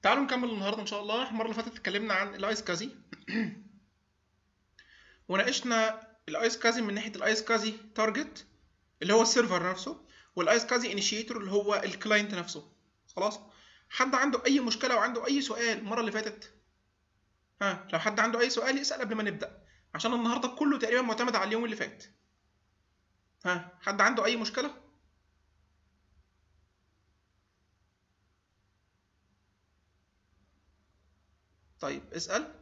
تعالوا نكمل النهارده ان شاء الله المره اللي فاتت اتكلمنا عن الايس كازي وناقشنا الايس كازي من ناحيه الايس كازي تارجت اللي هو السيرفر نفسه والايس كازي انيشيتور اللي هو الكلاينت نفسه خلاص حد عنده اي مشكله وعنده اي سؤال المره اللي فاتت ها لو حد عنده اي سؤال يسال قبل ما نبدا عشان النهارده كله تقريبا معتمد على اليوم اللي فات ها حد عنده اي مشكله طيب اسال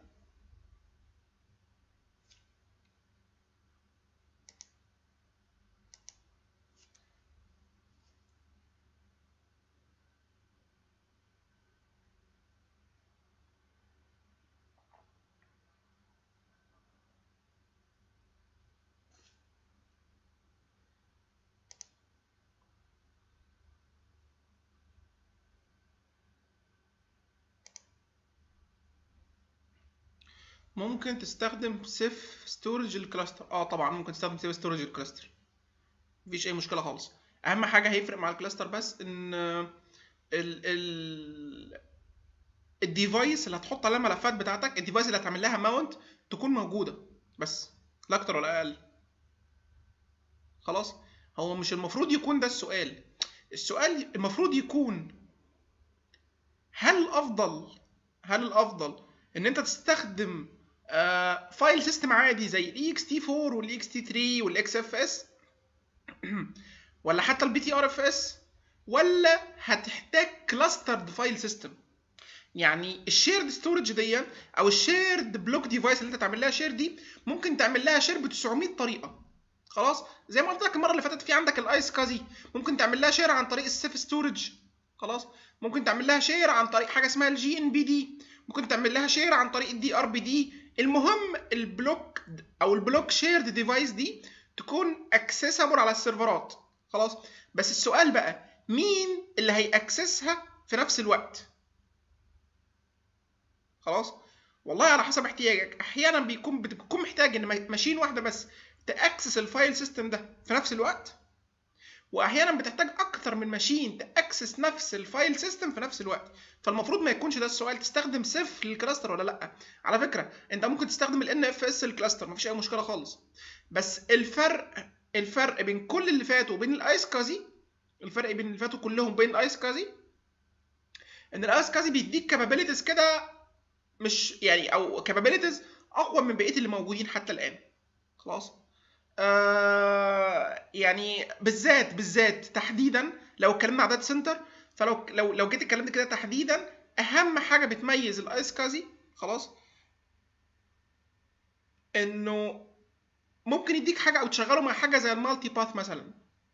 ممكن تستخدم سيف ستورج الكلاستر اه طبعا ممكن تستخدم سيف ستورج الكلاستر مفيش اي مشكله خالص اهم حاجه هيفرق مع الكلاستر بس ان ال ال الديفايس اللي هتحط عليها الملفات بتاعتك الديفايس اللي هتعمل لها ماونت تكون موجوده بس لا اكتر ولا اقل خلاص هو مش المفروض يكون ده السؤال السؤال المفروض يكون هل الافضل هل الافضل ان انت تستخدم آه فايل سيستم عادي زي الاي اكس تي 4 والاي اكس تي 3 والاكس اف اس ولا حتى البي تي ار اف اس ولا هتحتاج كلاسترد فايل سيستم يعني الشيرد ستورج دي او الشيرد بلوك ديفايس اللي انت تعمل لها شير دي ممكن تعمل لها شير ب 900 طريقه خلاص زي ما قلت لك المره اللي فاتت في عندك الايس كازي ممكن تعمل لها شير عن طريق السيف ستورج خلاص ممكن تعمل لها شير عن طريق حاجه اسمها الجي ان بي دي ممكن تعمل لها شير عن طريق الدي ار بي دي المهم البلوك او البلوك شيرد ديفايس دي تكون اكسسبل على السيرفرات خلاص بس السؤال بقى مين اللي هيأكسسها في نفس الوقت خلاص والله على حسب احتياجك احيانا بيكون بتكون محتاج ان ماشين واحده بس تاكسس الفايل سيستم ده في نفس الوقت واحيانا بتحتاج اكتر من ماشين تاكسس نفس الفايل سيستم في نفس الوقت فالمفروض ما يكونش ده السؤال تستخدم سيف للكلاستر ولا لا على فكره انت ممكن تستخدم الان اف اس للكلاستر مفيش اي مشكله خالص بس الفرق الفرق بين كل اللي فاتوا وبين الايس كازي الفرق بين اللي فاتوا كلهم بين الايس كازي ان الايس كازي بيديك كابابيلتيز كده مش يعني او كابابيلتيز اقوى من بقيه اللي موجودين حتى الان خلاص آه يعني بالذات بالذات تحديدا لو اتكلمنا على داتا سنتر فلو لو لو جيت اتكلمت كده تحديدا اهم حاجه بتميز الايس كازي خلاص انه ممكن يديك حاجه او تشغله مع حاجه زي المالتي باث مثلا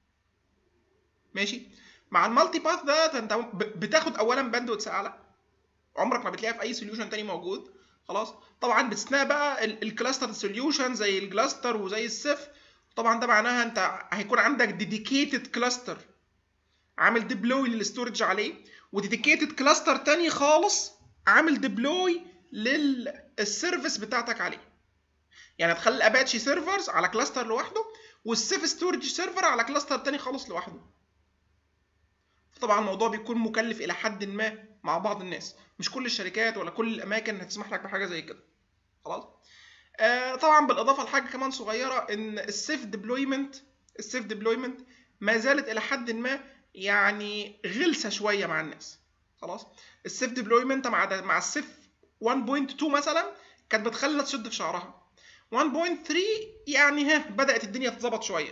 ماشي مع المالتي باث ده انت بتاخد اولا باندويتس اعلى عمرك ما بتلاقيها في اي سوليوشن تاني موجود خلاص طبعا باستثناء بقى الكلاستر سوليوشن زي الجلاستر وزي السيف طبعا ده معناها انت هيكون عندك ديديكيتد كلاستر عامل ديبلوي للستورج عليه وديديكيتد كلاستر تاني خالص عامل ديبلوي للسيرفيس بتاعتك عليه يعني هتخلي الاباتشي سيرفرز على كلاستر لوحده والسيف ستورج سيرفر على كلاستر تاني خالص لوحده طبعا الموضوع بيكون مكلف الى حد ما مع بعض الناس مش كل الشركات ولا كل الاماكن هتسمح لك بحاجه زي كده خلاص آه طبعا بالاضافه لحاجه كمان صغيره ان السيف ديبلويمنت السيف ديبلويمنت ما زالت الى حد ما يعني غلسه شويه مع الناس خلاص السيف ديبلويمنت مع مع السيف 1.2 مثلا كانت بتخلي الناس تشد في شعرها 1.3 يعني ها بدات الدنيا تتظبط شويه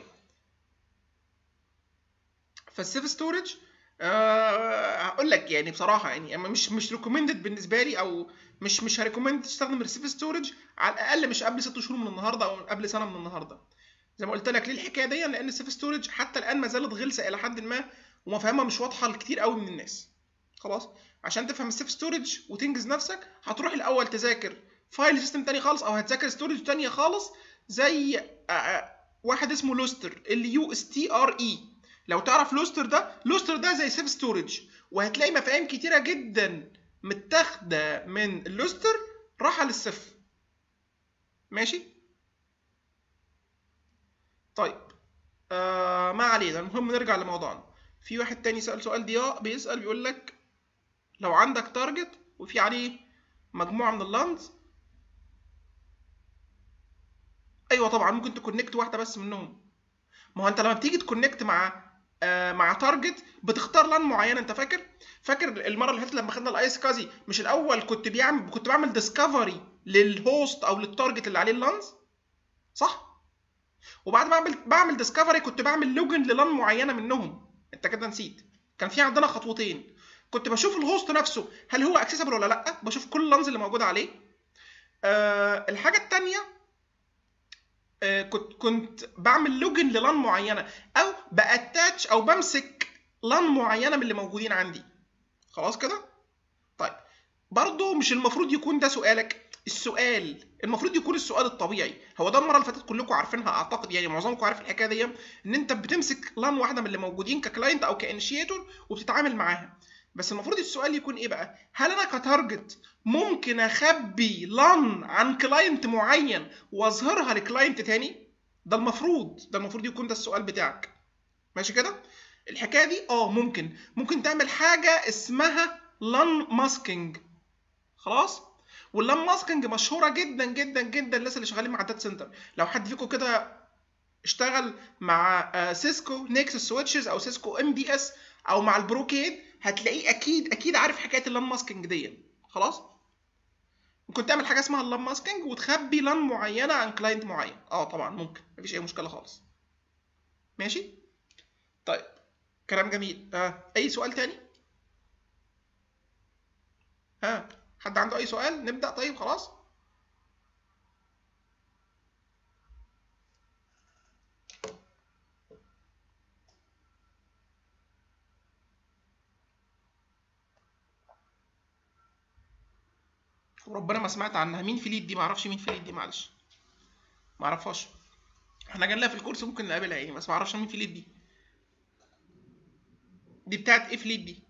فالسيف ستورج أه هقول لك يعني بصراحه يعني مش مش ريكومندد بالنسبه لي او مش مش هريكومند تستخدم الريسيف ستورج على الاقل مش قبل ست شهور من النهارده او قبل سنه من النهارده زي ما قلت لك ليه الحكايه دي لان السيف ستورج حتى الان ما زالت غلسه الى حد ما ومفاهيمها مش واضحه لكتير قوي من الناس خلاص عشان تفهم السيف ستورج وتنجز نفسك هتروح الاول تذاكر فايل سيستم تاني خالص او هتذاكر ستورج تانية خالص زي واحد اسمه لوستر ال يو اس تي ار اي لو تعرف لوستر ده لوستر ده زي سيف ستورج وهتلاقي مفاهيم كتيره جدا متاخده من اللوستر راحه للسيف ماشي طيب آه ما علينا المهم نرجع لموضوعنا في واحد تاني سأل سؤال ضياء بيسأل بيقول لك لو عندك تارجت وفي عليه مجموعه من اللانز ايوه طبعا ممكن تكونكت واحده بس منهم ما هو انت لما بتيجي تكونكت مع آه مع تارجت بتختار لان معينه انت فاكر فاكر المره اللي فاتت لما خدنا الايس كازي مش الاول كنت بيعمل كنت بعمل ديسكفري للهوست او للتارجت اللي عليه اللانز صح وبعد ما بعمل بعمل ديسكفري كنت بعمل لوجن للان معينه منهم انت كده نسيت كان في عندنا خطوتين كنت بشوف الهوست نفسه هل هو اكسسبل ولا لا بشوف كل اللانز اللي موجوده عليه أه الحاجه الثانيه أه كنت كنت بعمل لوجن للان معينه او باتاتش او بمسك لان معينه من اللي موجودين عندي خلاص كده طيب برضه مش المفروض يكون ده سؤالك السؤال المفروض يكون السؤال الطبيعي هو ده المره اللي فاتت كلكم عارفينها اعتقد يعني معظمكم عارف الحكايه دي ان انت بتمسك لان واحده من اللي موجودين ككلاينت او كانشيتور وبتتعامل معاها بس المفروض السؤال يكون ايه بقى هل انا كتارجت ممكن اخبي لان عن كلاينت معين واظهرها لكلاينت تاني ده المفروض ده المفروض يكون ده السؤال بتاعك ماشي كده الحكايه دي اه ممكن ممكن تعمل حاجه اسمها لان ماسكينج خلاص واللان ماسكينج مشهوره جدا جدا جدا الناس اللي شغالين مع الداتا سنتر لو حد فيكم كده اشتغل مع سيسكو نيكس سويتشز او سيسكو ام بي اس او مع البروكيد هتلاقيه اكيد اكيد عارف حكايه اللان ماسكينج دي خلاص ممكن تعمل حاجه اسمها اللان ماسكينج وتخبي لان معينه عن كلاينت معين اه طبعا ممكن مفيش اي مشكله خالص ماشي طيب كلام جميل آه. اي سؤال تاني ها آه. حد عنده اي سؤال نبدا طيب خلاص وربنا ما سمعت عنها مين فيليت دي ما اعرفش مين فيليت دي معلش ما اعرفهاش احنا جالنا في الكورس ممكن نقابلها يعني بس ما اعرفش مين فيليت دي دي بتاعت ايه فليت دي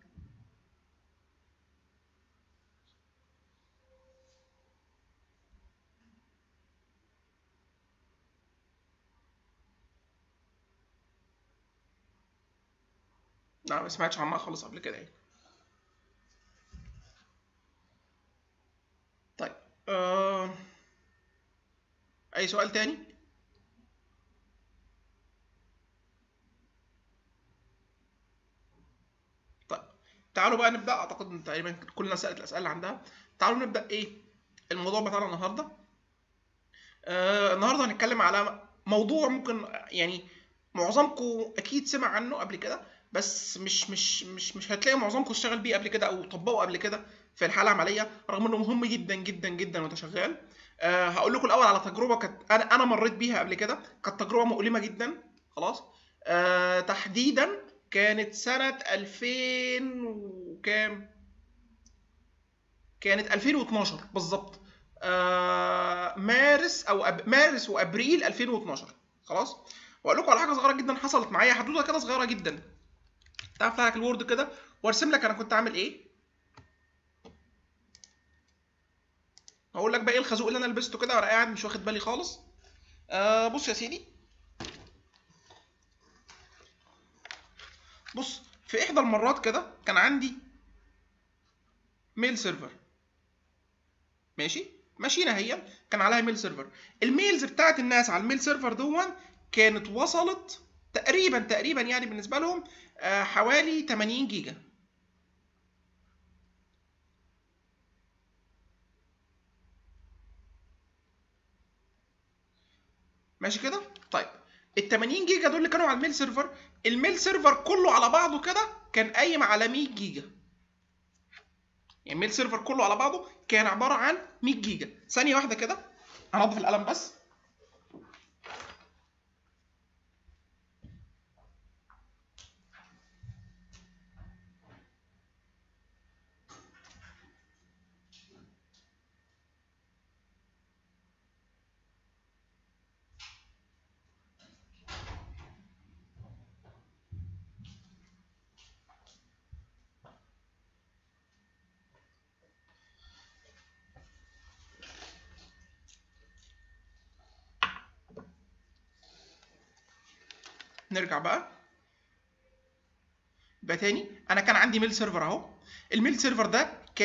لا ما سمعتش عنها خالص قبل كده يعني طيب آه... اي سؤال تاني طيب تعالوا بقى نبدا اعتقد ان تقريبا كلنا سالت الاسئله اللي عندها تعالوا نبدا ايه الموضوع بتاعنا النهارده آه النهارده هنتكلم على موضوع ممكن يعني معظمكم اكيد سمع عنه قبل كده بس مش مش مش مش هتلاقي معظمكم اشتغل بيه قبل كده او طبقه قبل كده في الحاله العمليه رغم انه مهم جدا جدا جدا وانت شغال أه هقول لكم الاول على تجربه كانت انا انا مريت بيها قبل كده كانت تجربه مؤلمه جدا خلاص أه تحديدا كانت سنه 2000 وكام كانت 2012 بالظبط أه مارس او أب... مارس وابريل 2012 خلاص واقول لكم على حاجه صغيره جدا حصلت معايا حدوده كده صغيره جدا تعال افتح لك الوورد كده وارسم لك انا كنت عامل ايه هقول لك بقى ايه الخازوق اللي انا لبسته كده وانا قاعد مش واخد بالي خالص آه بص يا سيدي بص في احدى المرات كده كان عندي ميل سيرفر ماشي ماشينا هي كان عليها ميل سيرفر الميلز بتاعت الناس على الميل سيرفر دون كانت وصلت تقريبا تقريبا يعني بالنسبه لهم آه حوالي 80 جيجا ماشي كده طيب ال 80 جيجا دول اللي كانوا على الميل سيرفر الميل سيرفر كله على بعضه كده كان قايم على 100 جيجا يعني الميل سيرفر كله على بعضه كان عباره عن 100 جيجا ثانيه واحده كده هنضف القلم بس نرجع بقى يبقى تاني انا كان عندي ميل سيرفر اهو الميل سيرفر ده كان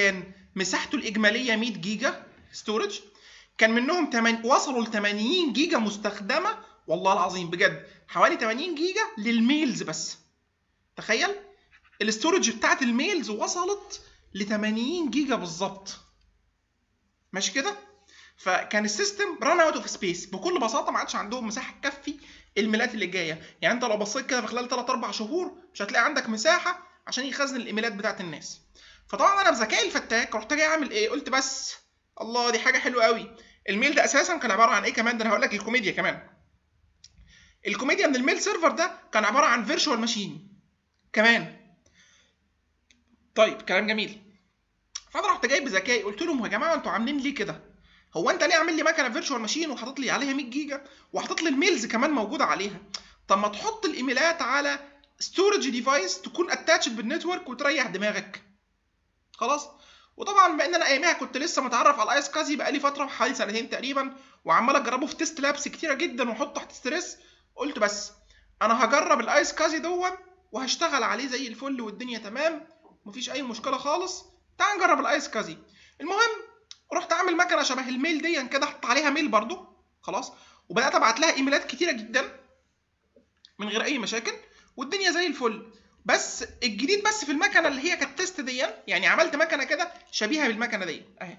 مساحته الاجماليه 100 جيجا ستورج كان منهم 8 وصلوا ل 80 جيجا مستخدمه والله العظيم بجد حوالي 80 جيجا للميلز بس تخيل الاستورج بتاعت الميلز وصلت ل 80 جيجا بالظبط ماشي كده فكان السيستم ران اوت اوف سبيس بكل بساطه ما عادش عندهم مساحه تكفي الميلات اللي جايه يعني انت لو بصيت كده في خلال 3 4 شهور مش هتلاقي عندك مساحه عشان يخزن الايميلات بتاعت الناس فطبعا انا بذكائي الفتاك رحت جاي اعمل ايه قلت بس الله دي حاجه حلوه قوي الميل ده اساسا كان عباره عن ايه كمان ده انا هقول لك الكوميديا كمان الكوميديا من الميل سيرفر ده كان عباره عن فيرتشوال ماشين كمان طيب كلام جميل فانا رحت جاي بذكائي قلت لهم يا جماعه انتوا عاملين ليه كده هو انت ليه عامل لي مكنه فيرتشوال ماشين وحاطط لي عليها 100 جيجا وحاطط لي الميلز كمان موجوده عليها طب ما تحط الايميلات على ستورج ديفايس تكون اتاتشد بالنتورك وتريح دماغك خلاص وطبعا بما ان انا ايامها كنت لسه متعرف على ايس كازي بقالي فتره حوالي سنتين تقريبا وعمال اجربه في تيست لابس كتيره جدا واحطه تحت ستريس قلت بس انا هجرب الايس كازي دون وهشتغل عليه زي الفل والدنيا تمام مفيش اي مشكله خالص تعال نجرب الايس كازي المهم رحت اعمل مكنه شبه الميل دي كده احط عليها ميل برضو خلاص وبدات ابعت لها ايميلات كتيره جدا من غير اي مشاكل والدنيا زي الفل بس الجديد بس في المكنه اللي هي كانت تيست دي يعني عملت مكنه كده شبيهه بالمكنه دي اهي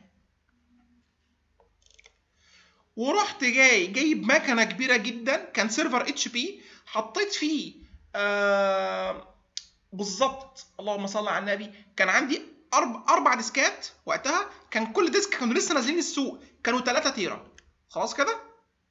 ورحت جاي جايب مكنه كبيره جدا كان سيرفر اتش بي حطيت فيه آه بالظبط اللهم صل على النبي كان عندي أربع, اربع ديسكات وقتها كان كل ديسك كانوا لسه نازلين السوق كانوا 3 تيرا خلاص كده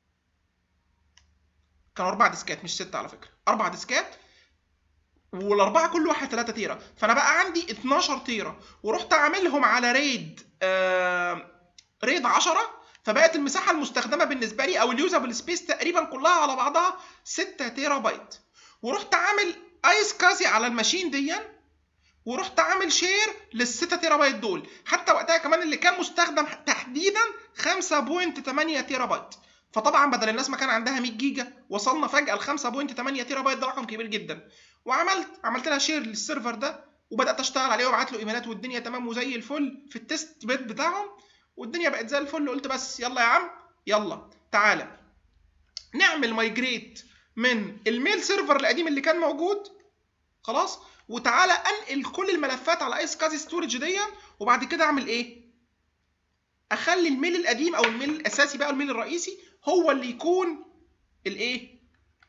كانوا اربع ديسكات مش ستة على فكره اربع ديسكات والاربعه كل واحد 3 تيرا فانا بقى عندي 12 تيرا ورحت عاملهم على ريد آه ريد 10 فبقت المساحه المستخدمه بالنسبه لي او اليوزابل سبيس تقريبا كلها على بعضها 6 تيرا بايت ورحت عامل ايس كازي على الماشين دي ورحت عامل شير لل 6 تيرا بايت دول حتى وقتها كمان اللي كان مستخدم تحديدا 5.8 تيرا بايت فطبعا بدل الناس ما كان عندها 100 جيجا وصلنا فجاه ل 5.8 تيرا بايت ده رقم كبير جدا وعملت عملت لها شير للسيرفر ده وبدات اشتغل عليه وابعت له ايميلات والدنيا تمام وزي الفل في التست بيت بتاعهم والدنيا بقت زي الفل قلت بس يلا يا عم يلا تعالى نعمل مايجريت من الميل سيرفر القديم اللي كان موجود خلاص وتعالى انقل كل الملفات على ايس كازي ستورج دي وبعد كده اعمل ايه اخلي الميل القديم او الميل الاساسي بقى الميل الرئيسي هو اللي يكون الايه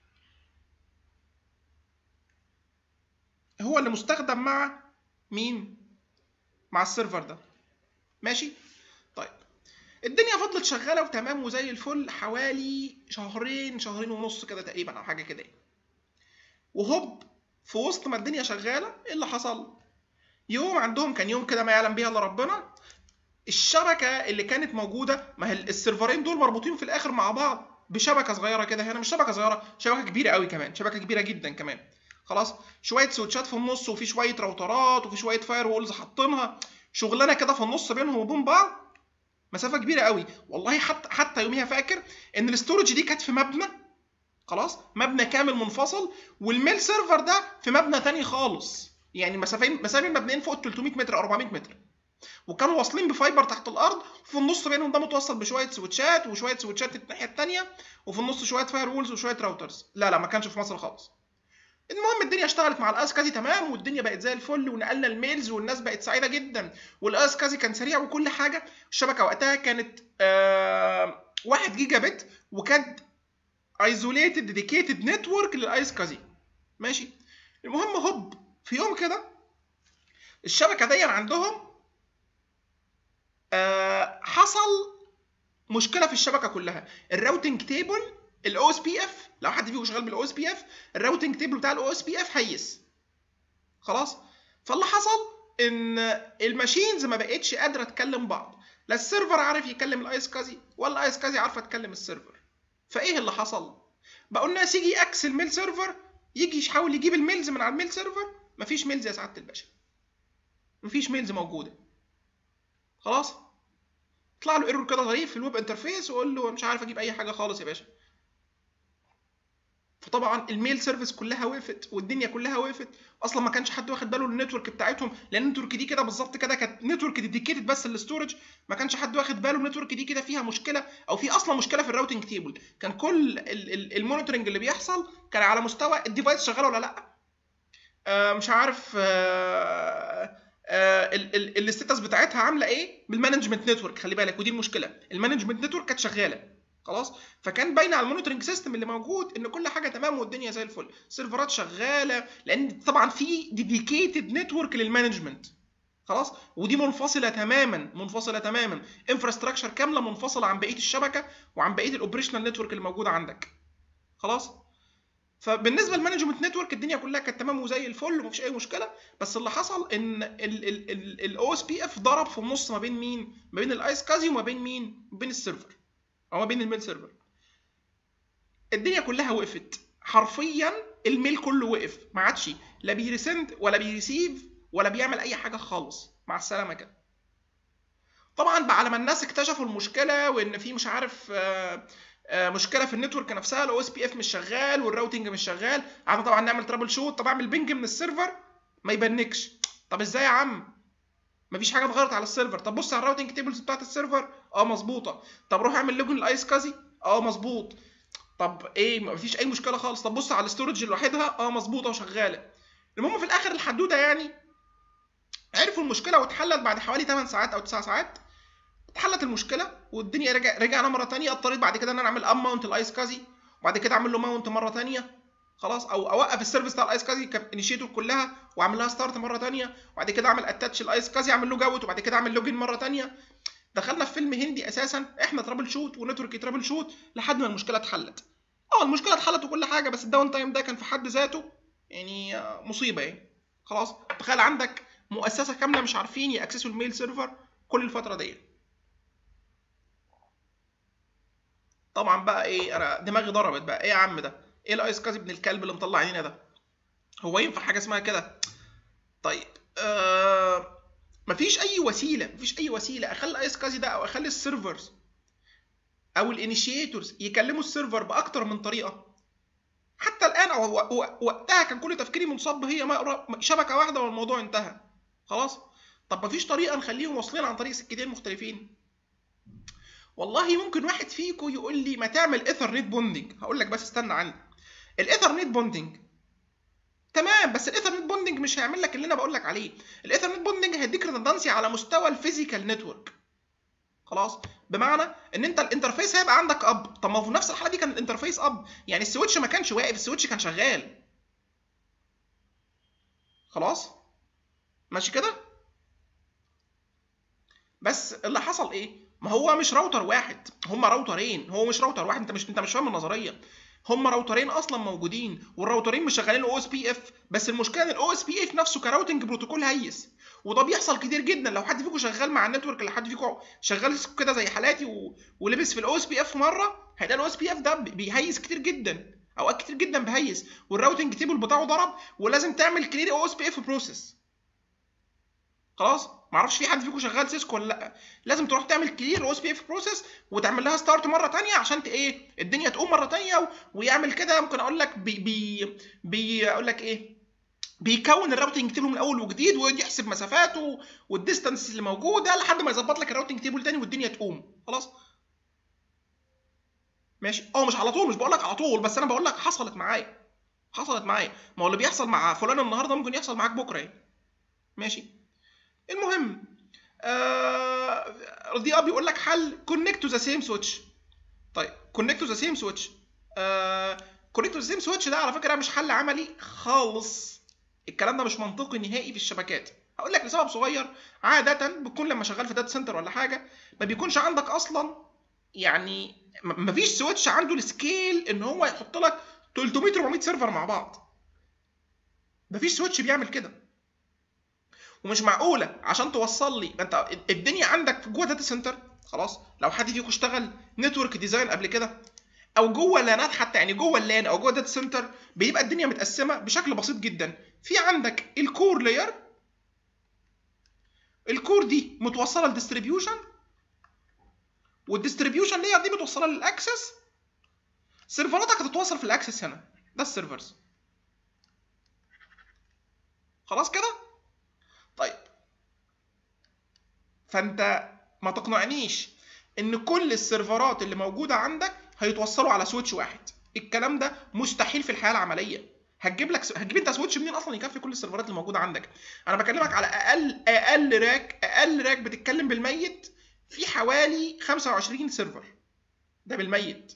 هو اللي مستخدم مع مين مع السيرفر ده ماشي طيب الدنيا فضلت شغاله وتمام وزي الفل حوالي شهرين شهرين ونص كده تقريبا او حاجه كده وهوب في وسط ما الدنيا شغاله ايه اللي حصل يوم عندهم كان يوم كده ما يعلم بيه الا ربنا الشبكه اللي كانت موجوده ما هي السيرفرين دول مربوطين في الاخر مع بعض بشبكه صغيره كده هنا مش شبكه صغيره شبكه كبيره قوي كمان شبكه كبيره جدا كمان خلاص شويه سويتشات في النص وفي شويه راوترات وفي شويه فاير وولز حاطينها شغلانه كده في النص بينهم وبين بعض مسافه كبيره قوي والله حتى حتى يوميها فاكر ان الاستورج دي كانت في مبنى خلاص مبنى كامل منفصل والميل سيرفر ده في مبنى تاني خالص يعني مسافين مسافين مبنيين فوق 300 متر او 400 متر وكانوا واصلين بفايبر تحت الارض وفي النص بينهم ده متوصل بشويه سويتشات وشويه سويتشات الناحيه الثانيه وفي النص شويه فاير وولز وشويه راوترز لا لا ما كانش في مصر خالص المهم الدنيا اشتغلت مع الاس كازي تمام والدنيا بقت زي الفل ونقلنا الميلز والناس بقت سعيده جدا والاس كازي كان سريع وكل حاجه الشبكه وقتها كانت آه 1 جيجا بت وكانت ايزوليتد ديديكيتد نتورك للايس كازي ماشي المهم هوب في يوم كده الشبكه دي عندهم آه حصل مشكله في الشبكه كلها الراوتنج تيبل الاو اس بي اف لو حد فيكم شغال بالاو اس بي اف الراوتنج تيبل بتاع الاو اس بي اف هيس خلاص فاللي حصل ان الماشينز ما بقتش قادره تكلم بعض لا السيرفر عارف يكلم الايس كازي ولا الايس كازي عارفه تكلم السيرفر فايه اللي حصل بقى الناس يجي ياكس الميل سيرفر يجي يحاول يجيب الميلز من على الميل سيرفر مفيش ميلز يا سعاده الباشا مفيش ميلز موجوده خلاص طلع له ايرور كده ظريف في الويب انترفيس وقول له مش عارف اجيب اي حاجه خالص يا باشا فطبعا الميل سيرفيس كلها وقفت والدنيا كلها وقفت اصلا ما كانش حد واخد باله النتورك بتاعتهم لان النتورك دي كده بالظبط كده كانت نتورك ديديكيتد بس للستورج ما كانش حد واخد باله النتورك دي كده فيها مشكله او في اصلا مشكله في الراوتنج تيبل كان كل المونيتورنج اللي بيحصل كان على مستوى الديفايس شغال ولا لا آه مش عارف آه آه الستاتس بتاعتها عامله ايه بالمانجمنت نتورك خلي بالك ودي المشكله المانجمنت نتورك كانت شغاله خلاص فكان باين على المونيتورنج سيستم اللي موجود ان كل حاجه تمام والدنيا زي الفل سيرفرات شغاله لان طبعا في ديديكيتد نتورك للمانجمنت خلاص ودي منفصله تماما منفصله تماما انفراستراكشر كامله منفصله عن بقيه الشبكه وعن بقيه الاوبريشنال نتورك اللي موجوده عندك خلاص فبالنسبه للمانجمنت نتورك الدنيا كلها كانت تمام وزي الفل ومفيش اي مشكله بس اللي حصل ان الاو اس بي اف ضرب في النص ما بين مين ما بين الايس كازي وما بين مين ما بين السيرفر او ما بين الميل سيرفر الدنيا كلها وقفت حرفيا الميل كله وقف ما عادش لا بيرسند ولا بيريسيف ولا بيعمل اي حاجه خالص مع السلامه كده طبعا بعد ما الناس اكتشفوا المشكله وان في مش عارف آآ آآ مشكله في النتورك نفسها الاو اس بي اف مش شغال والراوتنج مش شغال قعدنا طبعا نعمل ترابل شوت طب اعمل بنج من السيرفر ما يبنكش طب ازاي يا عم مفيش حاجه اتغيرت على السيرفر طب بص على الراوتنج تيبلز بتاعت السيرفر اه مظبوطه طب روح اعمل لوجن الايس كازي اه مظبوط طب ايه مفيش اي مشكله خالص طب بص على الاستورج لوحدها اه مظبوطه وشغاله المهم في الاخر الحدوته يعني عرفوا المشكله واتحلت بعد حوالي 8 ساعات او 9 ساعات اتحلت المشكله والدنيا رجع رجعنا مره ثانيه اضطريت بعد كده ان انا اعمل ام ماونت الايس كازي وبعد كده اعمل له ماونت مره ثانيه خلاص او اوقف السيرفيس بتاع الايس كازي كانيشيتور كلها واعمل لها ستارت مره ثانيه وبعد كده اعمل اتاتش الايس كازي اعمل له جوت وبعد كده اعمل لوجن مره ثانيه دخلنا في فيلم هندي اساسا احنا ترابل شوت ونتورك ترابل شوت لحد ما المشكله اتحلت اه المشكله اتحلت وكل حاجه بس الداون تايم ده كان في حد ذاته يعني مصيبه يعني خلاص تخيل عندك مؤسسه كامله مش عارفين ياكسسوا الميل سيرفر كل الفتره دي طبعا بقى ايه انا دماغي ضربت بقى ايه يا عم ده ايه الايس كازي ابن الكلب اللي مطلع عينينا ده هو ينفع حاجه اسمها كده طيب آه مفيش اي وسيله مفيش اي وسيله اخلي الايس كازي ده او اخلي السيرفرز او الانيشيتورز يكلموا السيرفر باكتر من طريقه حتى الان او وقتها كان كل تفكيري منصب هي شبكه واحده والموضوع انتهى خلاص طب مفيش طريقه نخليهم واصلين عن طريق سكتين مختلفين والله ممكن واحد فيكم يقول لي ما تعمل ايثرنت بوندنج هقول لك بس استنى عني الايثرنت بوندنج تمام بس الايثرنت بوندنج مش هيعمل لك اللي انا بقول لك عليه الايثرنت بوندنج هيديك ريدندنسي على مستوى الفيزيكال نتورك خلاص بمعنى ان انت الانترفيس هيبقى عندك اب طب ما في نفس الحاله دي كان الانترفيس اب يعني السويتش ما كانش واقف السويتش كان شغال خلاص ماشي كده بس اللي حصل ايه ما هو مش راوتر واحد هم راوترين هو مش راوتر واحد انت مش انت مش فاهم النظريه هم راوترين اصلا موجودين والراوترين مش شغالين او اس بي اف بس المشكله ان الاو اس بي اف نفسه كراوتنج بروتوكول هيس وده بيحصل كتير جدا لو حد فيكم شغال مع النتورك اللي حد فيكم شغال كده زي حالاتي و... ولبس في الاو اس بي اف مره هيلاقي الاو اس بي اف ده بيهيس كتير جدا اوقات كتير جدا بيهيس والراوتنج تيبل بتاعه ضرب ولازم تعمل كلير او اس بي اف بروسيس خلاص معرفش في حد فيكم شغال سيسكو ولا لا لازم تروح تعمل كلير او اس بي اف بروسيس وتعمل لها ستارت مره ثانيه عشان ايه الدنيا تقوم مره ثانيه ويعمل كده ممكن اقول لك بي بي بي اقول لك ايه بيكون الراوتنج تيبل من اول وجديد ويحسب مسافاته والديستانس اللي موجوده لحد ما يظبط لك الراوتنج تيبل تاني والدنيا تقوم خلاص ماشي اه مش على طول مش بقول لك على طول بس انا بقول لك حصلت معايا حصلت معايا ما هو اللي بيحصل مع فلان النهارده ممكن يحصل معاك بكره ماشي المهم آه دي اب بيقول لك حل كونكت تو ذا سيم سويتش طيب كونكت تو ذا سيم سويتش كونكت تو ذا سيم سويتش ده على فكره مش حل عملي خالص الكلام ده مش منطقي نهائي في الشبكات هقول لك لسبب صغير عاده بتكون لما شغال في داتا سنتر ولا حاجه ما بيكونش عندك اصلا يعني مفيش سويتش عنده السكيل ان هو يحط لك 300 400 سيرفر مع بعض مفيش سويتش بيعمل كده ومش معقوله عشان توصل لي انت الدنيا عندك جوه داتا سنتر خلاص لو حد فيكم اشتغل نتورك ديزاين قبل كده او جوه لانات حتى يعني جوه اللان او جوه داتا سنتر بيبقى الدنيا متقسمه بشكل بسيط جدا في عندك الكور لاير الكور دي متوصله للديستريبيوشن والديستريبيوشن لاير دي متوصله للاكسس سيرفراتك هتتوصل في الاكسس هنا ده السيرفرز خلاص كده طيب فانت ما تقنعنيش ان كل السيرفرات اللي موجوده عندك هيتوصلوا على سويتش واحد الكلام ده مستحيل في الحياه العمليه هتجيب لك هتجيب انت سويتش منين اصلا يكفي كل السيرفرات اللي موجوده عندك انا بكلمك على اقل اقل راك اقل راك بتتكلم بالميت في حوالي 25 سيرفر ده بالميت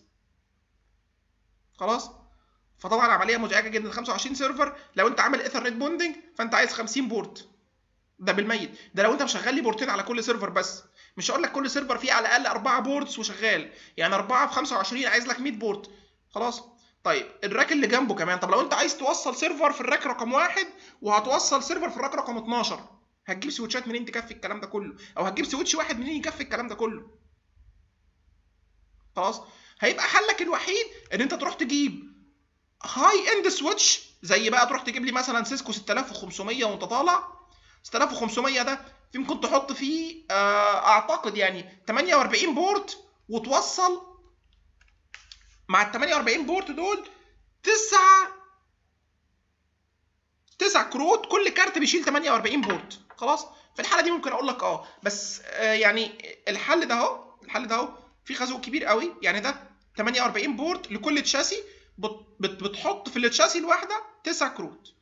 خلاص فطبعا عمليه مزعجه جدا 25 سيرفر لو انت عامل ايثرنت بوندنج فانت عايز 50 بورت ده بالميت ده لو انت مشغل لي بورتين على كل سيرفر بس مش هقول لك كل سيرفر فيه على الاقل 4 بوردز وشغال يعني 4 في 25 عايز لك 100 بورت خلاص طيب الراك اللي جنبه كمان طب لو انت عايز توصل سيرفر في الراك رقم واحد وهتوصل سيرفر في الراك رقم 12 هتجيب سويتشات منين تكفي الكلام ده كله او هتجيب سويتش واحد منين يكفي الكلام ده كله خلاص هيبقى حلك الوحيد ان انت تروح تجيب هاي اند سويتش زي بقى تروح تجيب لي مثلا سيسكو 6500 وانت طالع 6500 ده في ممكن تحط فيه اعتقد يعني 48 بورت وتوصل مع ال 48 بورت دول تسع تسع كروت كل كارت بيشيل 48 بورت خلاص في الحاله دي ممكن اقول لك اه بس آه يعني الحل ده اهو الحل ده اهو في خازوق كبير قوي يعني ده 48 بورت لكل تشاسي بت بتحط في التشاسي الواحده تسع كروت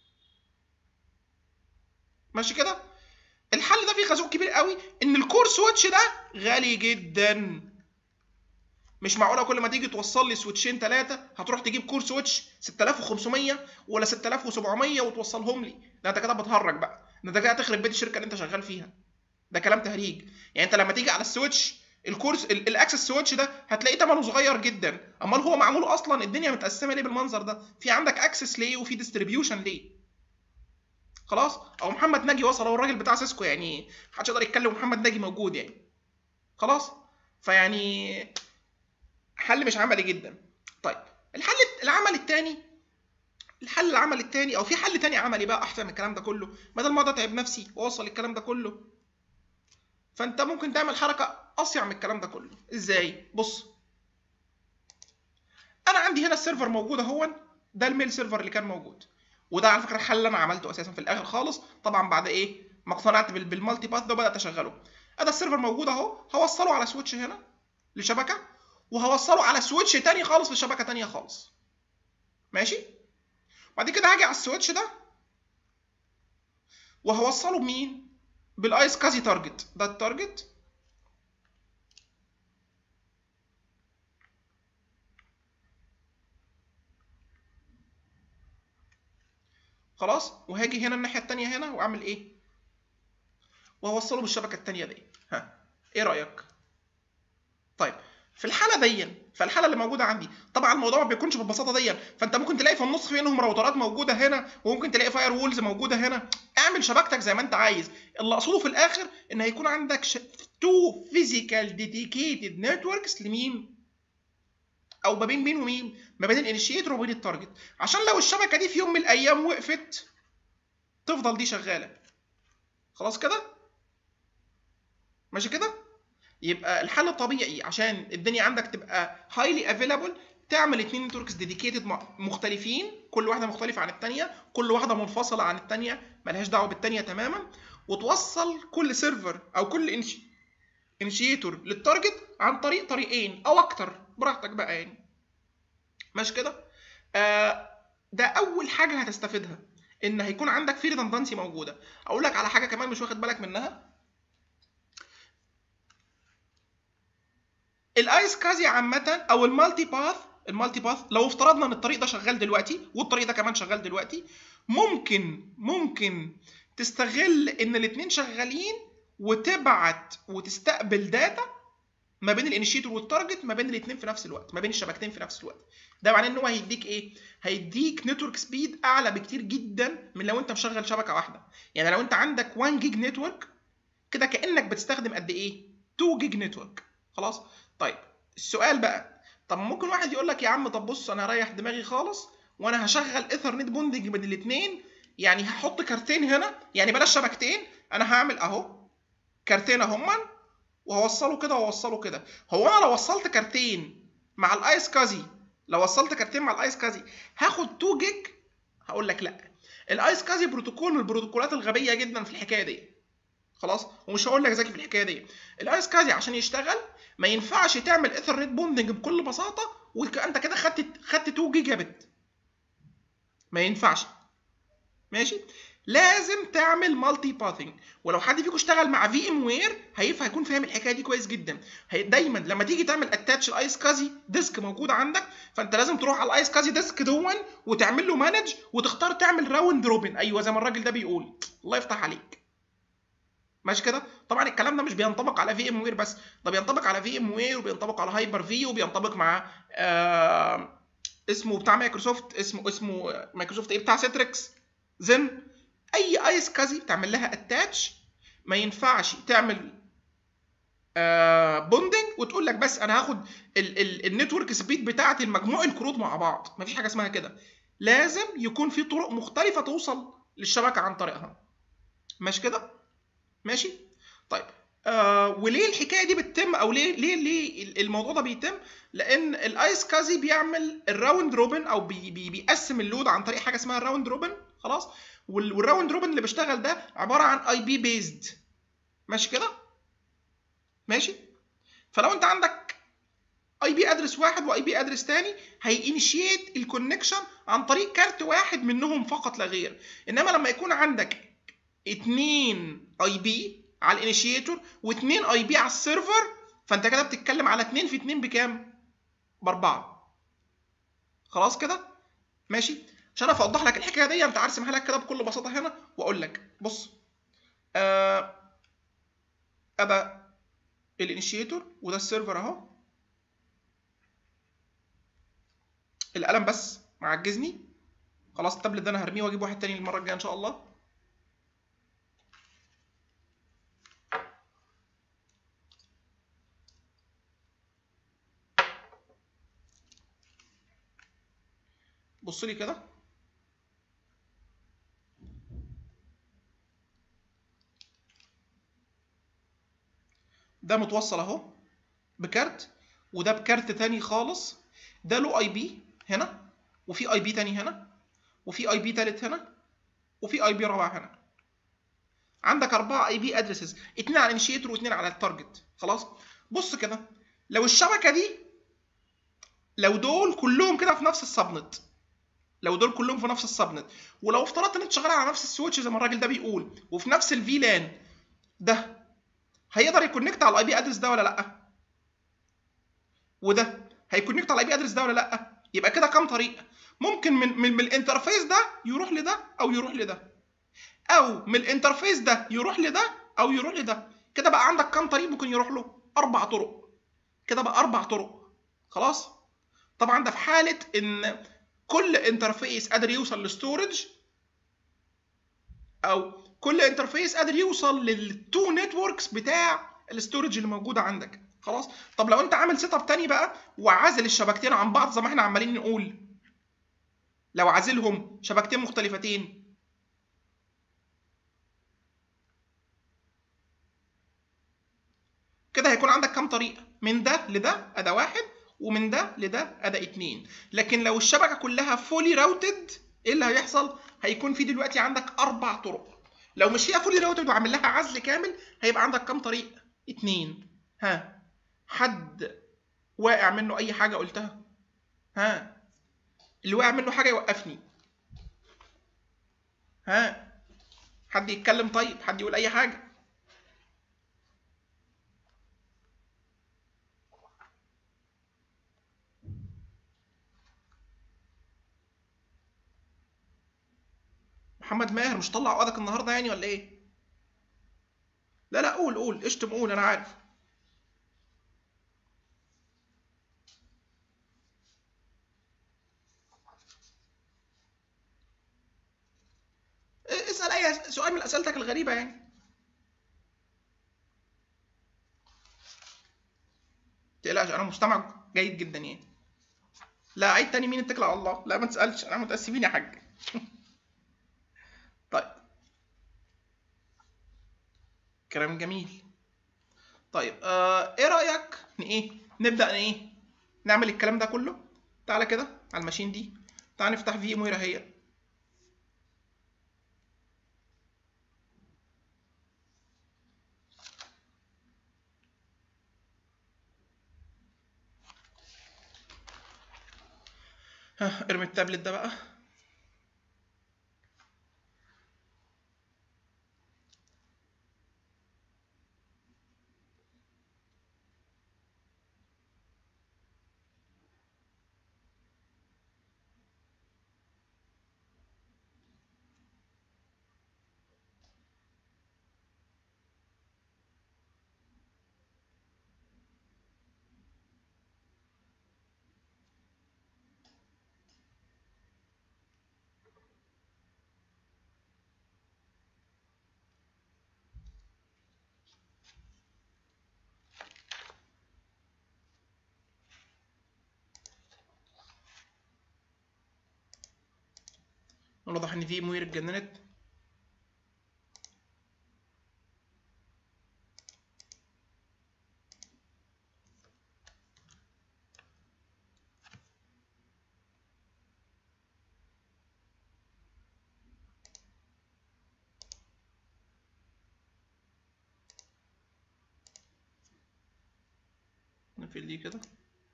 ماشي كده الحل ده فيه خازوق كبير قوي ان الكور سويتش ده غالي جدا مش معقوله كل ما تيجي توصل لي سويتشين ثلاثه هتروح تجيب كور سويتش 6500 ولا 6700 وتوصلهم لي ده انت كده بتهرج بقى ده انت كده هتخرب بيت الشركه اللي انت شغال فيها ده كلام تهريج يعني انت لما تيجي على السويتش الكورس الاكسس سويتش ده هتلاقيه ثمنه صغير جدا امال هو معمول اصلا الدنيا متقسمه ليه بالمنظر ده في عندك اكسس ليه وفي ديستريبيوشن ليه خلاص او محمد ناجي وصل هو الراجل بتاع سيسكو يعني محدش يقدر يتكلم محمد ناجي موجود يعني خلاص فيعني حل مش عملي جدا طيب الحل العملي الثاني الحل العملي الثاني او في حل تاني عملي بقى احسن من الكلام ده كله بدل ما اقعد اتعب نفسي واوصل الكلام ده كله فانت ممكن تعمل حركه اصيع من الكلام ده كله ازاي بص انا عندي هنا السيرفر موجود اهو ده الميل سيرفر اللي كان موجود وده على فكره الحل اللي انا عملته اساسا في الاخر خالص طبعا بعد ايه ما اقتنعت بالمالتي باث ده وبدات اشغله ادي السيرفر موجود اهو هوصله على سويتش هنا لشبكه وهوصله على سويتش تاني خالص لشبكه تانيه خالص ماشي بعد كده هاجي على السويتش ده وهوصله بمين بالايس كازي تارجت ده التارجت خلاص وهاجي هنا الناحيه التانيه هنا واعمل ايه وهوصله بالشبكه التانيه دي ها ايه رايك طيب في الحاله دي في الحاله اللي موجوده عندي طبعا الموضوع ما بيكونش بالبساطه دي فانت ممكن تلاقي في النص في منهم راوترات موجوده هنا وممكن تلاقي فاير وولز موجوده هنا اعمل شبكتك زي ما انت عايز اللي اقصده في الاخر ان هيكون عندك ش... تو فيزيكال ديديكيتد نتوركس لمين او ما بين مين ومين ما بين الانيشيتور وبين التارجت عشان لو الشبكه دي في يوم من الايام وقفت تفضل دي شغاله خلاص كده ماشي كده يبقى الحل الطبيعي عشان الدنيا عندك تبقى هايلي افيلابل تعمل اتنين نتوركس ديديكيتد مختلفين كل واحده مختلفه عن الثانيه كل واحده منفصله عن الثانيه ملهاش دعوه بالثانيه تماما وتوصل كل سيرفر او كل انشيتور للتارجت عن طريق طريقين او اكتر براحتك بقى يعني ماشي كده آه ده اول حاجه هتستفيدها ان هيكون عندك في ريدندنسي موجوده اقول لك على حاجه كمان مش واخد بالك منها الايس كازي عامه او المالتي باث المالتي باث لو افترضنا ان الطريق ده شغال دلوقتي والطريق ده كمان شغال دلوقتي ممكن ممكن تستغل ان الاثنين شغالين وتبعت وتستقبل داتا ما بين الانيشيتور والتارجت ما بين الاثنين في نفس الوقت ما بين الشبكتين في نفس الوقت ده معناه ان هو هيديك ايه هيديك نتورك سبيد اعلى بكتير جدا من لو انت مشغل شبكه واحده يعني لو انت عندك 1 جيج نتورك كده كانك بتستخدم قد ايه 2 جيج نتورك خلاص طيب السؤال بقى طب ممكن واحد يقول لك يا عم طب بص انا هريح دماغي خالص وانا هشغل ايثرنت بوندنج بين الاثنين يعني هحط كارتين هنا يعني بلاش شبكتين انا هعمل اهو كارتين اهما وهوصله كده وهوصله كده هو انا لو وصلت كارتين مع الايس كازي لو وصلت كارتين مع الايس كازي هاخد 2 جيج هقول لك لا الايس كازي بروتوكول من البروتوكولات الغبيه جدا في الحكايه دي خلاص ومش هقول لك ذكي في الحكايه دي الايس كازي عشان يشتغل ما ينفعش تعمل ايثرنت بوندنج بكل بساطه وانت كده خدت خدت 2 جيجا بت ما ينفعش ماشي لازم تعمل مالتي باثنج ولو حد فيكم اشتغل مع في ام وير هيفهم هيكون فاهم الحكايه دي كويس جدا هي دايما لما تيجي تعمل اتاتش الايس كازي ديسك موجود عندك فانت لازم تروح على الايس كازي ديسك دون وتعمل له مانج وتختار تعمل راوند روبن ايوه زي ما الراجل ده بيقول الله يفتح عليك ماشي كده طبعا الكلام ده مش بينطبق على في ام وير بس ده بينطبق على في ام وير وبينطبق على هايبر في وبينطبق مع آه اسمه بتاع مايكروسوفت اسمه اسمه مايكروسوفت ايه بتاع سيتريكس زن اي ايس كازي تعمل لها اتاتش ما ينفعش تعمل آه بوندنج وتقول لك بس انا هاخد النتورك سبيد بتاعه المجموع الكروت مع بعض مفيش حاجه اسمها كده لازم يكون في طرق مختلفه توصل للشبكه عن طريقها ماشي كده ماشي طيب آه وليه الحكايه دي بتتم او ليه ليه ليه الموضوع ده بيتم لان الايس كازي بيعمل الراوند روبن او بي بي بيقسم اللود عن طريق حاجه اسمها الراوند روبن خلاص والراوند روبن اللي بيشتغل ده عباره عن اي بي بيزد ماشي كده ماشي فلو انت عندك اي بي ادرس واحد واي بي ادرس تاني هينيشيت الكونكشن عن طريق كارت واحد منهم فقط لا غير انما لما يكون عندك اتنين اي بي على الانيشيتور واثنين اي بي على السيرفر فانت كده بتتكلم على 2 في 2 بكام؟ باربعه خلاص كده؟ ماشي؟ عشان اوضح لك الحكايه دي انت ارسمها لك كده بكل بساطه هنا واقول لك بص آه ابقى الانيشيتور وده السيرفر اهو القلم بس معجزني خلاص التابلت ده انا هرميه واجيب واحد تاني المره الجايه ان شاء الله بص لي كده ده متوصل اهو بكارت وده بكارت تاني خالص ده له اي بي هنا وفي اي بي تاني هنا وفي اي بي تالت هنا وفي اي بي رابع هنا عندك اربعه اي بي ادريسز اتنين على الانشيتور واتنين على التارجت خلاص بص كده لو الشبكه دي لو دول كلهم كده في نفس السبنت لو دول كلهم في نفس السبنت ولو افترضت ان انت شغال على نفس السويتش زي ما الراجل ده بيقول وفي نفس الفي لان ده هيقدر يكونكت على الاي بي ادرس ده ولا لا وده هيكونكت على الاي بي ادرس ده ولا لا يبقى كده كام طريقه ممكن من من, من الانترفيس ده يروح لده او يروح لده او من الانترفيس ده يروح لده او يروح لده كده بقى عندك كام طريق ممكن يروح له اربع طرق كده بقى اربع طرق خلاص طبعا ده في حاله ان كل انترفيس قادر يوصل لستورج او كل انترفيس قادر يوصل للتو نتوركس بتاع الاستورج اللي موجوده عندك خلاص طب لو انت عامل سيت اب تاني بقى وعازل الشبكتين عن بعض زي ما احنا عمالين نقول لو عازلهم شبكتين مختلفتين كده هيكون عندك كام طريقه من ده لده اداه واحد ومن ده لده اداه اتنين لكن لو الشبكه كلها فولي راوتد ايه اللي هيحصل هيكون في دلوقتي عندك اربع طرق لو مش هي فولي راوتد وعامل لها عزل كامل هيبقى عندك كام طريق اتنين ها حد واقع منه اي حاجه قلتها ها اللي واقع منه حاجه يوقفني ها حد يتكلم طيب حد يقول اي حاجه محمد ماهر مش طلع عقدك النهارده يعني ولا ايه لا لا قول قول اشتم قول انا عارف اسال اي سؤال من اسئلتك الغريبه يعني تقلقش انا مستمع جيد جدا يعني لا عيد تاني مين اتكل على الله لا ما تسالش انا متاسفين يا حاج طيب كلام جميل طيب آه ايه رايك ن ايه نبدا ن ايه نعمل الكلام ده كله تعالى كده على الماشين دي تعالى نفتح في ام وير اهي ها ارمي التابلت ده بقى واضح ان في ام وير اتجننت نقفل دي كده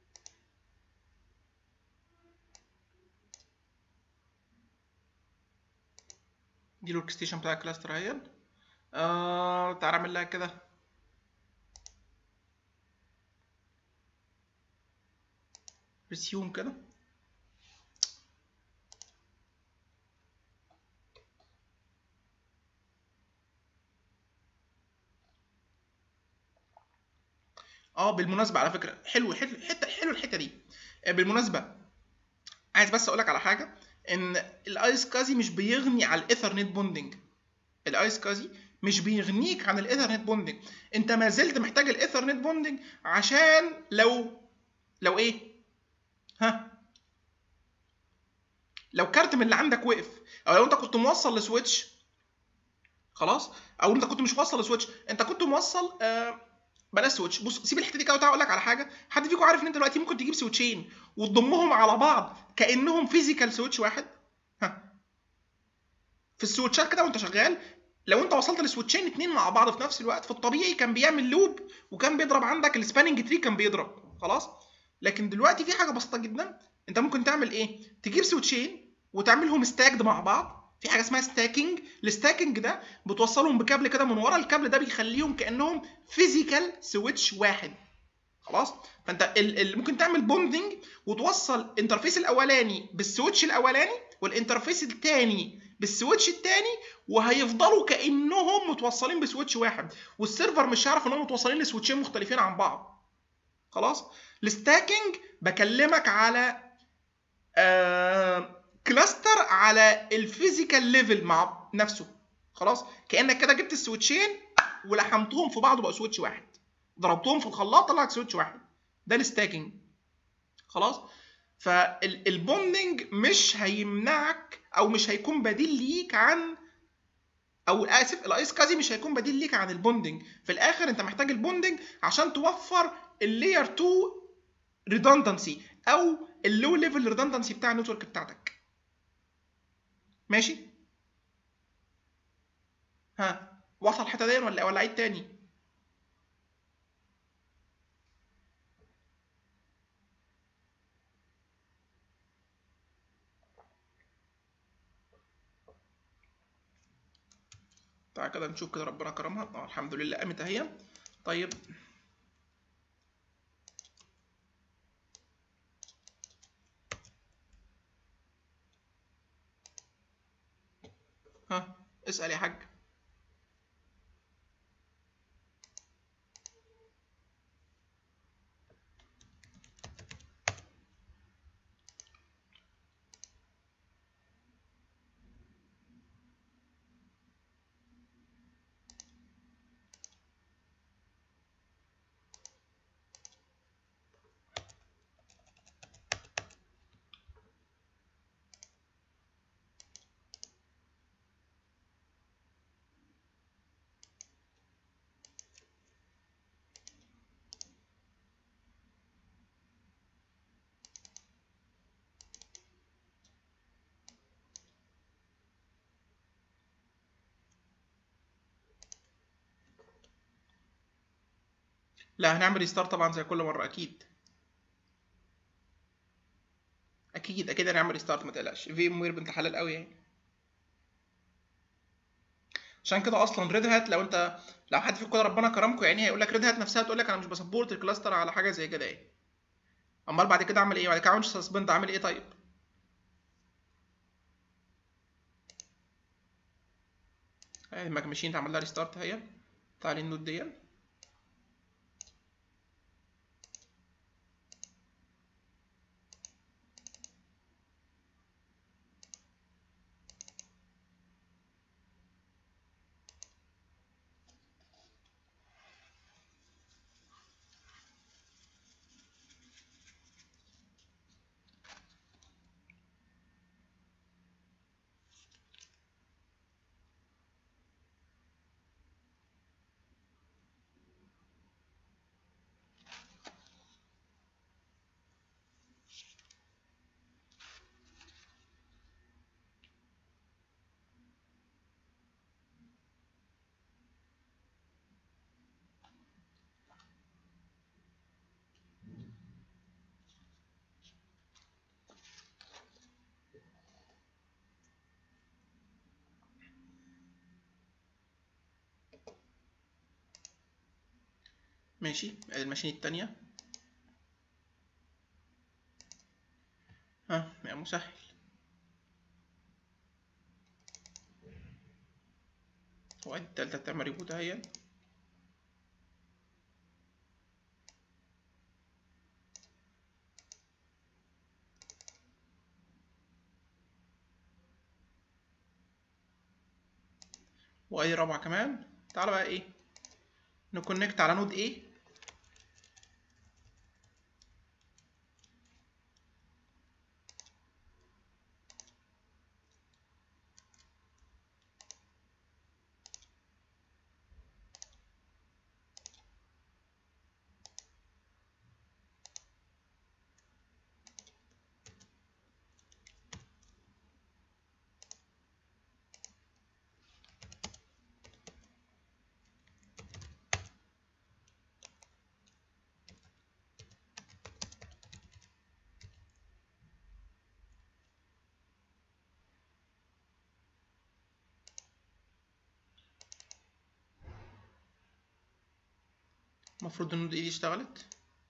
دي الورك ستيشن بتاع الكلاستر اهي آه تعالى اعمل لها كده ريسيوم كده اه بالمناسبه على فكره حلو حلو حته حلو الحته دي آه، بالمناسبه عايز بس اقول لك على حاجه ان الايس كازي مش بيغني على الايثرنت بوندنج الايس كازي مش بيغنيك عن الايثرنت بوندنج انت ما زلت محتاج الايثرنت بوندنج عشان لو لو ايه ها لو كارت من اللي عندك وقف او لو انت كنت موصل لسويتش خلاص او انت كنت مش موصل لسويتش انت كنت موصل آه بلاش سويتش بص سيب الحته دي كده وتعالى اقول لك على حاجه حد فيكم عارف ان انت دلوقتي ممكن تجيب سويتشين وتضمهم على بعض كانهم فيزيكال سويتش واحد ها في السويتشات كده وانت شغال لو انت وصلت لسويتشين اتنين مع بعض في نفس الوقت في الطبيعي كان بيعمل لوب وكان بيضرب عندك السباننج تري كان بيضرب خلاص لكن دلوقتي في حاجه بسيطه جدا انت ممكن تعمل ايه تجيب سويتشين وتعملهم ستاكد مع بعض في حاجه اسمها ستاكينج الستاكينج ده بتوصلهم بكابل كده من ورا الكابل ده بيخليهم كانهم فيزيكال سويتش واحد خلاص فانت ال ال ممكن تعمل بوندنج وتوصل الانترفيس الاولاني بالسويتش الاولاني والانترفيس الثاني بالسويتش الثاني وهيفضلوا كانهم متوصلين بسويتش واحد والسيرفر مش هيعرف انهم متوصلين لسويتشين مختلفين عن بعض خلاص الستاكينج بكلمك على آه كلاستر على الفيزيكال ليفل مع نفسه خلاص كانك كده جبت السويتشين ولحمتهم في بعض بقى سويتش واحد ضربتهم في الخلاط طلعت سويتش واحد ده الستاكينج خلاص فالبوندنج مش هيمنعك او مش هيكون بديل ليك عن او اسف الايس كازي مش هيكون بديل ليك عن البوندنج في الاخر انت محتاج البوندنج عشان توفر اللاير 2 ريدندنسي او اللو ليفل ريدندنسي بتاع النتورك بتاعتك ماشي ها وصل الحته دي ولا ولا عيد تاني تعالى كده نشوف كده ربنا كرمها اه الحمد لله قامت اهي طيب ها اسأل يا حاج لا هنعمل ريستارت طبعا زي كل مره اكيد اكيد اكيد هنعمل ريستارت ما تقلقش في ام وير بنت حلال قوي يعني عشان كده اصلا ريد هات لو انت لو حد فيكم ربنا كرمكم يعني هيقول لك ريد هات نفسها تقول لك انا مش بسبورت الكلاستر على حاجه زي كده يعني امال بعد كده اعمل ايه بعد كده اعمل سسبند اعمل ايه طيب اهي ماشين تعمل لها ريستارت اهي تعالي النود دي ماشي ادي الماشين التانية ها يا مسهل هو ادي التالتة بتعمل ريبوت اهي وادي رابعة كمان تعالى بقى ايه نكونكت على نود A المفروض النود اي دي اشتغلت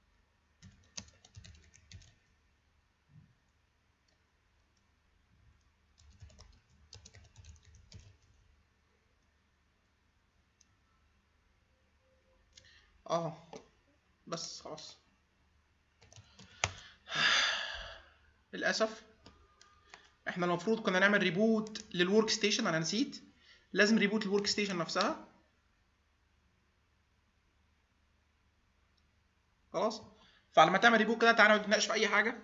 اه بس خلاص للاسف احنا المفروض كنا نعمل ريبوت للورك ستيشن انا نسيت لازم ريبوت الورك ستيشن نفسها خلاص فعلى ما تعمل ريبوت كده تعالى نتناقش في اي حاجه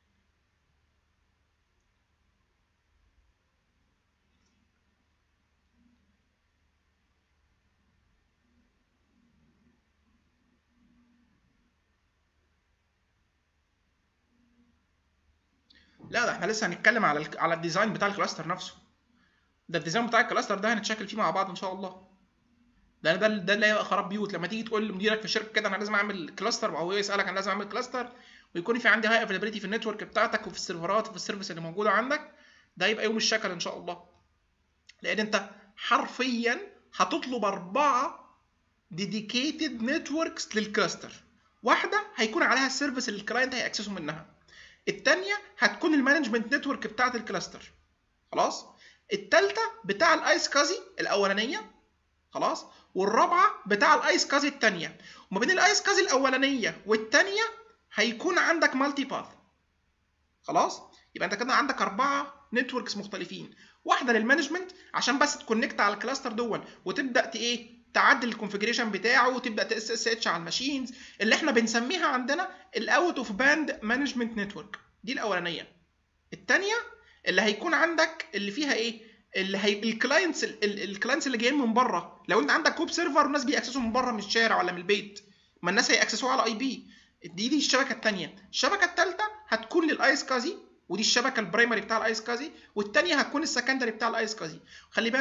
لا ده احنا لسه هنتكلم على ال على الديزاين بتاع الكلاستر نفسه ده الديزاين بتاع الكلاستر ده هنتشكل فيه مع بعض ان شاء الله ده ده ده اللي هيبقى خراب بيوت لما تيجي تقول لمديرك في الشركه كده انا لازم اعمل كلاستر او هو يسالك انا لازم اعمل كلاستر ويكون في عندي هاي افيلابيلتي في النتورك بتاعتك وفي السيرفرات وفي السيرفيس اللي موجوده عندك ده يبقى يوم الشكل ان شاء الله لان انت حرفيا هتطلب اربعه ديديكيتد نتوركس للكلاستر واحده هيكون عليها السيرفيس اللي الكلاينت هيأكسسه منها الثانيه هتكون المانجمنت نتورك بتاعت الكلاستر خلاص الثالثه بتاع الايس كازي الاولانيه خلاص والرابعه بتاع الايس كازي الثانيه وما بين الايس كازي الاولانيه والثانيه هيكون عندك مالتي باث خلاص يبقى انت كده عندك اربعه نتوركس مختلفين واحده للمانجمنت عشان بس تكونكت على الكلاستر دول وتبدا ايه تعدل الكونفجريشن بتاعه وتبدا تس اس اتش على الماشينز اللي احنا بنسميها عندنا الاوت اوف باند مانجمنت نتورك دي الاولانيه الثانيه اللي هيكون عندك اللي فيها ايه اللي هي الكلاينتس الكلاينتس اللي جايين من بره لو انت عندك ويب سيرفر والناس بيأكسسوا من بره من الشارع ولا من البيت ما الناس هيأكسسوها على اي بي دي دي الشبكه الثانيه الشبكه الثالثه هتكون للايس كازي ودي الشبكه البرايمري بتاع الايس كازي والثانيه هتكون السكندري بتاع الايس كازي خلي بالك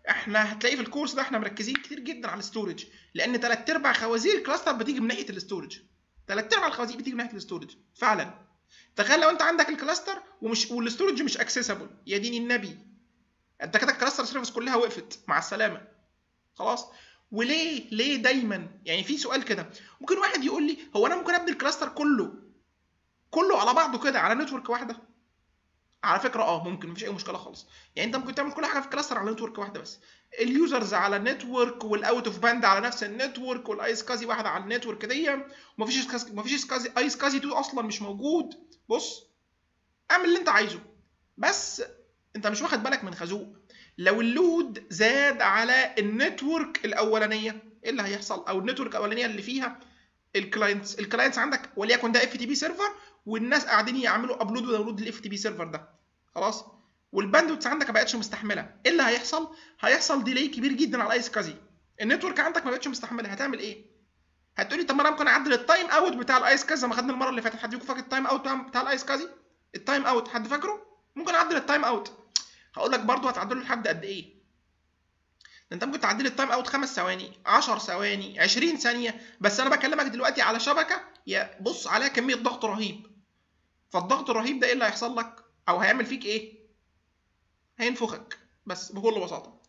احنا هتلاقي في الكورس ده احنا مركزين كتير جدا على الاستورج لان ثلاث ارباع خوازيق الكلاستر بتيجي من ناحيه الاستورج ثلاث ارباع الخوازيق بتيجي من ناحيه الاستورج فعلا تخيل لو انت عندك الكلاستر ومش والاستورج مش اكسسبل يا دين النبي انت كده الكلاستر سيرفيس كلها وقفت مع السلامه خلاص وليه ليه دايما يعني في سؤال كده ممكن واحد يقول لي هو انا ممكن ابني الكلاستر كله كله على بعضه كده على نتورك واحده على فكره اه ممكن مفيش اي مشكله خالص يعني انت ممكن تعمل كل حاجه في الكلاستر على نتورك واحده بس اليوزرز على النتورك والاوت اوف باند على نفس النتورك والاي سكازي واحده على النتورك دي ومفيش سكازي مفيش سكازي اي سكازي 2 اصلا مش موجود بص اعمل اللي انت عايزه بس انت مش واخد بالك من خازوق لو اللود زاد على النتورك الاولانيه ايه اللي هيحصل او النتورك الاولانيه اللي فيها الكلاينتس الكلاينتس عندك وليكن ده اف تي بي سيرفر والناس قاعدين يعملوا ابلود وداونلود للاف تي بي سيرفر ده خلاص والباندويتس عندك ما بقتش مستحمله ايه اللي هيحصل هيحصل ديلي كبير جدا على اي سكازي النتورك عندك ما بقتش مستحمله هتعمل ايه هتقولي طب ما انا ممكن اعدل التايم اوت بتاع الايس كازي زي ما خدنا المره اللي فاتت حد فيكم فاكر التايم اوت بتاع الايس كازي التايم اوت حد فاكره ممكن اعدل التايم اوت هقول لك برضه هتعدله لحد قد ايه ده انت ممكن تعدل التايم اوت خمس ثواني 10 ثواني 20 ثانيه بس انا بكلمك دلوقتي على شبكه يا بص عليها كميه ضغط رهيب فالضغط الرهيب ده ايه اللي هيحصل لك او هيعمل فيك ايه هينفخك بس بكل بساطه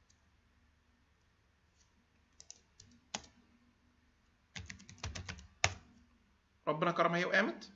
ربنا كرم هي وقامت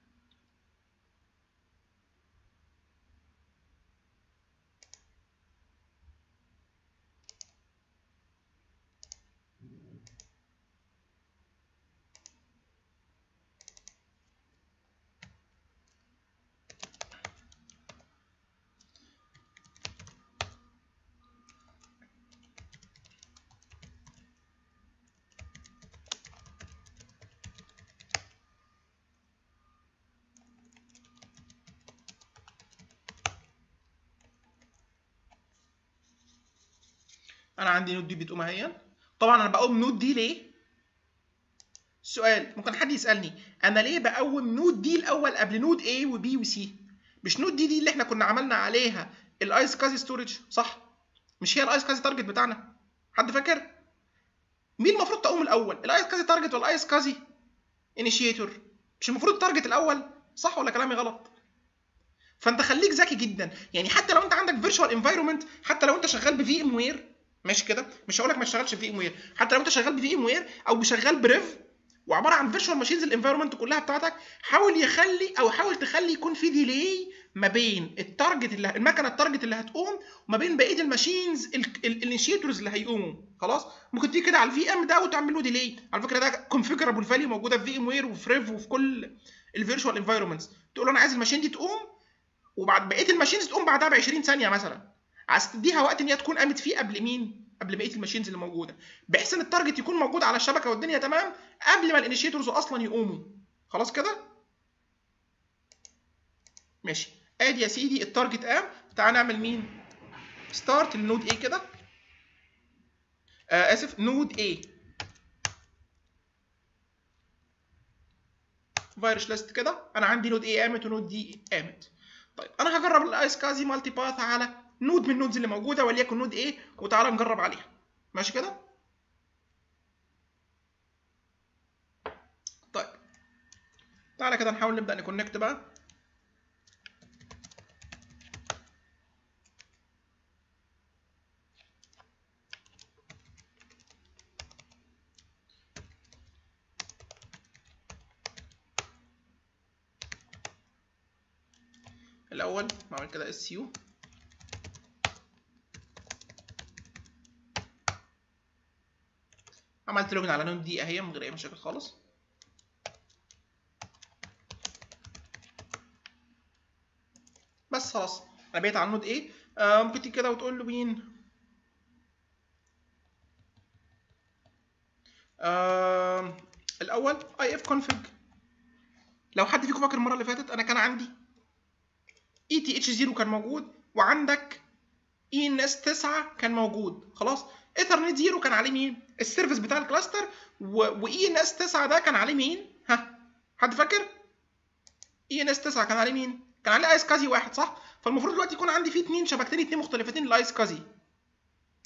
انا عندي نود دي بتقوم اهي طبعا انا بقوم نود دي ليه سؤال ممكن حد يسالني انا ليه بقوم نود دي الاول قبل نود A وB وC مش نود دي دي اللي احنا كنا عملنا عليها الايس كازي ستورج صح مش هي الايس كازي تارجت بتاعنا حد فاكر مين المفروض تقوم الاول الايس كازي تارجت ولا الايس كازي انيشيتور مش المفروض تارجت الاول صح ولا كلامي غلط فانت خليك ذكي جدا يعني حتى لو انت عندك فيرتشوال انفايرمنت حتى لو انت شغال بفي ام وير ماشي كده مش هقول لك ما تشتغلش في ام وير حتى لو انت شغال بفي ام وير او شغال بريف وعباره عن فيرتشوال ماشينز الانفايرمنت كلها بتاعتك حاول يخلي او حاول تخلي يكون في ديلي ما بين التارجت اللي المكنه التارجت اللي هتقوم وما بين بقيه الماشينز الانيشيتورز اللي هيقوموا خلاص ممكن تيجي كده على الفي ام ده وتعمل له ديلي على فكره ده كونفيجرابل فاليو موجوده في في ام وير وفي ريف وفي كل الفيرتشوال انفايرمنتس تقول له انا عايز الماشين دي تقوم وبعد بقيه الماشينز تقوم بعدها ب 20 ثانيه مثلا عايز تديها وقت ان هي تكون قامت فيه قبل مين؟ قبل بقيه الماشينز اللي موجوده بحيث ان التارجت يكون موجود على الشبكه والدنيا تمام قبل ما الانيشيتورز اصلا يقوموا خلاص كده ماشي ادي يا سيدي التارجت قام تعال نعمل مين ستارت النود ايه كده آه اسف نود ايه فيروس ليست كده انا عندي نود ايه قامت ونود دي قامت طيب انا هجرب الايس كازي مالتي باث على نود من النودز اللي موجوده وليكن نود ايه وتعالى نجرب عليها ماشي كده طيب تعالى كده نحاول نبدا نكونكت بقى الاول بعمل كده اس يو عملت لوجن على نود دي اهي من غير اي مشاكل خالص بس خلاص انا بقيت على النود ايه آه ممكن تيجي كده وتقول له مين آه الاول اي اف config لو حد فيكم فاكر المره اللي فاتت انا كان عندي اي تي اتش 0 كان موجود وعندك اي ان اس 9 كان موجود خلاص ايثرنت 0 كان عليه مين السيرفيس بتاع الكلاستر واي ان اس 9 ده كان عليه مين ها حد فاكر اي ان اس 9 كان عليه مين كان عليه ايس كازي واحد صح فالمفروض دلوقتي يكون عندي فيه اثنين شبكتين اثنين مختلفتين للايس كازي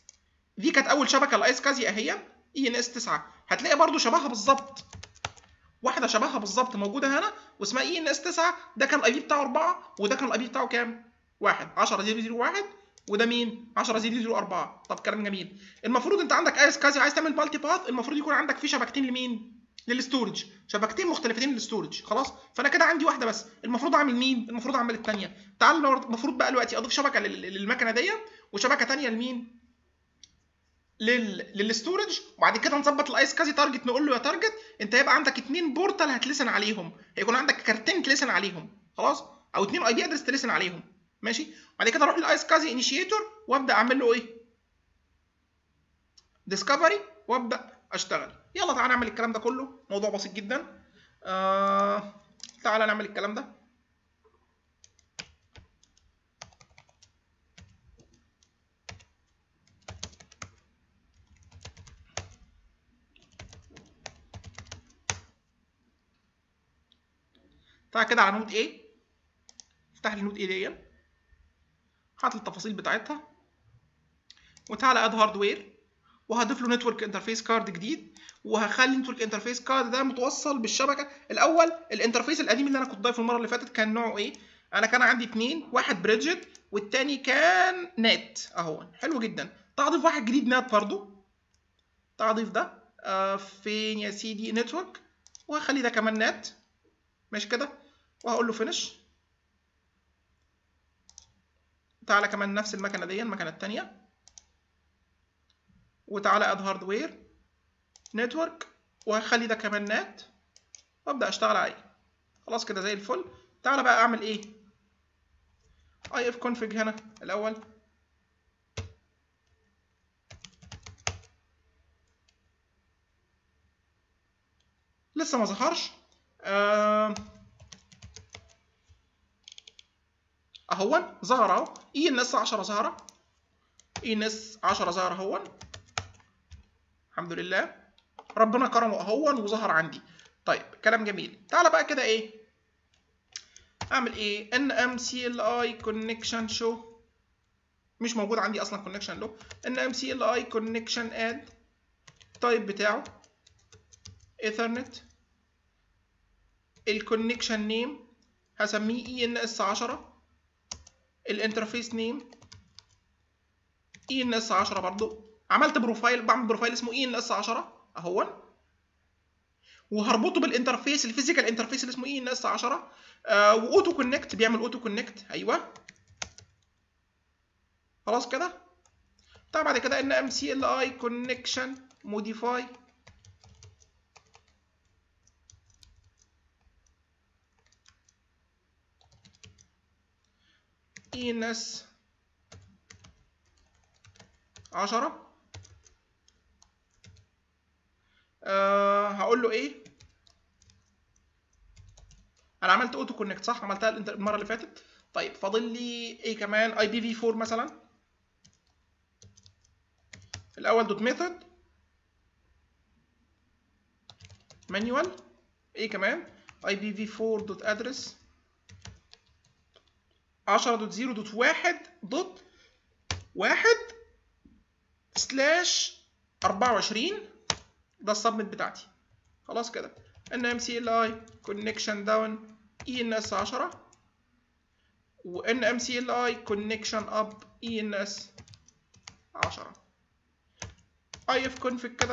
دي كانت اول شبكه الايس كازي اهي اي ان اس 9 هتلاقي برضو شبهها بالظبط واحده شبهها بالظبط موجوده هنا واسمها اي ان اس 9 ده كان الاي بي بتاعه 4 وده كان الاي بي بتاعه كام 1 10001 وده مين 10004 طب كلام جميل المفروض انت عندك ايس كازي عايز تعمل مالتي باث المفروض يكون عندك فيه شبكتين لمين للستورج شبكتين مختلفتين للستورج خلاص فانا كده عندي واحده بس المفروض اعمل مين المفروض اعمل الثانيه تعال المفروض بقى دلوقتي اضيف شبكه للمكنه دي وشبكه ثانيه لمين لل... للستورج وبعد كده نظبط الايس كازي تارجت نقول له يا تارجت انت هيبقى عندك اثنين بورتال هتلسن عليهم هيكون عندك كارتين تلسن عليهم خلاص او اثنين اي بي ادرس تلسن عليهم ماشي بعد كده اروح للايس كازي انيشيتور وابدا اعمل له ايه ديسكفري وابدا اشتغل يلا تعالى نعمل الكلام ده كله موضوع بسيط جدا آه... تعالى نعمل الكلام ده تعالى كده على نود A افتح لي نود A دي هات التفاصيل بتاعتها وتعالى اد هاردوير وهضيف له نتورك انترفيس كارد جديد وهخلي النتورك انترفيس كارد ده متوصل بالشبكه الاول الانترفيس القديم اللي انا كنت ضايفه المره اللي فاتت كان نوعه ايه انا كان عندي اثنين واحد بريدجت والتاني كان نات اهو حلو جدا تعال اضيف واحد جديد نات برضو تعال اضيف ده آه فين يا سيدي نتورك وهخلي ده كمان نات ماشي كده وهقول له فينش تعالى كمان نفس المكنه دي المكنه الثانيه وتعالى اد هاردوير نتورك وهخلي ده كمان نات وابدا اشتغل عليه خلاص كده زي الفل تعالى بقى اعمل ايه اي اف config هنا الاول لسه ما ظهرش آه اهون ظهر اهو اي ان اس 10 ظهر اي ان اس 10 ظهر اهون الحمد لله ربنا كرمه اهون وظهر عندي طيب كلام جميل تعالى بقى كده ايه اعمل ايه ان ام سي ال اي كونكشن شو مش موجود عندي اصلا كونكشن له ان ام سي ال اي كونكشن اد تايب بتاعه ايثرنت الكونكشن نيم هسميه اي ان اس 10 الانترفيس نيم اي ان اس 10 برضو عملت بروفايل بعمل بروفايل اسمه اي ان اس 10 اهون وهربطه بالانترفيس الفيزيكال انترفيس اللي اسمه اي ان اس 10 آه واوتو كونكت بيعمل اوتو كونكت ايوه خلاص كده طبعا بعد كده ان ام سي ال اي كونكشن موديفاي اي ان اس 10 أه هقول له ايه انا عملت اوتو كونكت صح عملتها المره اللي فاتت طيب فاضل لي ايه كمان اي بي في 4 مثلا الاول دوت ميثود مانيوال ايه كمان اي بي في 4 دوت ادرس 10 دوت 0 دوت 1 دوت 1 سلاش 24 ده السبمت بتاعتي خلاص كده ان ام سي ال اي كونكشن داون اي ان اس 10 وان ام سي ال اي كونكشن اب اي ان اس 10 اي اف كونفج كده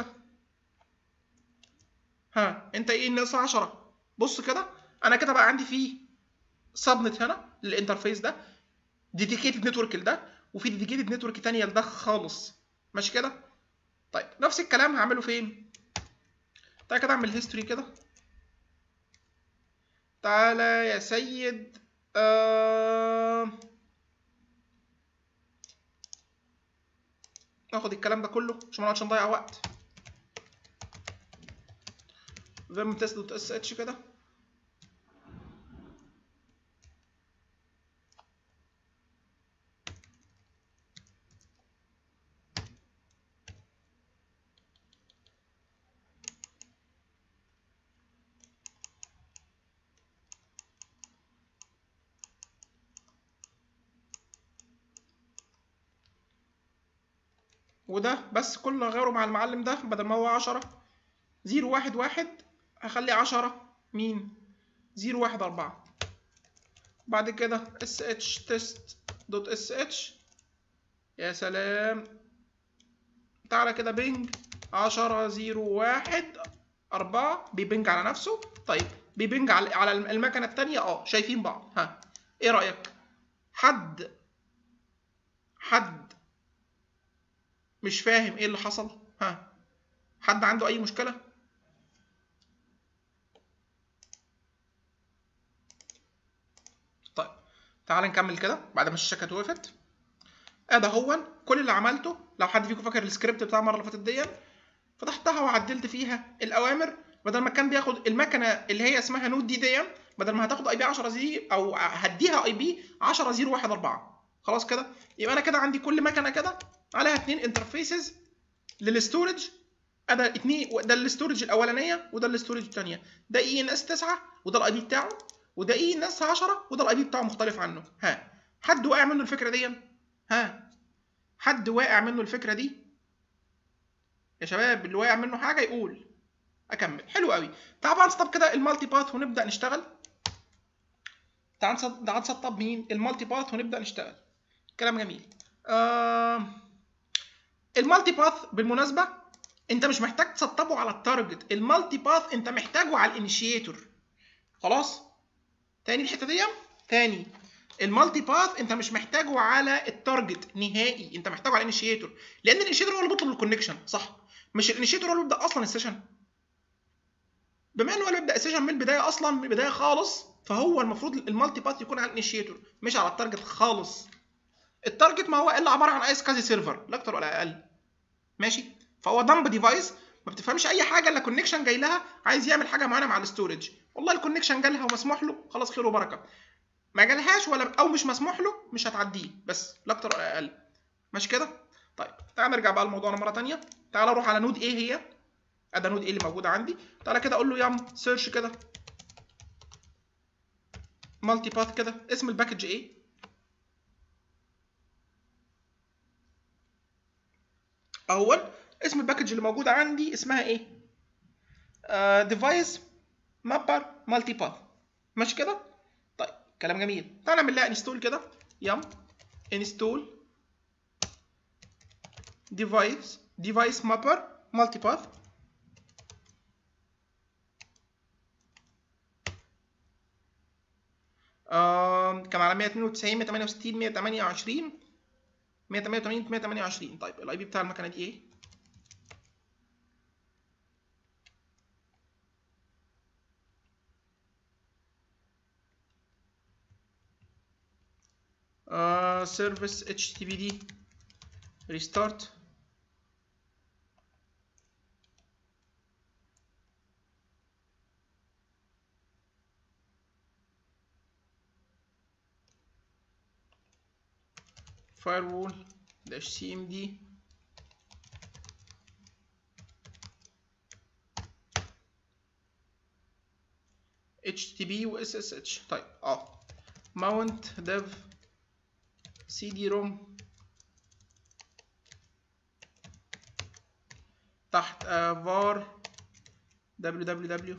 ها انت اي ان اس 10 بص كده انا كده بقى عندي فيه سبنت هنا للانترفيس ده ديديكيتد نتورك لده وفي ديديكيتد نتورك تانية لده خالص ماشي كده طيب نفس الكلام هعمله فين تعالى كده اعمل هيستوري كده تعالى يا سيد آه... ناخد الكلام ده كله عشان ما نقعدش نضيع وقت فيم تيست دوت اس اتش كده وده بس كل اللي هغيره مع المعلم ده بدل ما هو 10 0 1 1 هخليه 10 مين 0 1 4 بعد كده اس اتش تيست دوت اس اتش يا سلام تعالى كده بينج 10 0 1 4 بيبنج على نفسه طيب بيبنج على على المكنه الثانيه اه شايفين بعض ها ايه رايك حد حد مش فاهم ايه اللي حصل ها حد عنده اي مشكله طيب تعال نكمل كده بعد ما الشاشه كانت وقفت ادي هو كل اللي عملته لو حد فيكم فاكر السكريبت بتاع المره اللي فاتت دي فتحتها وعدلت فيها الاوامر بدل ما كان بياخد المكنه اللي هي اسمها نود دي دي بدل ما هتاخد اي بي 10 زي او هديها اي بي 10 0 1 4 خلاص كده يبقى انا كده عندي كل مكنه كده عليها اثنين انترفيسز للستورج ادا اتنين ده الاستورج الاولانيه وده الاستورج الثانيه ده اي ان اس 9 وده الاي بي بتاعه وده اي ان اس 10 وده الاي بي بتاعه مختلف عنه ها حد واقع منه الفكره دي ها حد واقع منه الفكره دي يا شباب اللي واقع منه حاجه يقول اكمل حلو قوي تعال بقى نسطب كده المالتي باث ونبدا نشتغل تعال نسطب مين المالتي باث ونبدا نشتغل كلام جميل آه المالتي باث بالمناسبه انت مش محتاج تسطبه على التارجت المالتي باث انت محتاجه على الانيشيتور خلاص تاني الحته دي تاني المالتي باث انت مش محتاجه على التارجت نهائي انت محتاجه على الانيشيتور لان الانيشيتور هو اللي بيطلب الكونكشن صح مش الانيشيتور هو اللي بيبدا اصلا السيشن بما انه هو اللي بيبدا السيشن من البدايه اصلا من البدايه خالص فهو المفروض المالتي باث يكون على الانيشيتور مش على التارجت خالص التارجت ما هو الا عباره عن ايس كازي سيرفر لا اكتر ولا اقل ماشي فهو دمب ديفايس ما بتفهمش اي حاجه الا كونكشن جاي لها عايز يعمل حاجه معينه مع الاستورج والله الكونكشن جالها ومسموح له خلاص خير وبركه ما جالهاش ولا او مش مسموح له مش هتعديه بس لا اكتر ولا اقل ماشي كده طيب تعال نرجع بقى لموضوعنا مره ثانيه تعال اروح على نود ايه هي ادي نود ايه اللي موجوده عندي تعالى كده اقول له يام سيرش كده مالتي باث كده اسم الباكج ايه اول اسم الباكج اللي موجوده عندي اسمها ايه ديفايس مابر مالتي باث ماشي كده طيب كلام جميل تعالى نعمل لها انستول كده يام انستول ديفايس ديفايس مابر مالتي باث كان على 192 168 128 188 128 طيب الاي بي بتاع المكنه دي ايه؟ آه سيرفيس اتش تي بي دي ريستارت firewall dash cmd http و ssh طيب اه mount dev cd rom تحت uh, var www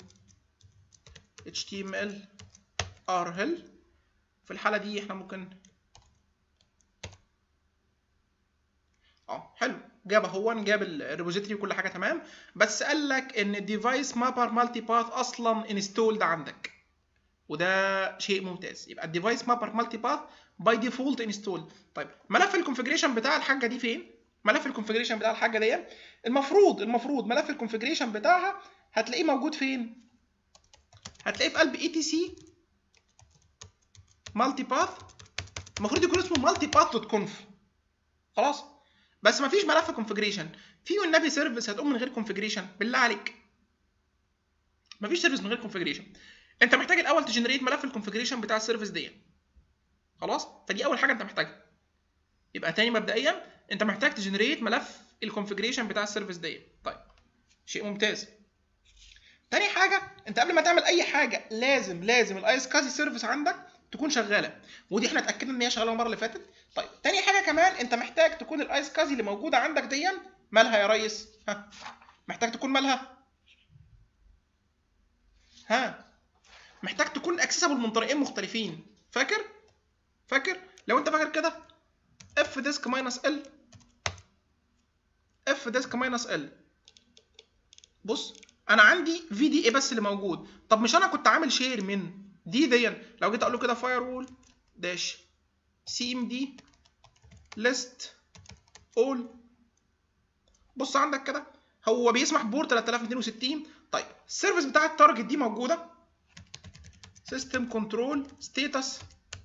html rhel في الحالة دي احنا ممكن اه حلو جاب اهو جاب الريبوزيتوري وكل حاجه تمام بس قال لك ان الديفايس مابر مالتي باث اصلا انستولد عندك وده شيء ممتاز يبقى الديفايس مابر مالتي باث باي ديفولت انستول طيب ملف الكونفجريشن بتاع الحاجه دي فين ملف الكونفجريشن بتاع الحاجه دي المفروض المفروض ملف الكونفجريشن بتاعها هتلاقيه موجود فين هتلاقيه في قلب اي تي سي مالتي باث المفروض يكون اسمه مالتي باث دوت كونف خلاص بس مفيش ملف كونفجريشن في والنبي سيرفيس هتقوم من غير كونفجريشن بالله عليك مفيش سيرفيس من غير كونفجريشن انت محتاج الاول تجنريت ملف الكونفجريشن بتاع السيرفيس دي خلاص فدي اول حاجه انت محتاجها يبقى تاني مبدئيا انت محتاج تجنريت ملف الكونفجريشن بتاع السيرفيس دي طيب شيء ممتاز تاني حاجه انت قبل ما تعمل اي حاجه لازم لازم الايس كازي سيرفيس عندك تكون شغاله ودي احنا اتاكدنا ان هي شغاله المره اللي فاتت طيب تاني حاجه كمان انت محتاج تكون الايس كازي اللي موجوده عندك دي مالها يا ريس ها محتاج تكون مالها ها محتاج تكون اكسسبل من طريقين مختلفين فاكر فاكر لو انت فاكر كده اف ديسك ماينس ال اف ديسك ماينس ال بص انا عندي في دي اي بس اللي موجود طب مش انا كنت عامل شير من دي دي لو جيت اقول له كده فاير وول داش سي ام دي ليست اول بص عندك كده هو بيسمح بورت 3260 طيب السيرفيس بتاع التارجت دي موجوده سيستم كنترول ستيتس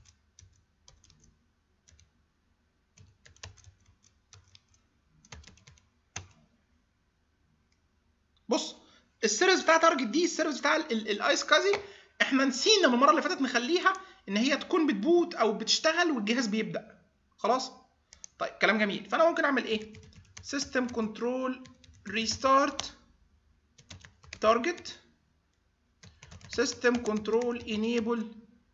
بص السيرفيس بتاع تارجت دي السيرفيس بتاع الايس كازي احنا نسينا من المره اللي فاتت نخليها ان هي تكون بتبوت او بتشتغل والجهاز بيبدا خلاص طيب كلام جميل فانا ممكن اعمل ايه سيستم كنترول ريستارت تارجت سيستم كنترول انيبل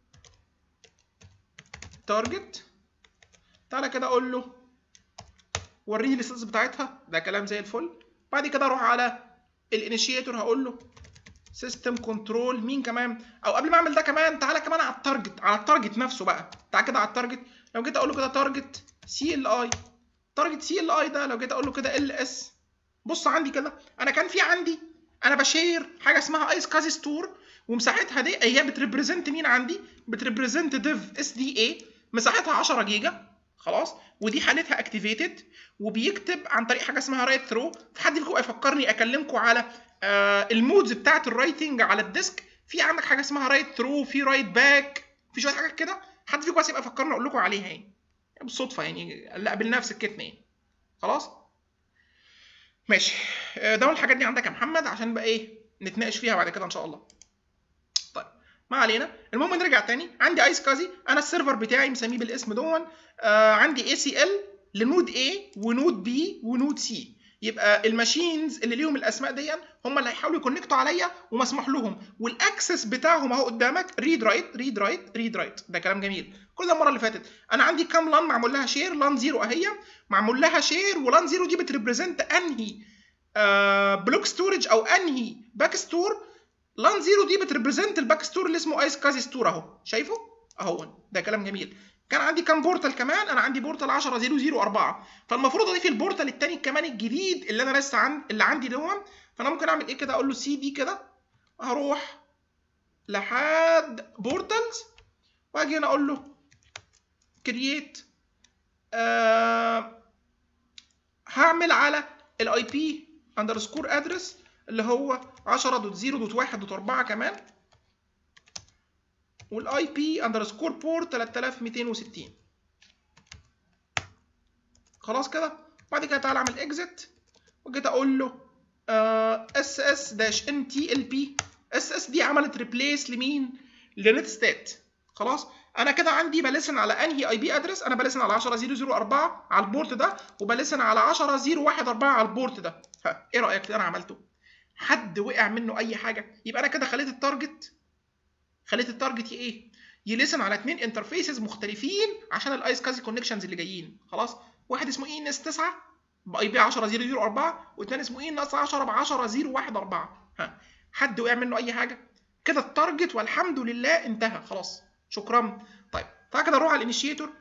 تارجت تعالى كده اقول له وريني الستاتس بتاعتها ده كلام زي الفل بعد كده اروح على الانيشيتور هقول له سيستم كنترول مين كمان او قبل ما اعمل ده كمان تعالى كمان على التارجت على التارجت نفسه بقى تعالى كده على التارجت لو جيت اقول له كده تارجت سي ال اي تارجت سي ال اي ده لو جيت اقول له كده ال اس بص عندي كده انا كان في عندي انا بشير حاجه اسمها ايس كازي ستور ومساحتها دي هي بتريبريزنت مين عندي بتريبريزنت ديف اس دي اي مساحتها 10 جيجا خلاص ودي حالتها اكتيفيتد وبيكتب عن طريق حاجه اسمها رايت ثرو في حد فيكم يفكرني اكلمكم على آه المودز بتاعه الرايتنج على الديسك في عندك حاجه اسمها رايت ثرو في رايت باك في شويه حاجات كده حد فيكم بس يبقى فكرني اقول لكم عليها يعني بالصدفه يعني لا قابلناها في سكتنا يعني خلاص ماشي آه ده الحاجات دي عندك يا محمد عشان بقى ايه نتناقش فيها بعد كده ان شاء الله طيب ما علينا المهم نرجع تاني عندي ايس كازي انا السيرفر بتاعي مسميه بالاسم دون آه عندي اي سي ال لنود A ونود B ونود C يبقى الماشينز اللي ليهم الاسماء دي هم اللي هيحاولوا يكونكتوا عليا ومسموح لهم والاكسس بتاعهم اهو قدامك ريد رايت ريد رايت ريد رايت ده كلام جميل كل ده المره اللي فاتت انا عندي كام لان معمول لها شير لان زيرو اهي معمول لها شير ولان زيرو دي بتريبريزنت انهي آه بلوك ستورج او انهي باك ستور لان زيرو دي بتريبريزنت الباك ستور اللي اسمه ايس كازي ستور اهو شايفه اهو ده كلام جميل كان عندي كام بورتال كمان انا عندي بورتال 10004 فالمفروض اضيف البورتال الثاني كمان الجديد اللي انا لسه عند اللي عندي دون فانا ممكن اعمل ايه كده اقول له سي دي كده هروح لحد بورتالز واجي هنا اقول له كرييت آه هعمل على الاي بي اندرسكور ادرس اللي هو 10.0.1.4 كمان والاي بي اندرسكور بورت 3260 خلاص كده بعد كده تعالى اعمل اكزit وجيت اقول له اس اس داش ان تي ال بي اس اس دي عملت ريبليس لمين لنت ستات خلاص انا كده عندي بلسن على انهي اي بي ادرس انا بلسن على 10004 على البورت ده وبلسن على 10014 على البورت ده ها ايه رايك اللي انا عملته حد وقع منه اي حاجه يبقى انا كده خليت التارجت خليت التارجت ايه يلسن على اثنين انترفيسز مختلفين عشان الايس كازي كونكشنز اللي جايين خلاص واحد اسمه اي ان اس 9 باي بي 10004 والثاني اسمه اي ان اس 10 ب 10014 ها حد وقع منه اي حاجه كده التارجت والحمد لله انتهى خلاص شكرا طيب تعالى كده نروح على الانيشيتور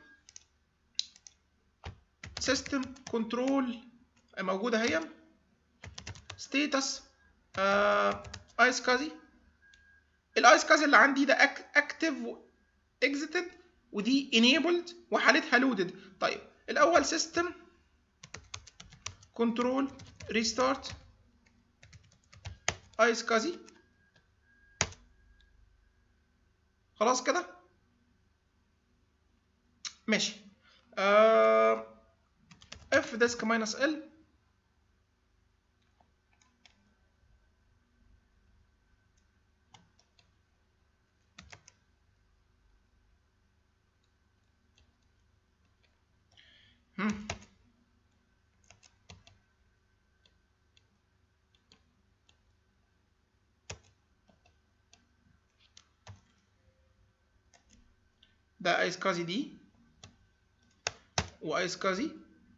سيستم كنترول موجوده اهي ستيتس ايس كازي الايس كازي اللي عندي ده اكتف اكزيتد ودي enabled وحالتها لودد طيب الاول سيستم كنترول ريستارت ايس كازي خلاص كده ماشي اف ديسك ماينس ال ده ايس كازي دي وايس كازي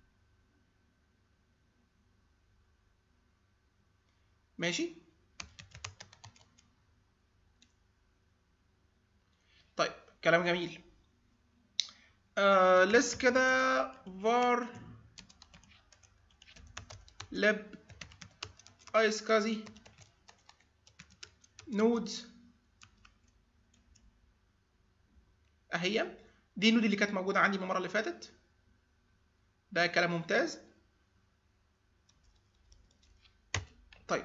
ماشي طيب كلام جميل آه لس كده var lib ايس كازي نودز اهي دي النود اللي كانت موجوده عندي من المره اللي فاتت ده كلام ممتاز طيب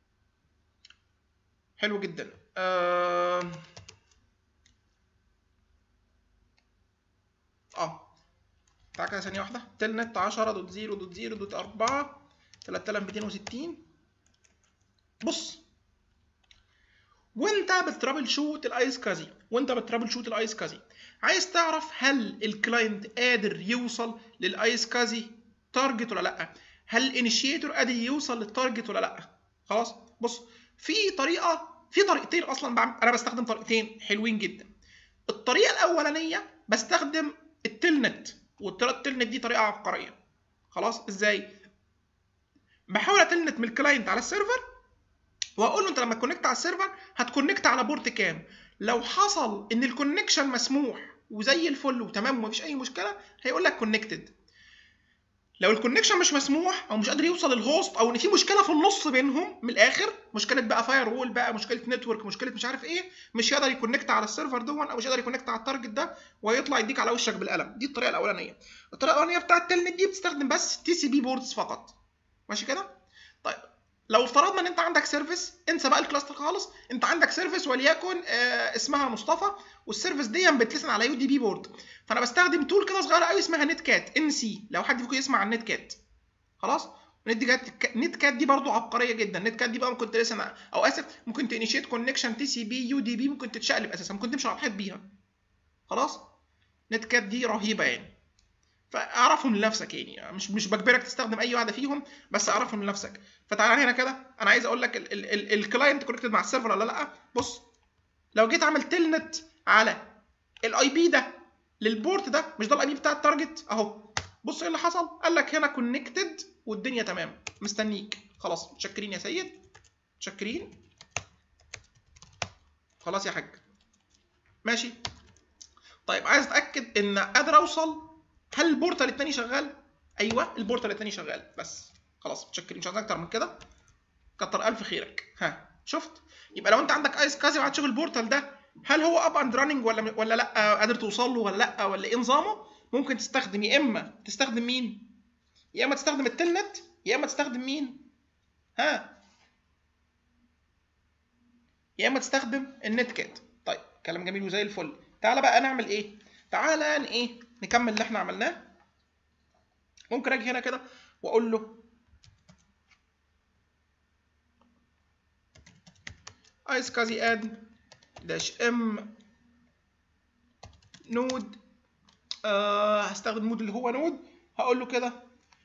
حلو جدا آه اه تعالى كده ثانيه واحده تلنت 10 دوت 0 دوت 0 دوت 4 3260 بص وانت بترابل شوت الايس كازي وانت بترابل شوت الايس كازي عايز تعرف هل الكلاينت قادر يوصل للايس كازي تارجت ولا لا هل الانيشيتور قادر يوصل للتارجت ولا لا خلاص بص في طريقه في طريقتين اصلا بعمل انا بستخدم طريقتين حلوين جدا الطريقه الاولانيه بستخدم التلنت والطريقه التلنت دي طريقه عبقريه خلاص ازاي بحاول اتلنت من الكلاينت على السيرفر واقول له انت لما تكونكت على السيرفر هتكونكت على بورت كام لو حصل ان الكونكشن مسموح وزي الفل وتمام ومفيش اي مشكله هيقول لك كونكتد لو الكونكشن مش مسموح او مش قادر يوصل للهوست او ان في مشكله في النص بينهم من الاخر مشكله بقى فاير وول بقى مشكله نتورك مشكله مش عارف ايه مش هيقدر يكونكت على السيرفر دون او مش هيقدر يكونكت على التارجت ده ويطلع يديك على وشك بالقلم دي الطريقه الاولانيه الطريقه الاولانيه بتاعه التلنت دي بتستخدم بس تي سي بي بوردز فقط ماشي كده طيب لو افترضنا ان انت عندك سيرفيس انسى بقى الكلاستر خالص انت عندك سيرفيس وليكن آه اسمها مصطفى والسيرفيس دي بتلسن على يو دي بي بورد فانا بستخدم تول كده صغيره قوي اسمها نت كات ان سي لو حد فيكم يسمع عن نت كات خلاص نت كات نت كات دي برضو عبقريه جدا نت كات دي بقى ممكن تلسن او اسف ممكن تانيشيت كونكشن تي سي بي يو دي بي ممكن تتشقلب اساسا ممكن تمشي على الحيط بيها خلاص نت كات دي رهيبه يعني فاعرفهم لنفسك يعني مش مش بجبرك تستخدم اي واحده فيهم بس اعرفهم لنفسك فتعالى هنا كده انا عايز اقول لك الكلاينت كونكتد مع السيرفر ولا لا بص لو جيت عملت تلنت على الاي بي ده للبورت ده مش ده الاي بي بتاع التارجت اهو بص ايه اللي حصل قال لك هنا كونكتد والدنيا تمام مستنيك خلاص متشكرين يا سيد متشكرين خلاص يا حاج ماشي طيب عايز اتاكد ان قادر اوصل هل البورتال التاني شغال؟ ايوه البورتال التاني شغال بس خلاص متشكرين مش عايز اكتر من كده كتر الف خيرك ها شفت؟ يبقى لو انت عندك ايس كازي وعايز تشوف البورتال ده هل هو اب اند راننج ولا ولا لا قادر توصل له ولا لا ولا ايه نظامه؟ ممكن تستخدم يا اما تستخدم مين؟ يا اما تستخدم التلنت يا اما تستخدم مين؟ ها يا اما تستخدم النت كات طيب كلام جميل وزي الفل تعالى بقى نعمل ايه؟ تعالى ايه نكمل اللي احنا عملناه ممكن اجي هنا كده واقول له ايس كازي اد داش ام نود آه هستخدم مود اللي هو نود هقول له كده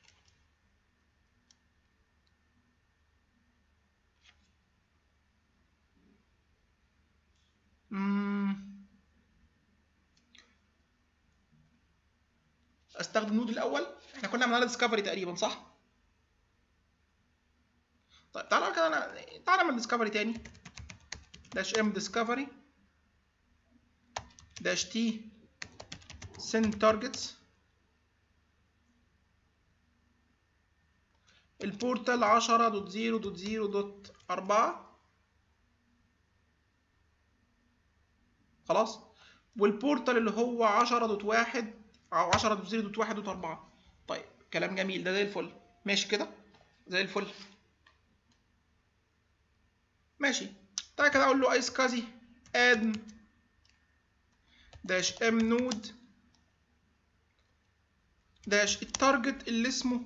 استخدم نود الاول احنا كنا عملنا ديسكفري تقريبا صح طيب تعالى كده انا تعالى نعمل ديسكفري تاني داش ام ديسكفري داش تي send targets البورتال 10 دوت 0 دوت 0 دوت 4 خلاص والبورتال اللي هو 10 دوت 1 او 10 دوت 0 دوت 1 دوت 4 طيب كلام جميل ده زي الفل ماشي كده زي الفل ماشي تعالى كده اقول له ايس كازي اد داش ام نود داش التارجت اللي اسمه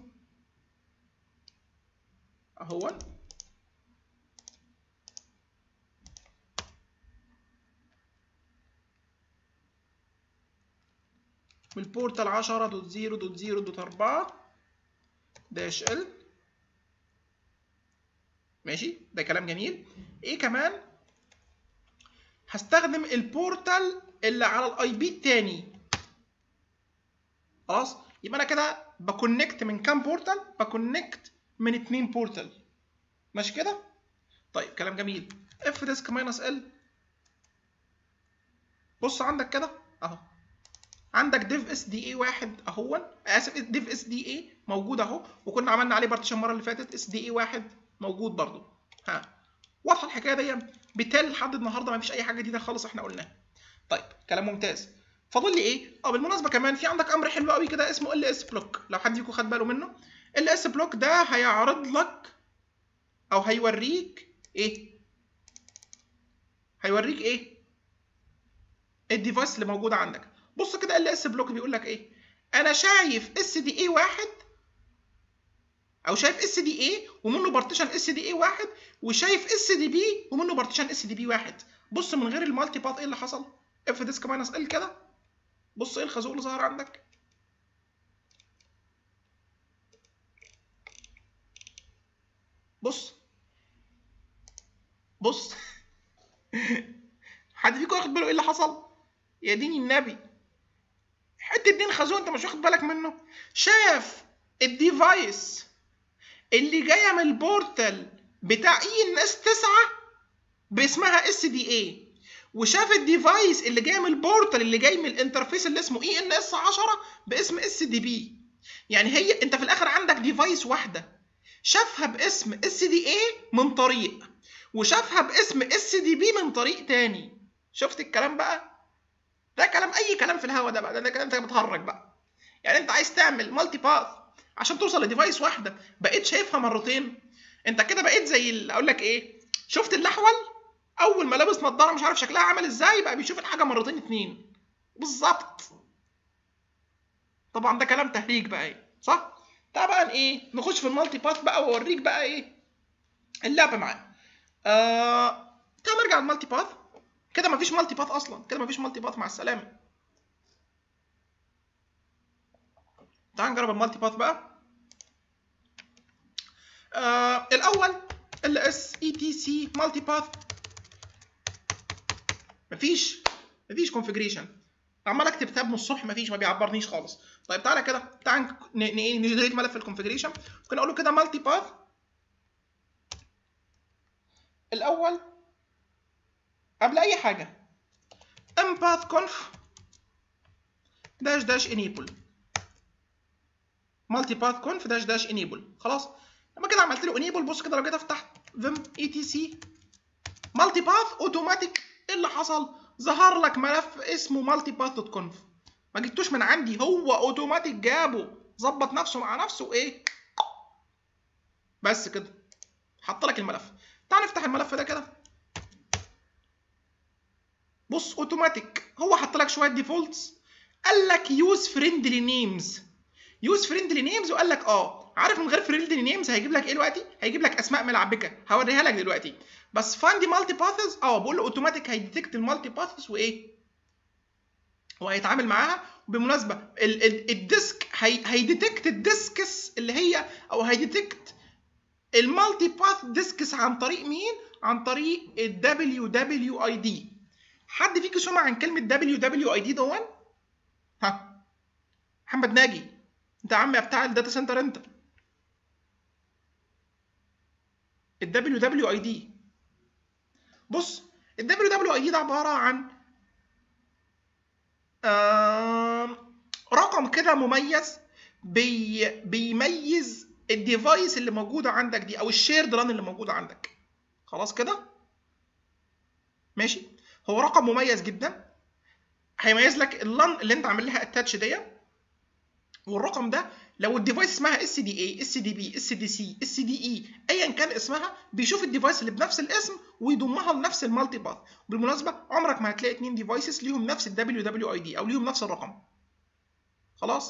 اهو والبورتال 10 دوت 0 دوت 0 دوت 4 داش ال ماشي ده كلام جميل ايه كمان هستخدم البورتال اللي على الاي بي التاني خلاص يبقى انا كده بكونكت من كام بورتال بكونكت من اتنين بورتال ماشي كده طيب كلام جميل اف ديسك ماينس ال بص عندك كده اهو عندك ديف اس دي اي واحد اهو اسف ديف اس دي اي موجود اهو وكنا عملنا عليه بارتيشن المره اللي فاتت اس دي اي واحد موجود برضو ها واضحه الحكايه دي بالتالي لحد النهارده ما فيش اي حاجه جديده خالص احنا قلناها طيب كلام ممتاز فاضل لي ايه اه بالمناسبه كمان في عندك امر حلو قوي كده اسمه ال اس بلوك لو حد فيكم خد باله منه ال اس بلوك ده هيعرض لك او هيوريك ايه هيوريك ايه الديفايس اللي موجود عندك بص كده ال اس بلوك بيقول لك ايه انا شايف اس دي اي واحد او شايف اس دي اي ومنه بارتيشن اس دي اي واحد وشايف اس دي بي ومنه بارتيشن اس دي بي واحد بص من غير المالتي باث ايه اللي حصل اف ديسك ماينس ال كده بص ايه الخازوق اللي ظهر عندك بص بص حد فيكم واخد باله ايه اللي حصل يا ديني النبي حته اتنين خازوق انت مش واخد بالك منه شاف الديفايس اللي جايه من البورتال بتاع اي ان اس 9 باسمها اس دي اي وشاف الديفايس اللي جاي من البورتال اللي جاي من الانترفيس اللي اسمه اي ان اس 10 باسم اس دي بي يعني هي انت في الاخر عندك ديفايس واحده شافها باسم اس دي اي من طريق وشافها باسم اس دي بي من طريق تاني شفت الكلام بقى ده كلام اي كلام في الهوا ده بقى ده, ده كلام انت بتهرج بقى يعني انت عايز تعمل مالتي باث عشان توصل لديفايس واحده بقيت شايفها مرتين انت كده بقيت زي اقول لك ايه شفت الاحول اول ما لابس نظاره مش عارف شكلها عامل ازاي بقى بيشوف الحاجه مرتين اتنين بالظبط طبعا ده كلام تهريج بقى ايه صح تعال بقى ايه نخش في المالتي باث بقى واوريك بقى ايه اللعبه معانا آه... تعال نرجع للمالتي باث كده مفيش مالتي باث اصلا كده مفيش مالتي باث مع السلامه تعال نجرب المالتي باث بقى آه الاول ال اس اي تي سي مالتي باث مفيش مفيش كونفجريشن عمال اكتب تاب من الصبح مفيش ما بيعبرنيش خالص طيب تعالى كده تعال نجريت ملف الكونفجريشن ممكن اقول له كده مالتي باث الاول قبل اي حاجه empath conf داش داش enable مالتي باث conf داش داش enable خلاص لما كده عملت له enable بص كده لو جيت افتح vim etc مالتي باث اوتوماتيك ايه اللي حصل ظهر لك ملف اسمه مالتي باث دوت كونف ما جبتوش من عندي هو اوتوماتيك جابه ظبط نفسه مع نفسه وايه بس كده حط لك الملف تعال نفتح الملف ده كده بص اوتوماتيك هو حط لك شويه ديفولتس قال لك يوز فريندلي نيمز يوز فريندلي نيمز وقال لك اه عارف من غير فريندلي نيمز هيجيب لك ايه دلوقتي هيجيب لك اسماء ملعبكه هوريها لك دلوقتي بس فايند مالتي باثز اه بقول له اوتوماتيك هيديتكت المالتي باثز وايه وهيتعامل معاها بالمناسبه ال ال الديسك هي هيديتكت الديسكس اللي هي او هيديتكت المالتي باث ديسكس عن طريق مين عن طريق الدبليو دبليو اي دي حد فيكم سمع عن كلمه دبليو دبليو اي دي دون ها محمد ناجي انت يا عم بتاع الداتا سنتر انت الدبليو دبليو اي دي بص الدبليو دبليو اي دي ده عباره عن رقم كده مميز بي بيميز الديفايس اللي موجوده عندك دي او الشيرد ران اللي موجوده عندك خلاص كده ماشي هو رقم مميز جدا هيميز لك اللان اللي انت عامل لها اتاتش دي والرقم ده لو الديفايس اسمها اس دي اي اس دي بي اس دي سي اس دي اي ايا كان اسمها بيشوف الديفايس اللي بنفس الاسم ويضمها لنفس المالتي باث بالمناسبه عمرك ما هتلاقي اتنين ديفايسز ليهم نفس الدبليو دبليو اي دي او ليهم نفس الرقم خلاص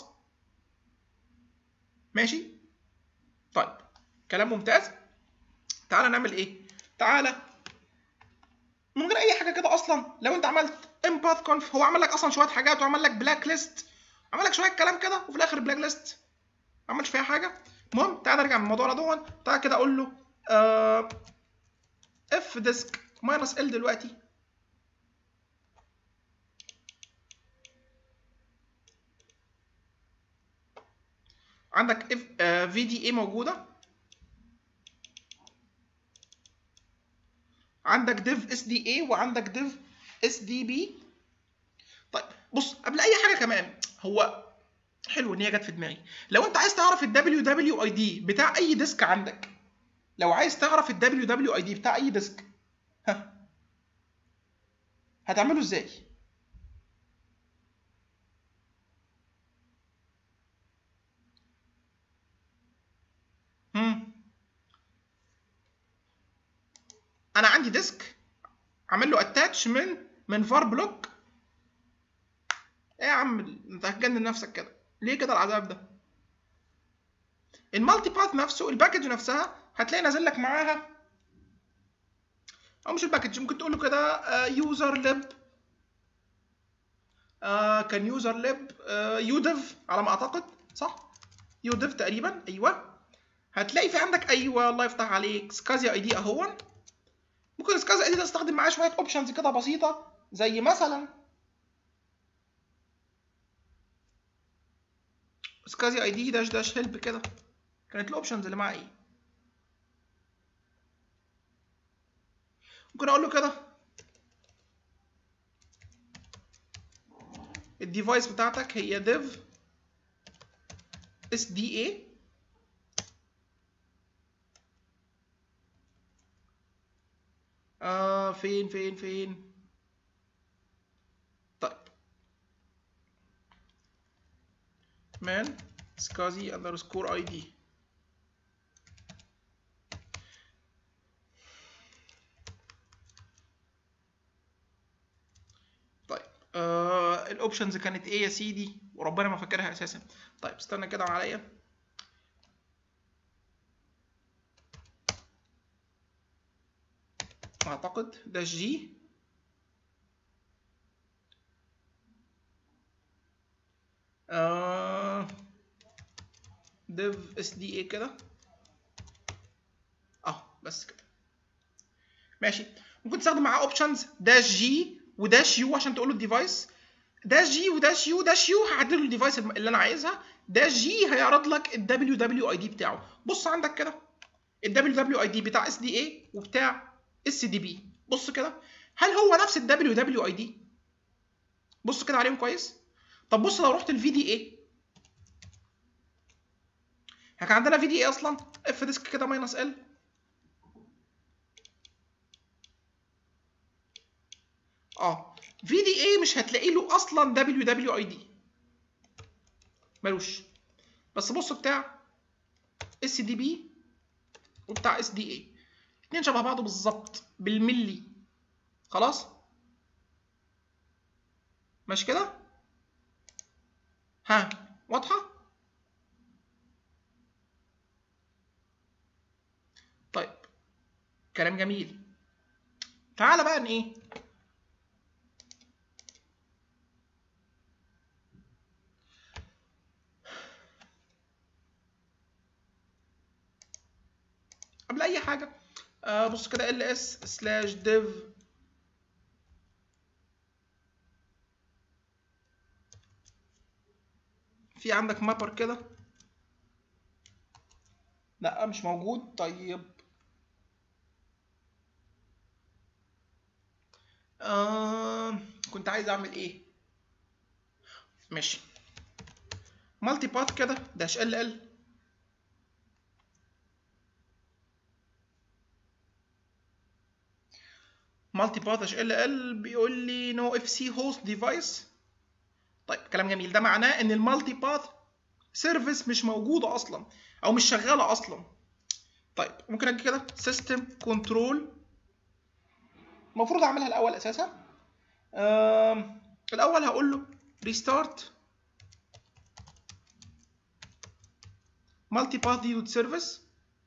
ماشي طيب كلام ممتاز تعالى نعمل ايه تعالى من غير اي حاجه كده اصلا لو انت عملت امباث كونف هو عمل لك اصلا شويه حاجات وعمل لك بلاك ليست عمل لك شويه كلام كده وفي الاخر بلاك ليست ما عملش فيها حاجه المهم تعالى نرجع من الموضوع ده دون تعالى كده اقول له آه اف ديسك ماينس ال دلوقتي عندك اف في دي اي موجوده عندك ديف اس دي اي وعندك ديف اس دي بي طيب بص قبل اي حاجه كمان هو حلو ان هي جت في دماغي لو انت عايز تعرف الدبليو دبليو اي دي بتاع اي ديسك عندك لو عايز تعرف الدبليو دبليو اي دي بتاع اي ديسك ها هتعمله ازاي هم انا عندي ديسك عامل له اتاتش من من فار بلوك ايه يا عم انت هتجنن نفسك كده ليه كده العذاب ده المالتي باث نفسه الباكج نفسها هتلاقي نازل لك معاها او مش الباكج ممكن تقول له كده يوزر ليب كان يوزر ليب يوديف على ما اعتقد صح يوديف تقريبا ايوه هتلاقي في عندك ايوه الله يفتح عليك سكازيا اي دي اهون ممكن سكازيا اي دي تستخدم معاه شويه اوبشنز كده بسيطه زي مثلا سكازي اي دي داش داش هيلب كده كانت الاوبشنز اللي معاه ايه ممكن اقول له كده الديفايس بتاعتك هي ديف اس دي اي آه فين فين فين طيب man سكازي underscore اي دي طيب آه الاوبشنز كانت ايه يا سيدي وربنا ما فاكرها اساسا طيب استنى كده عليا اعتقد ده جي آه div اس دي اي كده اه بس كده ماشي ممكن تستخدم معاه اوبشنز داش جي وداش يو عشان تقول له الديفايس داش جي وداش يو داش يو هعدل له الديفايس اللي انا عايزها داش جي هيعرض لك الدبليو دبليو اي دي بتاعه بص عندك كده الدبليو دبليو اي دي بتاع اس دي اي وبتاع اس دي بي بص كده هل هو نفس الدبليو دبليو اي دي بص كده عليهم كويس طب بص لو رحت الفي دي اي كان عندنا في دي اي اصلا اف ديسك كده ماينس ال اه في دي اي مش هتلاقي له اصلا دبليو دبليو اي دي ملوش بص بص بتاع اس دي بي وبتاع اس دي اي اتنين شبه بعض بالظبط بالملي خلاص ماشي كده ها واضحه طيب كلام جميل تعالى بقى ان ايه قبل اي حاجه آه بص كده ال اس سلاش ديف في عندك مابر كده لا مش موجود طيب آه كنت عايز اعمل ايه ماشي مالتي باث كده داش ال ال مالتي باث داش ال ال بيقول لي نو اف سي هوست ديفايس طيب كلام جميل ده معناه ان المالتي باث سيرفيس مش موجوده اصلا او مش شغاله اصلا طيب ممكن اجي كده سيستم كنترول المفروض اعملها الاول اساسا آم، الاول هقول له ريستارت مالتي باث دي دوت سيرفيس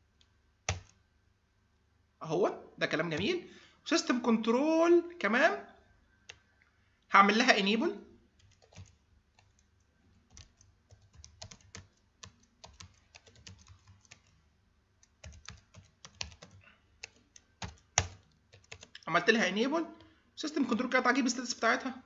اهو ده كلام جميل سيستم كنترول كمان هعمل لها انيبل عملت لها انيبل سيستم كنترول كانت هجيب الستاتس بتاعتها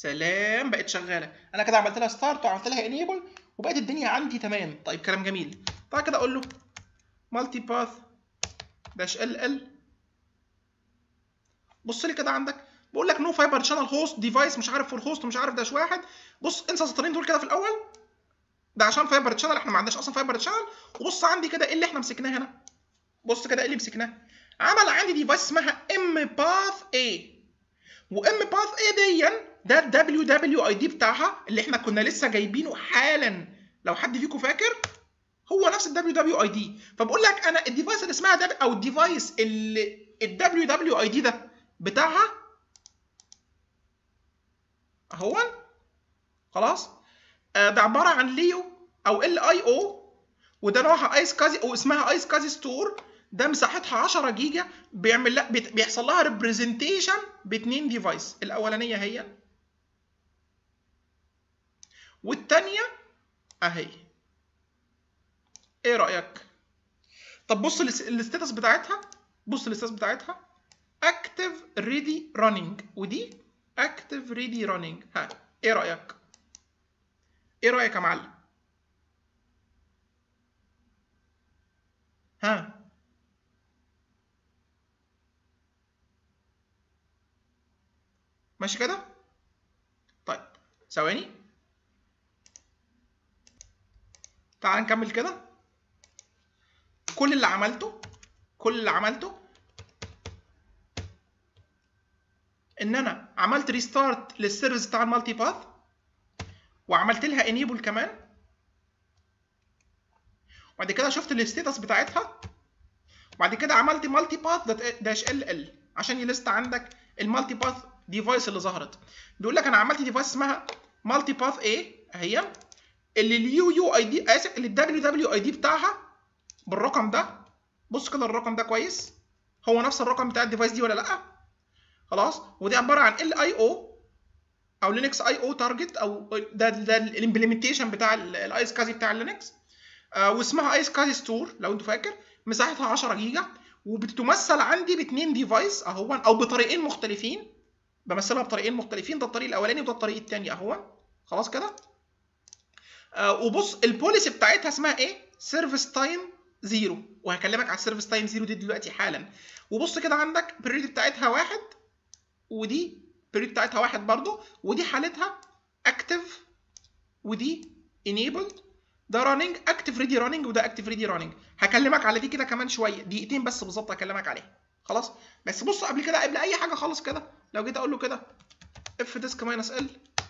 سلام بقت شغاله انا كده عملت لها ستارت وعملت لها انيبل وبقت الدنيا عندي تمام طيب كلام جميل تعال كده اقول له مالتي باث داش ال ال بص لي كده عندك بقول لك نو فايبر شانل هوست ديفايس مش عارف فور هوست مش عارف داش واحد بص انسى السطرين دول كده في الاول ده عشان فايبر شانل احنا ما عندناش اصلا فايبر شانل وبص عندي كده ايه اللي احنا مسكناه هنا بص كده ايه اللي مسكناه عمل عندي ديفايس اسمها ام باث اي وام باث اي دي ده الدبليو دبليو اي دي بتاعها اللي احنا كنا لسه جايبينه حالا لو حد فيكم فاكر هو نفس الدبليو دبليو اي دي فبقول لك انا الديفايس اللي اسمها دب او الديفايس اللي الدبليو دبليو اي دي ده بتاعها اهو خلاص آه ده عباره عن ليو او ال اي او وده نوعها ايس كازي او اسمها ايس كازي ستور ده مساحتها 10 جيجا بيعمل لا بيحصل لها ريبريزنتيشن باثنين ديفايس الاولانيه هي والثانيه اهي ايه رايك طب بص الاستاتس بتاعتها بص الاستاتس بتاعتها اكتف ريدي راننج ودي اكتف ريدي راننج ها ايه رايك ايه رايك يا معلم ها ماشي كده طيب ثواني تعال نكمل كده كل اللي عملته كل اللي عملته ان انا عملت ريستارت للسيرفيس بتاع المالتي باث وعملت لها انيبل كمان وبعد كده شفت الستيتس بتاعتها وبعد كده عملت مالتي باث داش ال ال عشان يلست عندك المالتي باث ديفايس اللي ظهرت بيقول لك انا عملت ديفايس اسمها مالتي باث اي اهي اللي اليو يو اي دي اسف اللي الدبليو دبليو اي دي بتاعها بالرقم ده بص كده الرقم ده كويس هو نفس الرقم بتاع الديفايس دي ولا لا خلاص ودي عباره عن ال اي او او لينكس اي او تارجت او ده ده الامبلمنتيشن بتاع الايس كازي بتاع لينكس آه واسمها ايس كازي ستور لو انت فاكر مساحتها 10 جيجا وبتتمثل عندي باثنين ديفايس اهو او بطريقين مختلفين بمثلها بطريقين مختلفين ده الطريق الاولاني وده الطريق الثاني اهو خلاص كده آه وبص البوليسي بتاعتها اسمها ايه سيرفيس تايم زيرو وهكلمك على السيرفيس تايم زيرو دي دلوقتي حالا وبص كده عندك بريد بتاعتها واحد ودي بريد بتاعتها واحد برضو ودي حالتها اكتف ودي enabled ده راننج اكتف ريدي راننج وده اكتف ريدي راننج هكلمك على دي كده كمان شويه دقيقتين بس بالظبط هكلمك عليها خلاص بس بص قبل كده قبل اي حاجه خالص كده لو جيت اقول له كده اف ديسك ماينس ال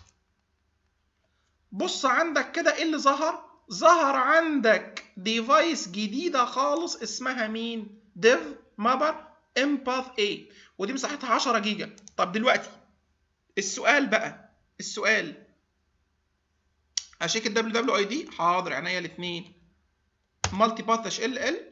بص عندك كده ايه اللي ظهر ظهر عندك ديفايس جديده خالص اسمها مين ديف مابر امباث اي ودي مساحتها 10 جيجا طب دلوقتي السؤال بقى السؤال اشيك الدبليو دبليو اي دي حاضر عينيا الاثنين مالتي باث ال ال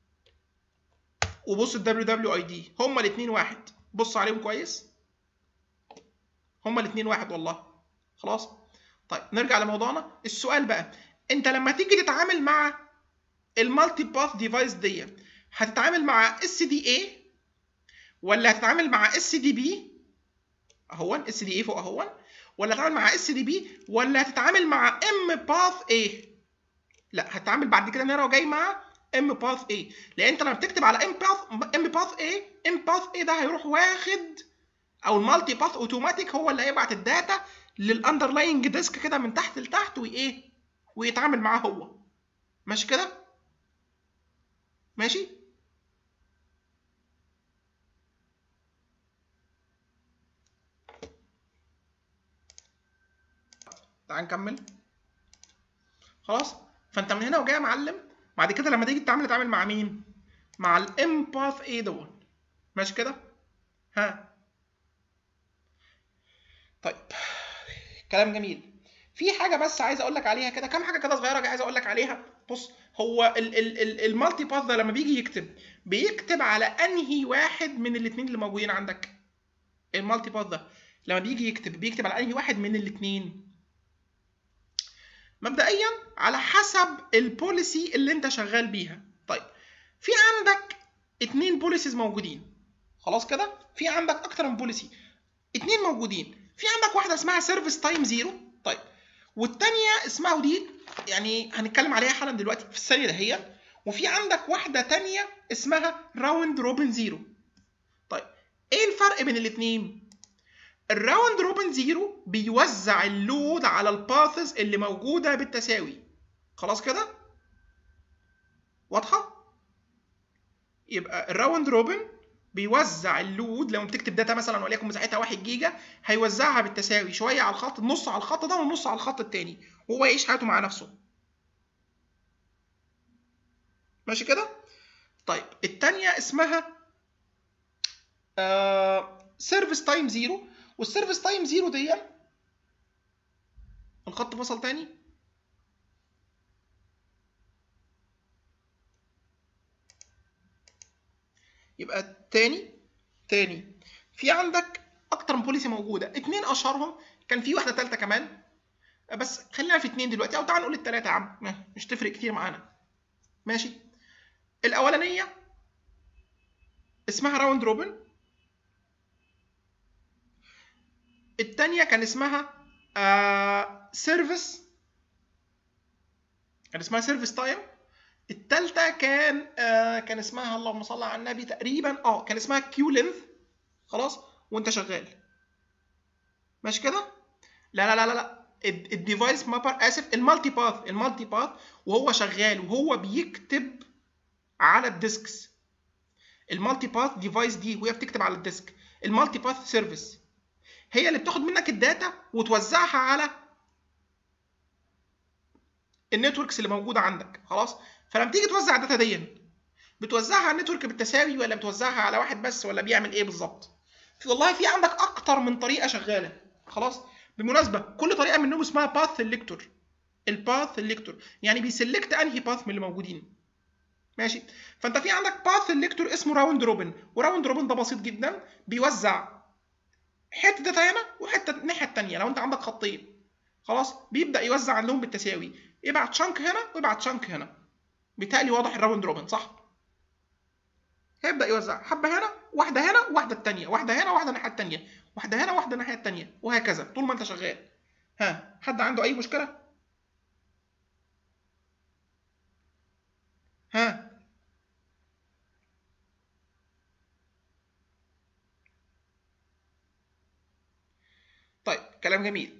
وبص الدبليو دبليو اي دي هما الاثنين واحد بص عليهم كويس هما الاثنين واحد والله خلاص طيب نرجع لموضوعنا السؤال بقى انت لما تيجي تتعامل مع المالتي باث ديفايس دي هتتعامل مع اس دي اي ولا هتتعامل مع اس دي بي اهون اس دي اي فوق اهون ولا هتتعامل مع اس دي بي ولا هتتعامل مع ام باث اي لا هتتعامل بعد كده ان انا جاي مع ام باث اي لان انت لما بتكتب على ام باث ام باث اي ام باث اي ده هيروح واخد او المالتي باث اوتوماتيك هو اللي هيبعت الداتا للاندرلاينج ديسك كده من تحت لتحت وايه ويتعامل معاه هو ماشي كده ماشي تعال نكمل خلاص فانت من هنا وجاي يا معلم بعد كده لما تيجي تتعامل تتعامل مع مين مع الامباث ايه دول ماشي كده ها طيب كلام جميل في حاجه بس عايز اقول لك عليها كده كام حاجه كده صغيره عايز اقول لك عليها بص هو المالتي باث ده لما بيجي يكتب بيكتب على انهي واحد من الاثنين اللي موجودين عندك المالتي باث ده لما بيجي يكتب بيكتب على انهي واحد من الاثنين مبدئيا على حسب البوليسي اللي انت شغال بيها طيب في عندك اتنين بوليسيز موجودين خلاص كده في عندك اكتر من بوليسي اتنين موجودين في عندك واحده اسمها سيرفيس تايم زيرو طيب والتانية اسمها ودي يعني هنتكلم عليها حالا دلوقتي في الثانيه دهيت وفي عندك واحده تانية اسمها راوند روبن زيرو طيب ايه الفرق بين الاثنين الراوند روبن زيرو بيوزع اللود على الباثز اللي موجوده بالتساوي خلاص كده واضحه يبقى الراوند روبن بيوزع اللود لو بتكتب داتا مثلا وليكن مساحتها 1 جيجا هيوزعها بالتساوي شويه على الخط النص على الخط ده والنص على الخط التاني وهو يعيش حياته مع نفسه ماشي كده طيب التانية اسمها سيرفيس تايم زيرو والسيرفيس تايم زيرو دي الخط فصل تاني يبقى تاني تاني في عندك اكتر من بوليسي موجوده اتنين اشهرهم كان في واحده ثالثه كمان بس خلينا في اتنين دلوقتي او تعال نقول الثلاثه يا عم مش تفرق كتير معانا ماشي الاولانيه اسمها راوند روبن الثانيه كان اسمها سيرفيس كان اسمها سيرفيس تايم التالتة كان آه كان اسمها اللهم صل على النبي تقريبا اه كان اسمها كيو لينث خلاص وانت شغال ماشي كده لا لا لا لا لا الديفايس مابر اسف المالتي باث المالتي باث وهو شغال وهو بيكتب على الديسكس المالتي باث ديفايس دي وهي بتكتب على الديسك المالتي باث سيرفيس هي اللي بتاخد منك الداتا وتوزعها على النتوركس اللي موجوده عندك خلاص فلما تيجي توزع الداتا دي بتوزعها على النتورك بالتساوي ولا بتوزعها على واحد بس ولا بيعمل ايه بالظبط في والله في عندك اكتر من طريقه شغاله خلاص بالمناسبه كل طريقه منهم اسمها باث سيلكتور الباث سيلكتور يعني بيسلكت انهي باث من اللي موجودين ماشي فانت في عندك باث سيلكتور اسمه راوند روبن وراوند روبن ده بسيط جدا بيوزع حته داتا هنا وحته الناحيه الثانيه لو انت عندك خطين خلاص بيبدا يوزع عندهم بالتساوي يبعت شانك هنا ويبعت شانك هنا بالتالي واضح الراوند روبن صح هيبدا يوزع حبه هنا واحده هنا واحده الثانيه واحده هنا واحده الناحيه الثانيه واحده هنا واحده الناحيه الثانيه وهكذا طول ما انت شغال ها حد عنده اي مشكله ها طيب كلام جميل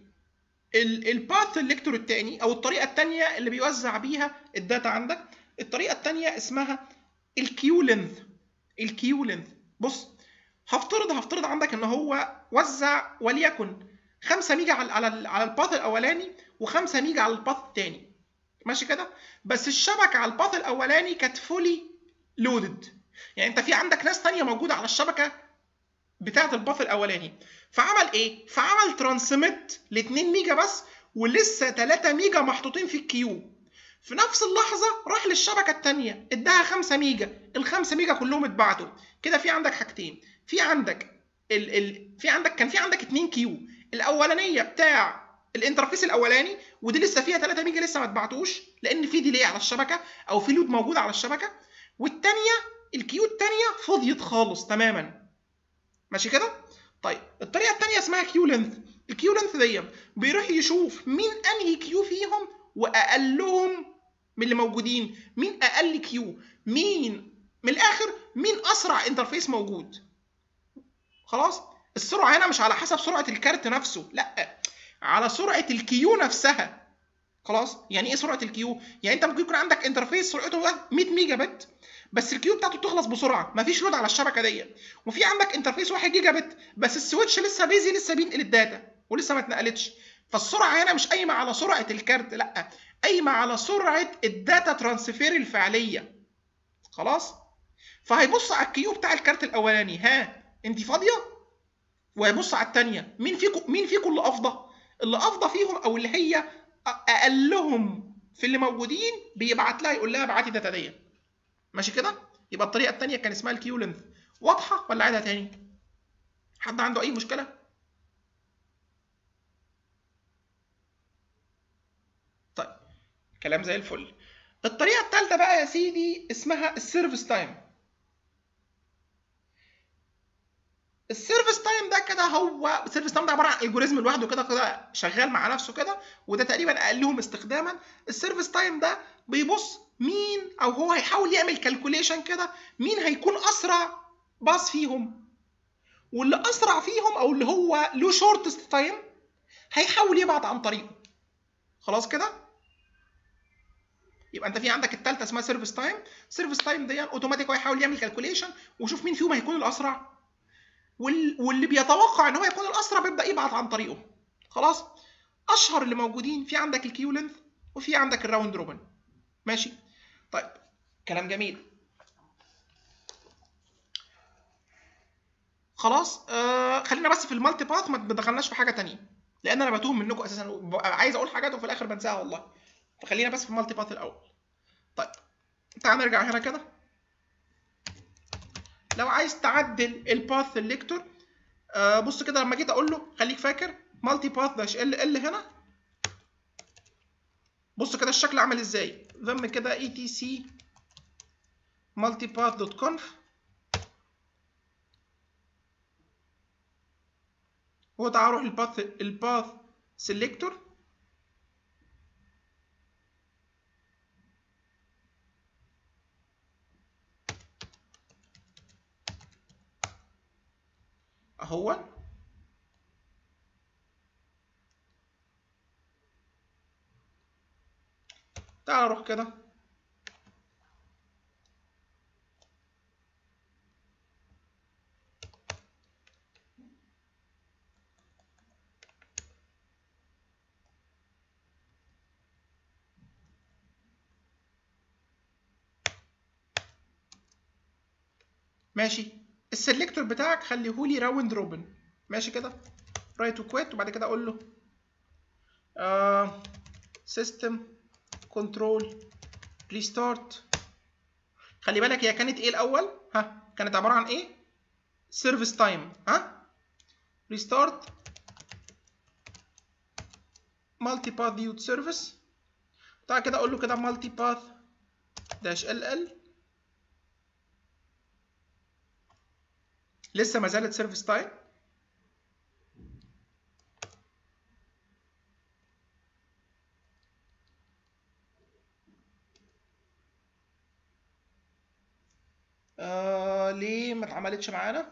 الباث سيلكتور الثاني او الطريقه الثانيه اللي بيوزع بيها الداتا عندك الطريقه الثانيه اسمها الكيو لينث الكيو لينث بص هفترض هفترض عندك ان هو وزع وليكن 5 ميجا على على على الباث الاولاني و5 ميجا على الباث الثاني ماشي كده بس الشبكه على الباث الاولاني كانت فولي لودد يعني انت في عندك ناس ثانيه موجوده على الشبكه بتاعه الباث الاولاني فعمل ايه فعمل ترانسميت ل 2 ميجا بس ولسه 3 ميجا محطوطين في الكيو في نفس اللحظه راح للشبكه الثانيه اداها 5 ميجا ال 5 ميجا كلهم اتبعتوا كده في عندك حاجتين في عندك ال ال في عندك كان في عندك 2 كيو الاولانيه بتاع الانترفيس الاولاني ودي لسه فيها 3 ميجا لسه ما اتبعتوش لان في ديلي على الشبكه او في لود موجود على الشبكه والثانيه الكيو الثانيه فضيت خالص تماما ماشي كده طيب الطريقه الثانيه اسمها كيو لينث الكيو لينث دي بيروح يشوف مين انهي كيو فيهم واقلهم من اللي موجودين مين اقل كيو مين من الاخر مين اسرع انترفيس موجود خلاص السرعه هنا مش على حسب سرعه الكارت نفسه لا على سرعه الكيو نفسها خلاص يعني ايه سرعه الكيو يعني انت ممكن يكون عندك انترفيس سرعته 100 ميجا بت بس الكيو بتاعته بتخلص بسرعه مفيش لود على الشبكه دي وفي عندك انترفيس 1 جيجا بت بس السويتش لسه بيزي لسه بينقل الداتا ولسه ما اتنقلتش فالسرعه هنا مش قايمه على سرعه الكارت لا قايمه على سرعه الداتا ترانسفير الفعليه خلاص فهيبص على الكيو بتاع الكارت الاولاني ها انت فاضيه وهيبص على الثانيه مين فيكم مين فيكم اللي افضى اللي افضى فيهم او اللي هي اقلهم في اللي موجودين بيبعت لها يقول لها ابعتي داتا دي ماشي كده يبقى الطريقه الثانيه كان اسمها الكيو لينث واضحه ولا عايزها تاني حد عنده اي مشكله طيب كلام زي الفل الطريقه الثالثه بقى يا سيدي اسمها السيرفيس تايم السيرفيس تايم ده كده هو السيرفيس تايم ده عباره عن الجوريزم لوحده كده كده شغال مع نفسه كده وده تقريبا اقلهم استخداما السيرفيس تايم ده بيبص مين او هو هيحاول يعمل كالكوليشن كده مين هيكون اسرع باص فيهم واللي اسرع فيهم او اللي هو له شورتست تايم هيحاول يبعت عن طريقه خلاص كده يبقى انت في عندك الثالثه اسمها سيرفيس تايم سيرفيس تايم دي اوتوماتيك هو يحاول يعمل كالكوليشن ويشوف مين فيهم هيكون الاسرع وال... واللي بيتوقع ان هو يكون الاسرع بيبدا يبعت عن طريقه خلاص اشهر اللي موجودين في عندك الكيو لينث وفي عندك الراوند روبن ماشي طيب كلام جميل خلاص آه خلينا بس في المالتي باث ما دخلناش في حاجه تانية لان انا بتوه منكم اساسا ببقى عايز اقول حاجات وفي الاخر بنساها والله فخلينا بس في المالتي باث الاول طيب تعال نرجع هنا كده لو عايز تعدل الباث سيلكتور آه بص كده لما جيت اقول له خليك فاكر مالتي باث داش ال ال هنا بص كده الشكل عامل ازاي ضم كده اي تي سي مالتي باث دوت كونف هو تعال اروح الباث الباث سيلكتور اهو تعال اروح كده ماشي السلكتور بتاعك خليه لي راوند روبن ماشي كده رايت وكويت وبعد كده اقول له سيستم كنترول ريستارت خلي بالك هي كانت ايه الاول ها كانت عباره عن ايه سيرفيس تايم ها ريستارت مالتي باث فيو سيرفيس تعال كده اقول له كده مالتي باث داش ال ال لسه ما زالت سيرفيس تايم آه ليه ما اتعملتش معانا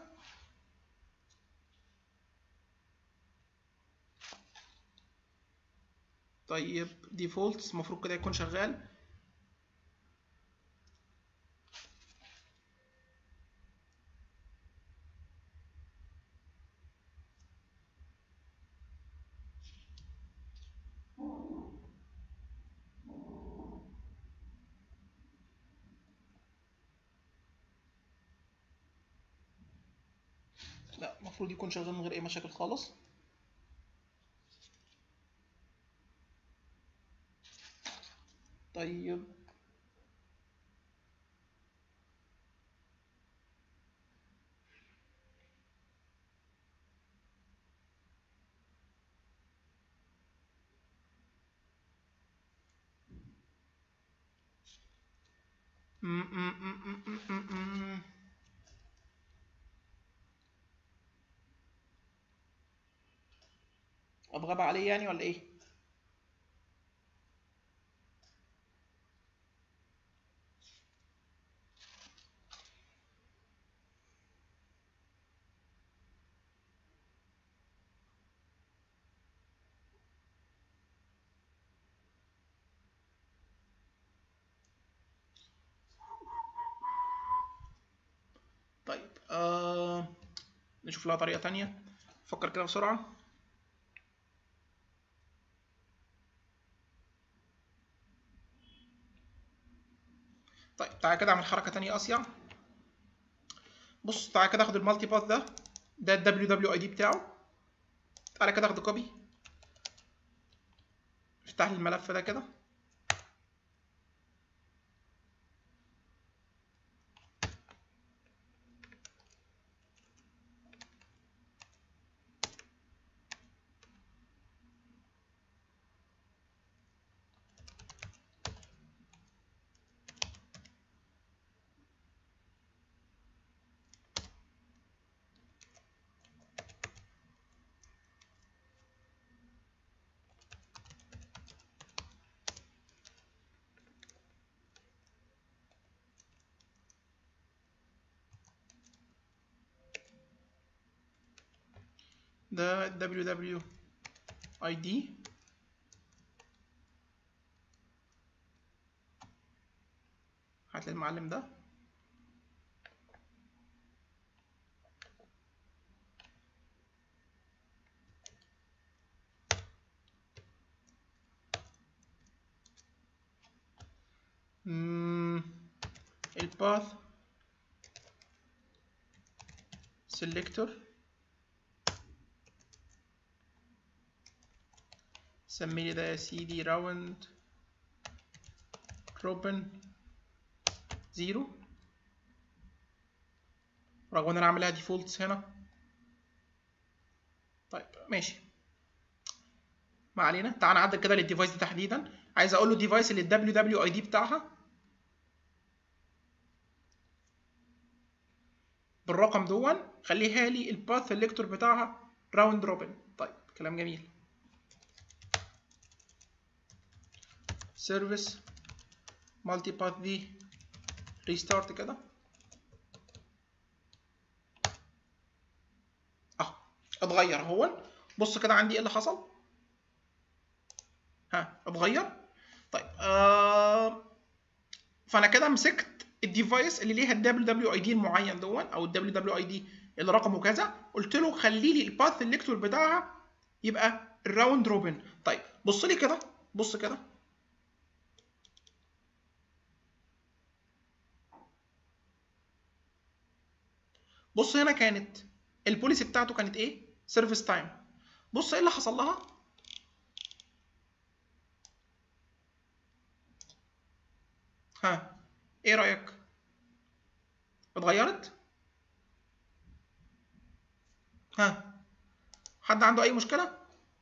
طيب ديفولت المفروض كده يكون شغال لا المفروض يكون شغال من غير اي مشاكل خالص طيب م- م- م- م- م- م- م. اتغاب عليه يعني ولا ايه طيب آه... نشوف لها طريقة تانية فكر كده بسرعة طيب تعالى كده اعمل حركة تانية أصيع بص تعالى كده اخد المالتي باث ده ده الدبليو دبليو اي دي بتاعه تعالى كده اخد كوبي افتح لي الملف ده كده ده ww id هات لي المعلم ده الباث selector سمي لي ده يا سيدي راوند روبن زيرو رغم ان انا عاملها ديفولتس هنا طيب ماشي ما علينا تعال نعدل كده للديفايس دي تحديدا عايز اقول له ديفايس اللي الدبليو دبليو اي دي بتاعها بالرقم دون خليها لي الباث سيلكتور بتاعها راوند روبن طيب كلام جميل سيرفيس مالتي باث دي ريستارت كده اه اتغير اهو بص كده عندي ايه اللي حصل ها اتغير طيب آه فانا كده مسكت الديفايس اللي ليها الدبليو دبليو اي دي المعين دون او الدبليو دبليو اي دي اللي رقمه كذا قلت له خلي لي الباث سيلكتور بتاعها يبقى الراوند روبن طيب بص لي كده بص كده بص هنا كانت البوليسي بتاعته كانت ايه سيرفيس تايم بص ايه اللي حصل لها ها ايه رايك اتغيرت ها حد عنده اي مشكله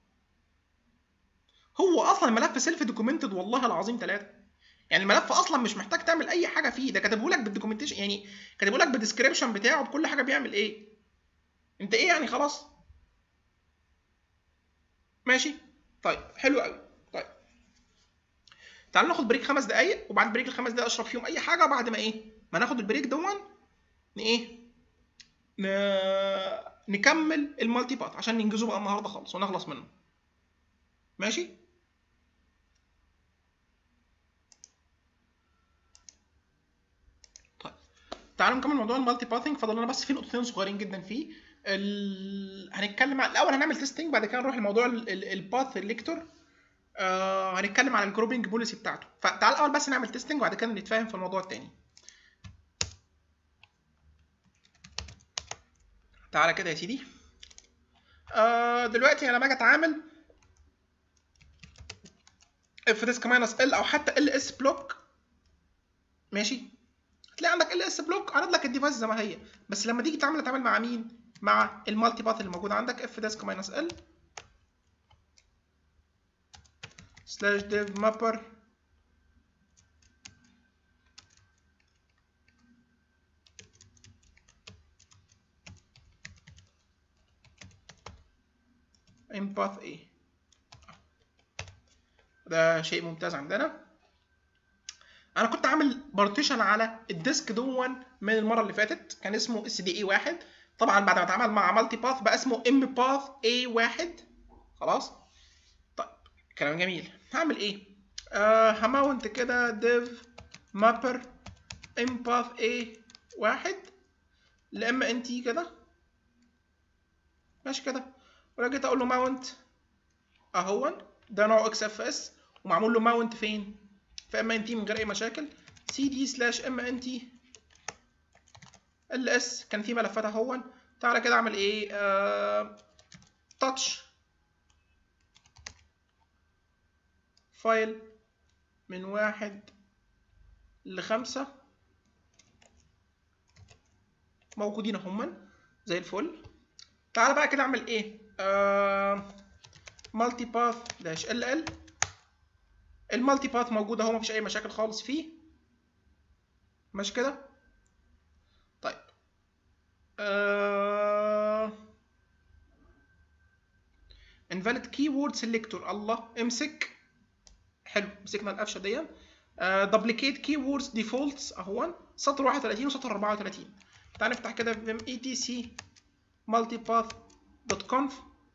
هو اصلا الملف سيلف دوكيومنتد والله العظيم ثلاثة يعني الملف اصلا مش محتاج تعمل اي حاجه فيه ده كاتبه لك بالدوكيومنتيشن يعني كاتبه لك بالديسكريبشن بتاعه بكل حاجه بيعمل ايه انت ايه يعني خلاص ماشي طيب حلو قوي طيب تعالوا ناخد بريك خمس دقايق وبعد بريك الخمس دقايق اشرب فيهم اي حاجه بعد ما ايه ما ناخد البريك دون ايه ن... نكمل المالتي بات عشان ننجزه بقى النهارده خالص ونخلص منه ماشي طيب تعالوا نكمل موضوع المالتي باثنج فاضل لنا بس في نقطتين صغيرين جدا فيه ال... هنتكلم عن الاول هنعمل تيستنج بعد كده نروح لموضوع الباث سيلكتور آه هنتكلم عن الجروبنج بوليسي بتاعته فتعال الاول بس نعمل تيستنج وبعد كده نتفاهم في الموضوع التاني تعالى كده يا سيدي آه دلوقتي انا لما اجي اتعامل اف ديسك ماينس ال او حتى ال اس بلوك ماشي هتلاقي عندك ال اس بلوك عرض لك الديفايس زي ما هي بس لما تيجي تعمل تتعامل مع مين مع المالتي باث اللي موجود عندك اف ديسك ماينس ال سلاش ديف مابر empath A ده شيء ممتاز عندنا انا كنت عامل بارتيشن على الديسك دون من المره اللي فاتت كان اسمه اس دي اي واحد طبعا بعد ما اتعمل مع مالتي باث بقى اسمه ام باث اي واحد خلاص طيب كلام جميل هعمل ايه آه هماونت كده ديف مابر ام باث اي واحد لام ان تي كده ماشي كده ولو جيت اقول له ماونت اهون ده نوع اكس اف اس ومعمول له ماونت فين في ام ان تي من غير اي مشاكل سي دي سلاش ام ان تي ال اس كان في ملفات اهون تعالى كده اعمل ايه آه... تاتش فايل من واحد لخمسة موجودين اهما زي الفل تعالى بقى كده اعمل ايه مالتي باث داش ال ال المالتي باث موجود اهو مفيش اي مشاكل خالص فيه ماشي كده طيب آه... invalid keyword selector الله امسك حلو مسكنا القفشه دي دبليكيت كي ووردز ديفولتس اهون سطر 31 وسطر 34 تعال نفتح كده vim etc multipath.conf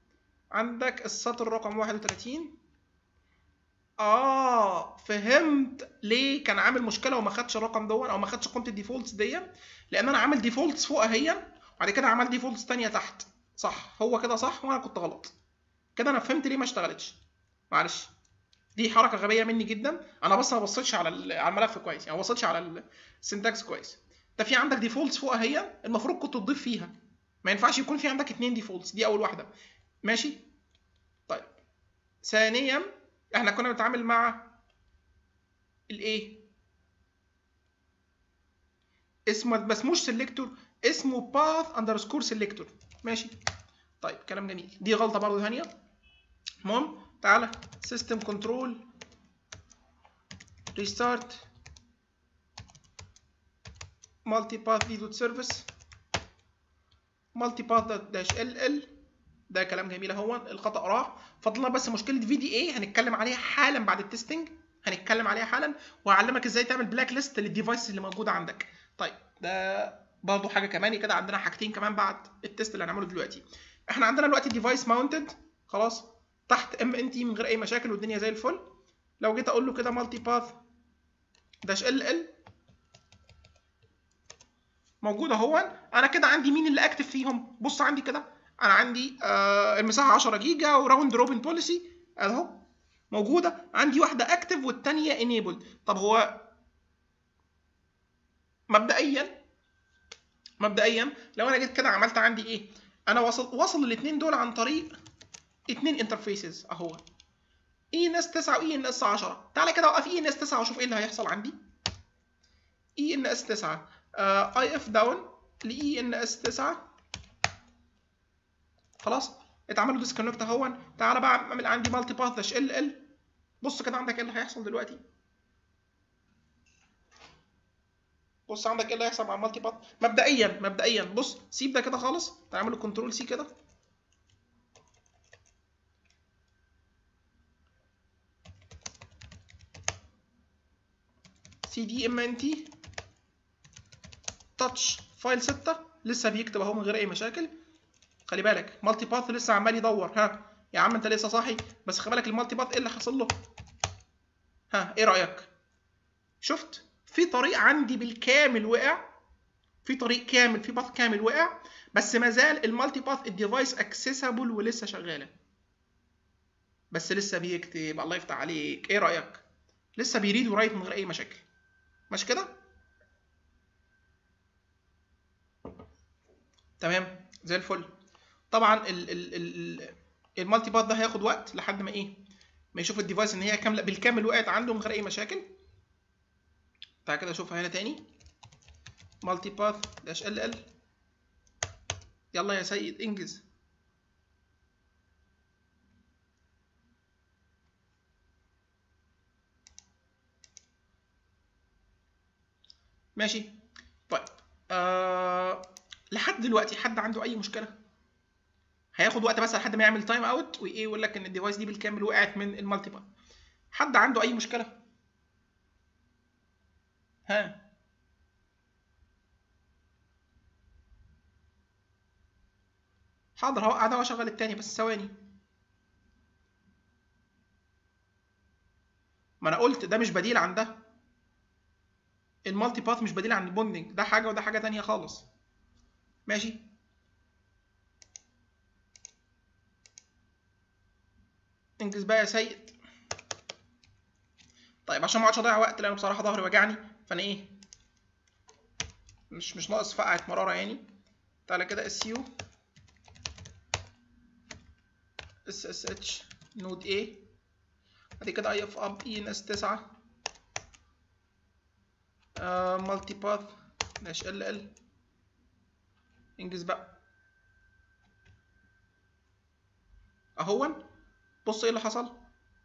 عندك السطر رقم 31 اه فهمت ليه كان عامل مشكله وما خدش الرقم دون او ما خدش قيمه الديفولتس دي لان انا عامل ديفولتس فوق اهي وبعد كده عملت ديفولتس تانية تحت صح هو كده صح وانا كنت غلط كده انا فهمت ليه ما اشتغلتش معلش دي حركه غبيه مني جدا انا بس ما بصيتش على على الملف كويس يعني ما بصيتش على السنتكس كويس ده في عندك ديفولتس فوق اهي المفروض كنت تضيف فيها ما ينفعش يكون في عندك اتنين ديفولتس دي اول واحده ماشي طيب ثانيا احنا كنا بنتعامل مع الايه اسمه ما اسموش سيلكتور اسمه باث اندرسكور سيلكتور ماشي طيب كلام جميل دي غلطه برضه ثانيه المهم تعالى سيستم كنترول ريستارت مالتي باث دي دوت سيرفيس مالتي باث داش ال ال ده كلام جميل اهو الخطا راح فضلنا بس مشكله في دي اي هنتكلم عليها حالا بعد التستنج هنتكلم عليها حالا وهعلمك ازاي تعمل بلاك ليست للديفايس اللي موجوده عندك طيب ده برضه حاجه كمان كده عندنا حاجتين كمان بعد التست اللي هنعمله دلوقتي احنا عندنا دلوقتي ديفايس ماونتد خلاص تحت ام ان تي من غير اي مشاكل والدنيا زي الفل لو جيت اقول له كده مالتي باث داش ال ال موجود اهو انا كده عندي مين اللي اكتف فيهم بص عندي كده انا عندي آه المساحه 10 جيجا وراوند روبن بوليسي اهو موجوده عندي واحده اكتف والثانيه انيبل طب هو مبدئيا مبدئيا لو انا جيت كده عملت عندي ايه انا وصل وصل الاثنين دول عن طريق اثنين انترفيسز اهو اي ان اس 9 واي ان اس 10 تعالى كده اوقف اي ان اس 9 وشوف ايه اللي هيحصل عندي اي ان اس 9 اي اف داون لاي ان اس 9 خلاص اتعملوا ديسكونكت اهون تعالى بقى اعمل عندي مالتي باث داش ال ال بص كده عندك ايه اللي هيحصل دلوقتي بص عندك ايه اللي هيحصل مع المالتي باث مبدئيا مبدئيا بص سيب ده كده خالص تعمله كنترول سي كده سي دي ام ان تي تاتش فايل 6 لسه بيكتب اهو من غير اي مشاكل خلي بالك مالتي باث لسه عمال يدور ها يا عم انت لسه صاحي بس خلي بالك المالتي باث ايه اللي حصل له ها ايه رايك شفت في طريق عندي بالكامل وقع في طريق كامل في باث كامل وقع بس ما زال المالتي باث الديفايس اكسسبل ولسه شغاله بس لسه بيكتب الله يفتح عليك ايه رايك لسه بيريد ورايت من غير اي مشاكل مش كده تمام زي الفل طبعا ال ال ال المالتي باث ده هياخد وقت لحد ما ايه ما يشوف الديفايس ان هي كامله بالكامل وقعت عنده من غير اي مشاكل تعالى كده اشوفها هنا تاني مالتي باث داش ال ال يلا يا سيد انجز ماشي طيب آه... لحد دلوقتي حد عنده اي مشكله هياخد وقت بس لحد ما يعمل تايم اوت وايه يقول لك ان الديفايس دي بالكامل وقعت من المالتي باث حد عنده اي مشكله ها حاضر اهو قاعد اشغل التاني بس ثواني ما انا قلت ده مش بديل عن ده المالتي باث مش بديل عن البوندنج ده حاجه وده حاجه تانية خالص ماشي انجز بقى يا سيد طيب عشان ما اقعدش اضيع وقت لان بصراحه ظهري وجعني فانا ايه مش مش ناقص فقعه مراره يعني تعالى كده اس يو اس اس اتش نود اي بعد كده اي اف اب اي ان اس 9 مالتي باث داش ال ال انجز بقى اهون بص ايه اللي حصل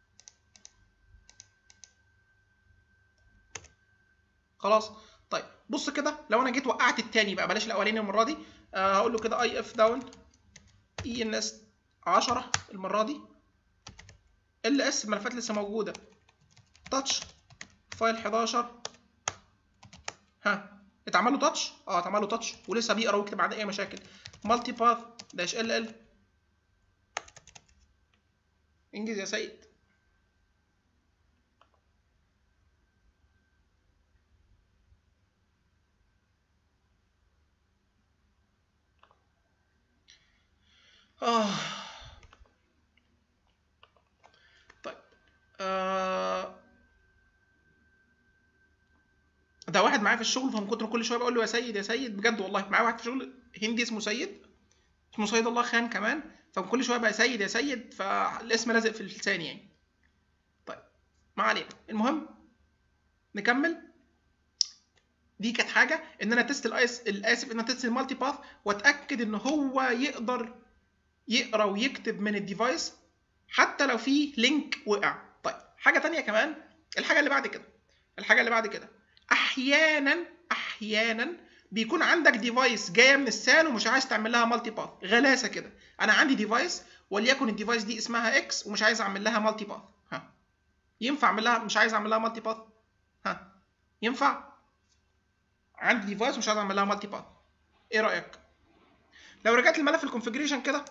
خلاص طيب بص كده لو انا جيت وقعت التاني بقى بلاش الاولاني المره دي آه هقول له كده اي اف داون اي ان اس 10 المره دي ال اس الملفات لسه موجوده تاتش فايل 11 ها اتعمل له تاتش اه اتعمل له تاتش ولسه بيقرا ويكتب عن اي مشاكل مالتي باث داش ال ال انجز يا سيد آه. طيب آه. ده واحد معايا في الشغل فمن كتر كل شويه بقول له يا سيد يا سيد بجد والله معايا واحد في الشغل هندي اسمه سيد اسمه سيد الله خان كمان فكل شويه بقى سيد يا سيد فالاسم لازق في لساني يعني طيب ما علينا المهم نكمل دي كانت حاجه ان انا تيست الايس الاسف ان انا تيست المالتي باث واتاكد ان هو يقدر يقرا ويكتب من الديفايس حتى لو في لينك وقع طيب حاجه تانية كمان الحاجه اللي بعد كده الحاجه اللي بعد كده احيانا احيانا بيكون عندك ديفايس جايه من السان ومش عايز تعمل لها مالتي باث غلاسه كده انا عندي ديفايس وليكن الديفايس دي اسمها اكس ومش عايز اعمل لها مالتي باث ها ينفع اعمل لها مش عايز اعمل لها مالتي باث ها ينفع عندي ديفايس ومش عايز اعمل لها مالتي باث ايه رايك لو رجعت الملف الكونفجريشن كده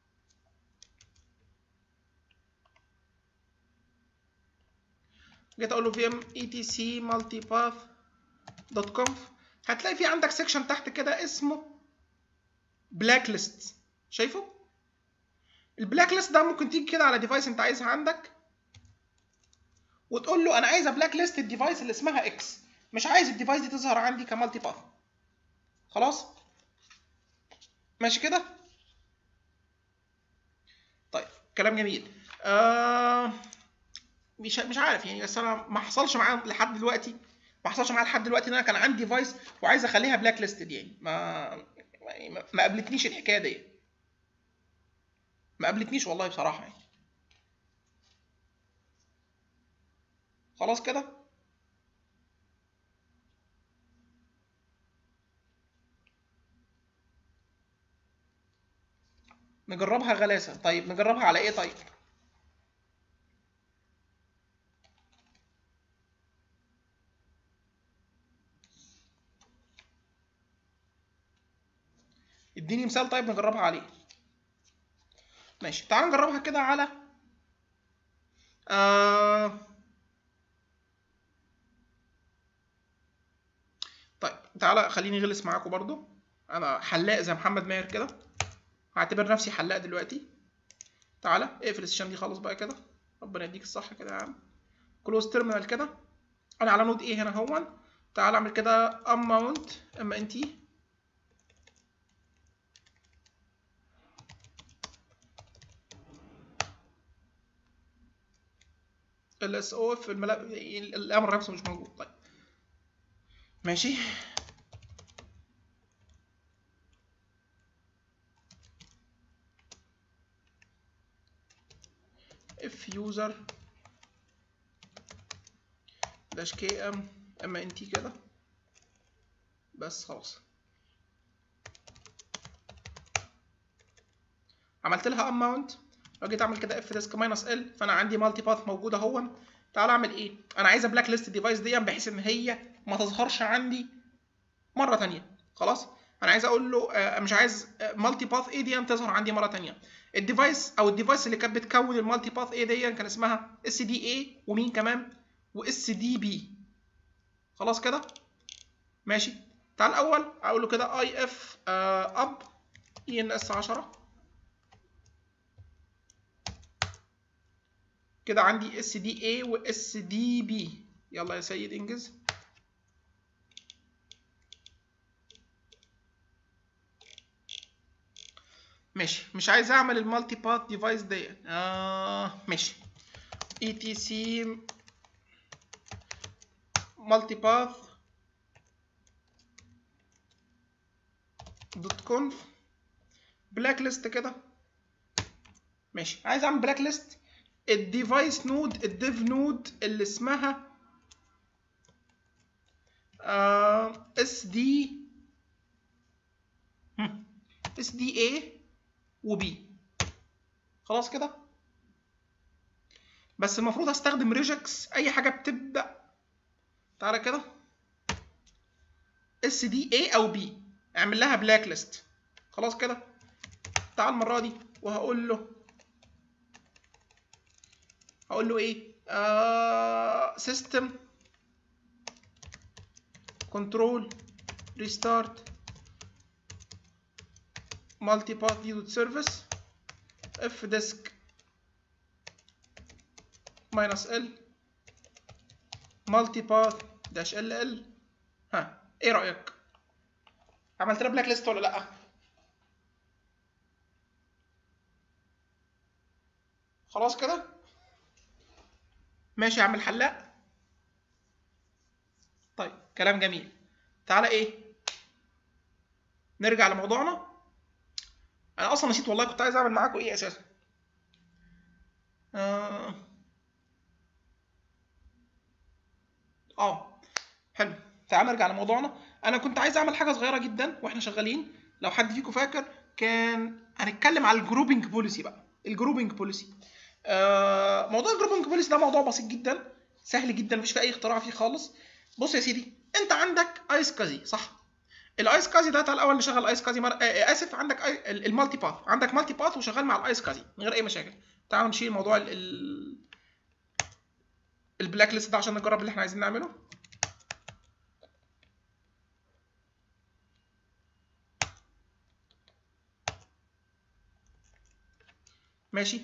جيت اقول له vm etc multipath دوت كونف هتلاقي في عندك سيكشن تحت كده اسمه بلاك ليست شايفه البلاك ليست ده ممكن تيجي كده على ديفايس انت عايزها عندك وتقول له انا عايز بلاك ليست الديفايس اللي اسمها اكس مش عايز الديفايس دي تظهر عندي كمالتي باث خلاص ماشي كده طيب كلام جميل آه مش مش عارف يعني بس انا ما حصلش معايا لحد دلوقتي ما حصلش معايا لحد دلوقتي ان انا كان عندي ديفايس وعايز اخليها بلاك ليست دي يعني ما ما, ما قابلتنيش الحكايه دي ما قابلتنيش والله بصراحه يعني خلاص كده نجربها غلاسه طيب نجربها على ايه طيب اديني مثال طيب نجربها عليه ماشي تعال نجربها كده على آه... طيب تعالى خليني غلس معاكم برضو انا حلاق زي محمد ماهر كده هعتبر نفسي حلاق دلوقتي تعالى اقفل السيشن دي خالص بقى كده ربنا يديك الصح كده يا عم كلوز تيرمينال كده انا على نود ايه هنا هون تعالى اعمل كده اماونت اما انتي الاس او اف الملف الامر نفسه مش موجود طيب ماشي اف يوزر داش كي ام اما انتي كده بس خلاص عملت لها اماونت لو جيت اعمل كده اف ديسك ماينس ال فانا عندي مالتي باث موجوده اهو تعال اعمل ايه انا عايز بلاك ليست ديفايس دي بحيث ان هي ما تظهرش عندي مره ثانيه خلاص انا عايز اقول له آه مش عايز مالتي باث ايه دي تظهر عندي مره ثانيه الديفايس او الديفايس اللي كانت بتكون المالتي باث ايه دي كان اسمها اس دي اي ومين كمان واس دي بي خلاص كده ماشي تعال الاول اقول له كده اي اف اب اي ان اس 10 كده عندي اس دي اي واس دي بي يلا يا سيد انجز ماشي مش عايز اعمل المالتي باث ديفايس دي آه ماشي اي تي سي مالتي باث دوت كونف بلاك ليست كده ماشي عايز اعمل بلاك ليست الديفايس نود الديف نود اللي اسمها اس دي اس دي اي وبي خلاص كده بس المفروض استخدم ريجكس اي حاجه بتبدا تعالى كده اس دي اي او بي اعمل لها بلاك ليست خلاص كده تعال المره دي وهقول له هقول له ايه آه system control restart multi path viewed service f disk minus l multi path dash ll ها ايه رايك عملت لها بلاك ليست ولا لا خلاص كده ماشي يا عم الحلاق طيب كلام جميل تعالى ايه نرجع لموضوعنا انا اصلا نسيت والله كنت عايز اعمل معاكم ايه اساسا اه اه حلو تعال نرجع لموضوعنا انا كنت عايز اعمل حاجه صغيره جدا واحنا شغالين لو حد فيكم فاكر كان هنتكلم على الجروبنج بوليسي بقى الجروبنج بوليسي آه موضوع الجروبنج بوليسي ده موضوع بسيط جدا سهل جدا مفيش فيه اي اختراع فيه خالص بص يا سيدي انت عندك ايس كازي صح الايس كازي ده تعال الاول نشغل ايس كازي مر... آه اسف عندك أي... المالتي باث عندك مالتي باث وشغال مع الايس كازي من غير اي مشاكل تعالوا نشيل موضوع ال... ال... البلاك ليست ده عشان نجرب اللي احنا عايزين نعمله ماشي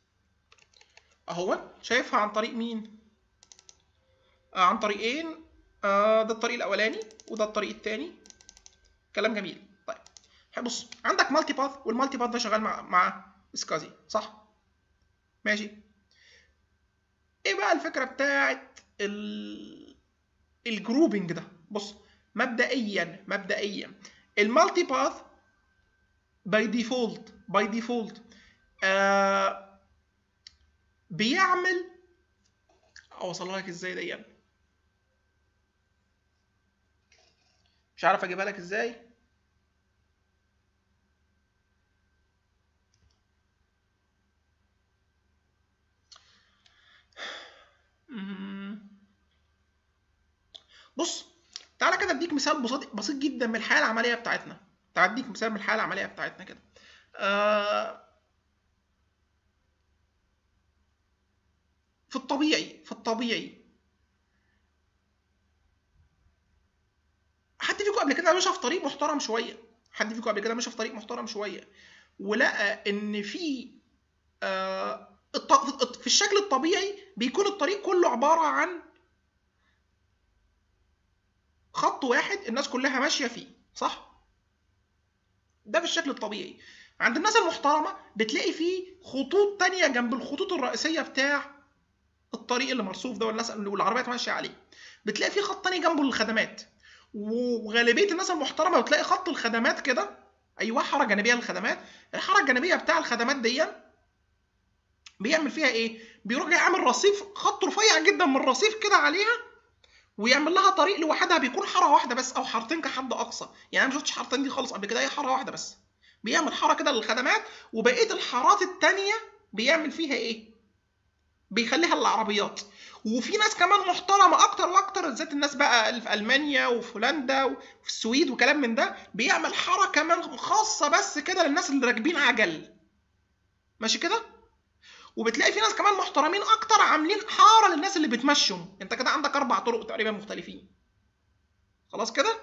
اهو شايفها عن طريق مين آه عن طريقين آه ده الطريق الاولاني وده الطريق الثاني كلام جميل طيب بص عندك مالتي باث والمالتي باث ده شغال مع مع سكازي صح ماشي ايه بقى الفكره بتاعت ال... الجروبنج ده بص مبدئيا مبدئيا المالتي باث باي ديفولت باي ديفولت آه بيعمل اوصلها لك ازاي دي مش عارف اجيبها لك ازاي بص تعالى كده اديك مثال بسيط بسيط جدا من الحياه العمليه بتاعتنا تعالى اديك مثال من الحياه العمليه بتاعتنا كده آه في الطبيعي في الطبيعي حد فيكم قبل كده مشى في طريق محترم شويه حد فيكم قبل كده مشى في طريق محترم شويه ولقى ان في آه في الشكل الطبيعي بيكون الطريق كله عباره عن خط واحد الناس كلها ماشيه فيه صح ده في الشكل الطبيعي عند الناس المحترمه بتلاقي فيه خطوط تانية جنب الخطوط الرئيسيه بتاع الطريق اللي مرصوف ده والناس والعربيات ماشيه عليه بتلاقي فيه خط تاني جنبه للخدمات وغالبيه الناس المحترمه بتلاقي خط الخدمات كده ايوه حاره جانبيه للخدمات الحاره الجانبيه بتاع الخدمات دي بيعمل فيها ايه بيروح يعمل رصيف خط رفيع جدا من الرصيف كده عليها ويعمل لها طريق لوحدها بيكون حاره واحده بس او حارتين كحد اقصى يعني انا ما شفتش حارتين دي خالص قبل كده هي حاره واحده بس بيعمل حاره كده للخدمات وبقيه الحارات التانية بيعمل فيها ايه بيخليها للعربيات وفي ناس كمان محترمه اكتر واكتر بالذات الناس بقى اللي في المانيا وفي هولندا وفي السويد وكلام من ده بيعمل حاره كمان خاصه بس كده للناس اللي راكبين عجل ماشي كده وبتلاقي في ناس كمان محترمين اكتر عاملين حاره للناس اللي بتمشوا انت كده عندك اربع طرق تقريبا مختلفين خلاص كده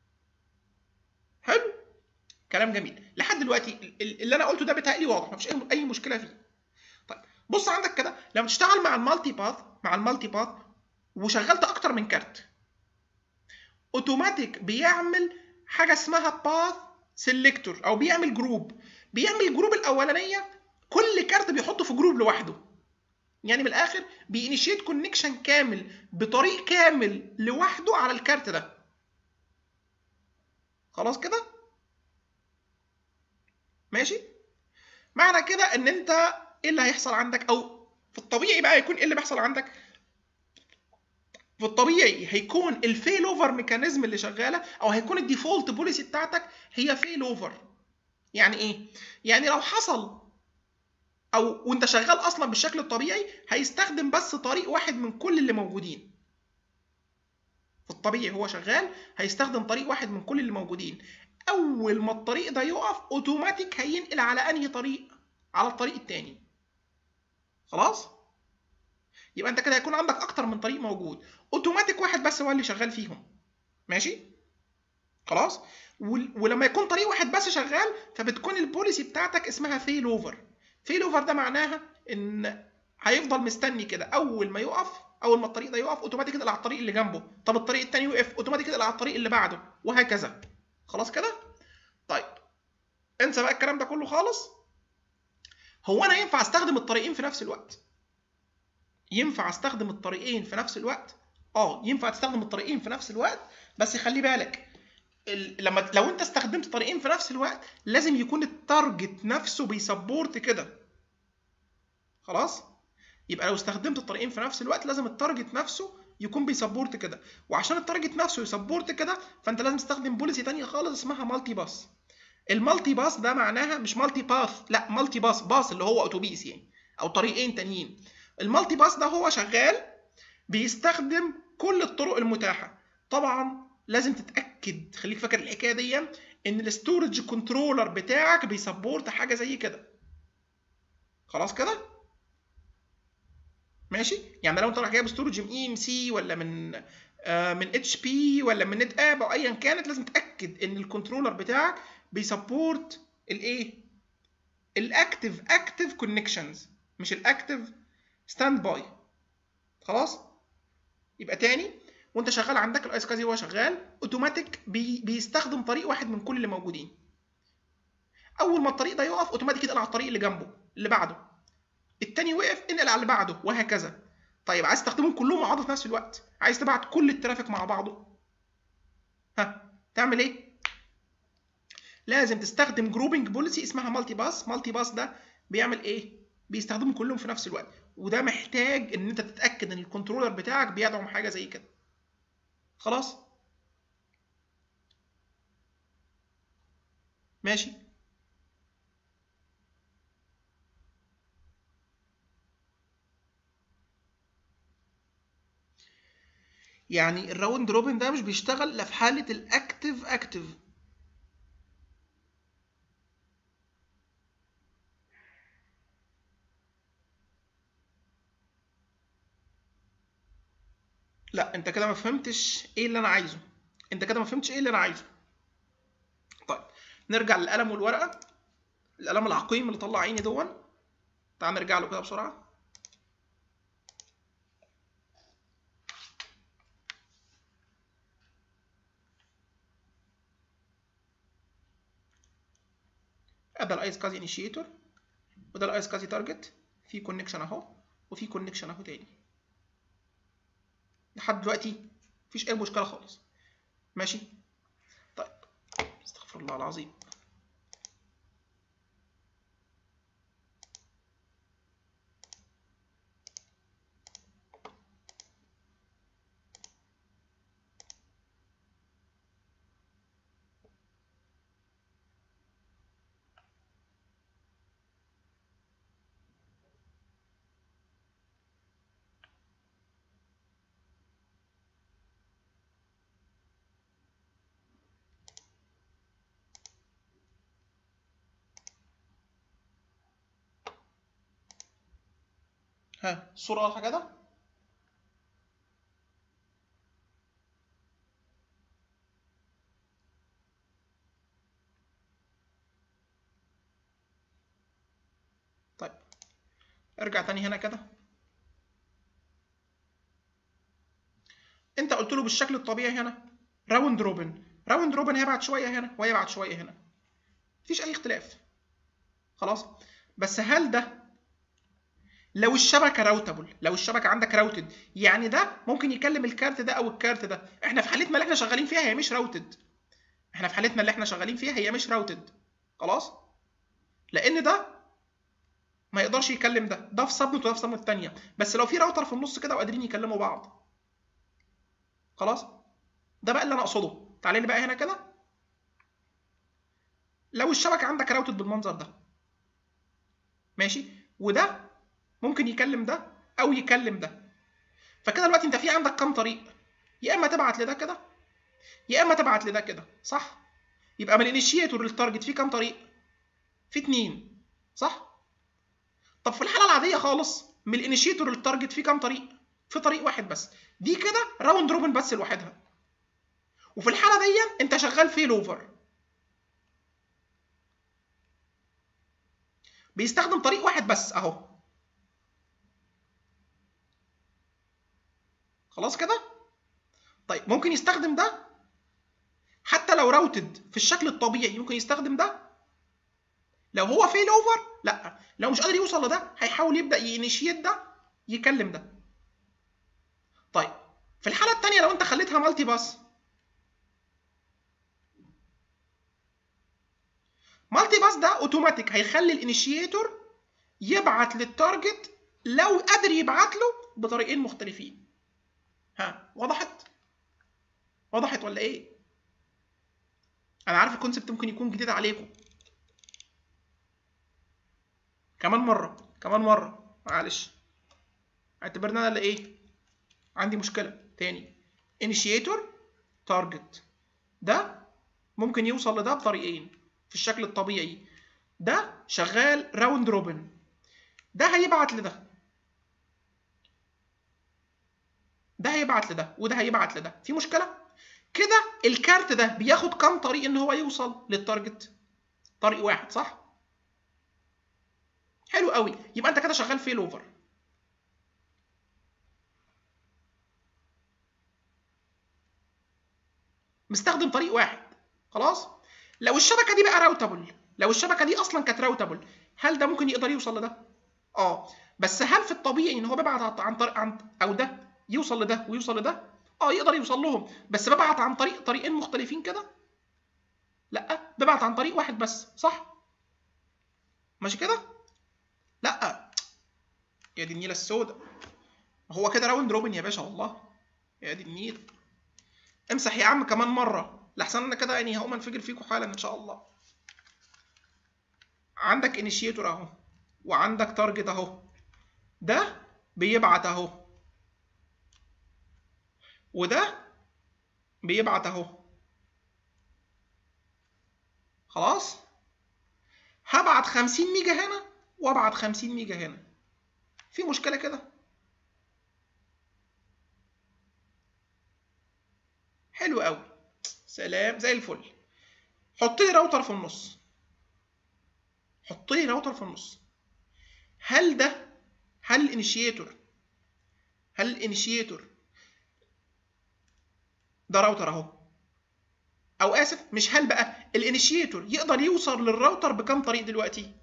حلو كلام جميل لحد دلوقتي اللي انا قلته ده بيتهيألي واضح مفيش اي مشكله فيه طيب بص عندك كده لما تشتغل مع المالتي باث مع المالتي باث وشغلت اكتر من كارت اوتوماتيك بيعمل حاجه اسمها باث سيلكتور او بيعمل جروب بيعمل الجروب الاولانيه كل كارت بيحطه في جروب لوحده يعني من الاخر بينيشيت كونكشن كامل بطريق كامل لوحده على الكارت ده خلاص كده ماشي معنى كده ان انت ايه اللي هيحصل عندك او في الطبيعي بقى يكون ايه اللي بيحصل عندك في الطبيعي هيكون الفيل اوفر ميكانيزم اللي شغاله او هيكون الديفولت بوليسي بتاعتك هي فيل اوفر يعني ايه يعني لو حصل او وانت شغال اصلا بالشكل الطبيعي هيستخدم بس طريق واحد من كل اللي موجودين في الطبيعي هو شغال هيستخدم طريق واحد من كل اللي موجودين اول ما الطريق ده يقف اوتوماتيك هينقل على انهي طريق على الطريق التاني خلاص يبقى انت كده هيكون عندك اكتر من طريق موجود اوتوماتيك واحد بس هو اللي شغال فيهم ماشي خلاص ولما يكون طريق واحد بس شغال فبتكون البوليسي بتاعتك اسمها فيل اوفر فيل اوفر ده معناها ان هيفضل مستني كده اول ما يقف اول ما الطريق ده يقف اوتوماتيك يطلع على الطريق اللي جنبه طب الطريق الثاني وقف اوتوماتيك يطلع على الطريق اللي بعده وهكذا خلاص كده طيب انسى بقى الكلام ده كله خالص هو انا ينفع استخدم الطريقين في نفس الوقت ينفع استخدم الطريقين في نفس الوقت اه ينفع تستخدم الطريقين في نفس الوقت بس خلي بالك لما لو انت استخدمت طريقين في نفس الوقت لازم يكون التارجت نفسه بيسبورت كده خلاص يبقى لو استخدمت الطريقين في نفس الوقت لازم التارجت نفسه يكون بيسبورت كده وعشان التارجت نفسه يسبورت كده فانت لازم تستخدم بوليسي ثانيه خالص اسمها مالتي باس المالتي باس ده معناها مش مالتي باث لا مالتي باس باس اللي هو اتوبيس يعني او طريقين تانيين المالتي باس ده هو شغال بيستخدم كل الطرق المتاحه طبعا لازم تتاكد خليك فاكر الحكايه دي ان الستورج كنترولر بتاعك بيسبورت حاجه زي كده خلاص كده ماشي يعني لو انت رايح جايب ستورج من اي ام سي ولا من آه من اتش بي ولا من نت اب او ايا كانت لازم تتاكد ان الكنترولر بتاعك بيسبورت الايه الاكتف اكتف كونكشنز مش الاكتف ستاند باي خلاص يبقى تاني وانت شغال عندك الايس كازي وهو شغال اوتوماتيك بي بيستخدم طريق واحد من كل اللي موجودين اول ما الطريق ده يقف اوتوماتيك ينقل على الطريق اللي جنبه اللي بعده التاني وقف انقل على اللي بعده وهكذا طيب عايز تستخدمهم كلهم مع بعض في نفس الوقت عايز تبعت كل الترافيك مع بعضه ها تعمل ايه لازم تستخدم جروبنج بوليسي اسمها مالتي باس مالتي باس ده بيعمل ايه بيستخدمهم كلهم في نفس الوقت وده محتاج ان انت تتاكد ان الكنترولر بتاعك بيدعم حاجه زي كده خلاص ماشي يعني الراوند روبن ده مش بيشتغل الا في حاله الاكتف اكتف لا انت كده ما فهمتش ايه اللي انا عايزه انت كده ما فهمتش ايه اللي انا عايزه طيب نرجع للقلم والورقه القلم العقيم اللي طلع عيني دون تعال نرجع له كده بسرعه ادي الايس كازي انيشيتور وده الايس كازي تارجت في كونكشن اهو وفي كونكشن اهو تاني لحد دلوقتي مفيش اي مشكله خالص ماشي طيب استغفر الله العظيم ها الصورة واضحة كده؟ طيب ارجع تاني هنا كده انت قلت له بالشكل الطبيعي هنا راوند روبن راوند روبن هيبعت شويه هنا وهيبعت شويه هنا مفيش اي اختلاف خلاص بس هل ده لو الشبكه راوتابل لو الشبكه عندك راوتد يعني ده ممكن يكلم الكارت ده او الكارت ده احنا في حالتنا اللي احنا شغالين فيها هي مش راوتد احنا في حالتنا اللي احنا شغالين فيها هي مش راوتد خلاص لان ده ما يقدرش يكلم ده ده في سبنت وده في سبنت الثانيه بس لو في راوتر في النص كده وقادرين يكلموا بعض خلاص ده بقى اللي انا اقصده تعالى لي بقى هنا كده لو الشبكه عندك راوتد بالمنظر ده ماشي وده ممكن يكلم ده او يكلم ده فكده دلوقتي انت في عندك كام طريق يا اما تبعت لده كده يا اما تبعت لده كده صح يبقى من الانيشيتور للتارجت في كام طريق في اتنين صح طب في الحاله العاديه خالص من الانيشيتور للتارجت في كام طريق في طريق واحد بس دي كده راوند روبن بس لوحدها وفي الحاله دي انت شغال فيل اوفر بيستخدم طريق واحد بس اهو خلاص كده طيب ممكن يستخدم ده حتى لو راوتد في الشكل الطبيعي ممكن يستخدم ده لو هو فيل اوفر لا لو مش قادر يوصل لده هيحاول يبدا ينيشيت ده يكلم ده طيب في الحاله الثانيه لو انت خليتها مالتي باس مالتي باس ده اوتوماتيك هيخلي الانيشيتور يبعت للتارجت لو قادر يبعت له بطريقين مختلفين ها وضحت وضحت ولا ايه انا عارف الكونسبت ممكن يكون جديد عليكم كمان مره كمان مره معلش اعتبرنا انا اللي ايه عندي مشكله تاني انيشيتور تارجت ده ممكن يوصل لده بطريقين في الشكل الطبيعي ده شغال راوند روبن ده هيبعت لده ده هيبعت لده وده هيبعت لده في مشكله كده الكارت ده بياخد كام طريق ان هو يوصل للتارجت طريق واحد صح حلو قوي يبقى انت كده شغال فيل اوفر مستخدم طريق واحد خلاص لو الشبكه دي بقى راوتابل لو الشبكه دي اصلا كانت راوتابل هل ده ممكن يقدر يوصل لده اه بس هل في الطبيعي ان هو بيبعت عن طريق عن او ده يوصل لده ويوصل لده اه يقدر يوصل لهم بس ببعت عن طريق طريقين مختلفين كده لا ببعت عن طريق واحد بس صح ماشي كده لا يا دي النيله السوداء هو كده راوند روبن يا باشا والله يا دي النيل امسح يا عم كمان مره لحسن انا كده يعني هقوم انفجر فيكم حالا ان شاء الله عندك انيشيتور اهو وعندك تارجت اهو ده بيبعت اهو وده بيبعت اهو خلاص هبعت 50 ميجا هنا وابعت 50 ميجا هنا في مشكله كده حلو قوي سلام زي الفل حط لي راوتر في النص حط لي راوتر في النص هل ده هل الانيشيتور هل الانيشيتور ده راوتر اهو او اسف مش هل بقى الانيشيتور يقدر يوصل للراوتر بكام طريق دلوقتي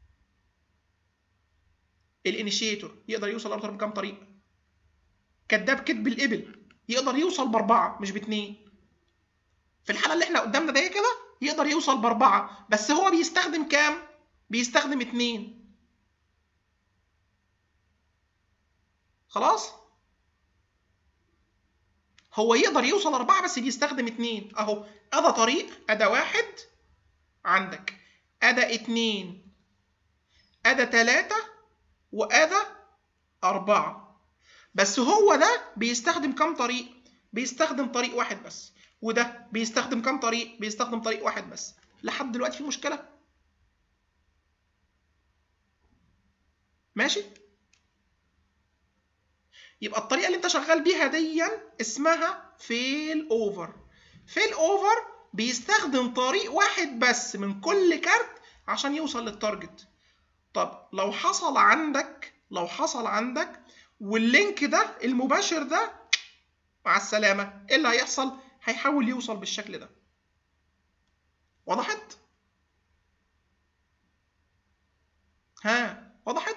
الانيشيتور يقدر يوصل للراوتر بكام طريق كداب كدب الابل يقدر يوصل باربعه مش باتنين في الحاله اللي احنا قدامنا ده كده يقدر يوصل باربعه بس هو بيستخدم كام بيستخدم اتنين خلاص هو يقدر يوصل أربعة بس بيستخدم اتنين أهو أدا طريق أدا واحد عندك أدا اتنين أدا تلاتة وأدا أربعة بس هو ده بيستخدم كام طريق؟ بيستخدم طريق واحد بس وده بيستخدم كام طريق؟ بيستخدم طريق واحد بس لحد دلوقتي في مشكلة؟ ماشي؟ يبقى الطريقه اللي انت شغال بيها دي اسمها فيل اوفر فيل اوفر بيستخدم طريق واحد بس من كل كارت عشان يوصل للتارجت طب لو حصل عندك لو حصل عندك واللينك ده المباشر ده مع السلامه ايه اللي هيحصل هيحاول يوصل بالشكل ده وضحت ها وضحت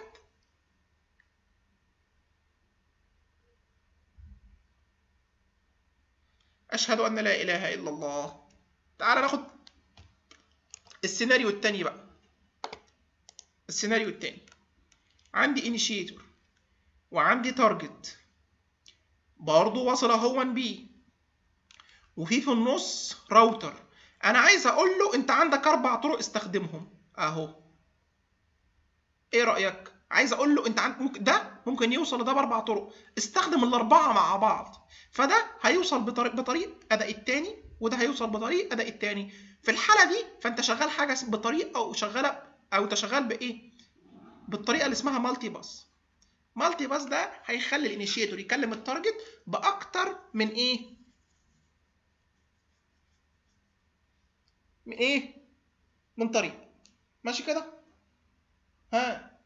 أشهد أن لا إله إلا الله تعال ناخد السيناريو التاني بقى السيناريو التاني عندي انيشيتور وعندي تارجت برضه واصل اهو بي وفي في النص راوتر انا عايز اقول له انت عندك اربع طرق استخدمهم اهو ايه رايك عايز اقول له انت عندك ممكن ده ممكن يوصل لده باربع طرق استخدم الاربعه مع بعض فده هيوصل بطريق بطريق اداء التاني وده هيوصل بطريق اداء التاني في الحاله دي فانت شغال حاجه بطريقه او شغاله او انت شغال بايه بالطريقه اللي اسمها مالتي باس مالتي باس ده هيخلي الانيشيتور يكلم التارجت باكتر من ايه من ايه من طريق ماشي كده ها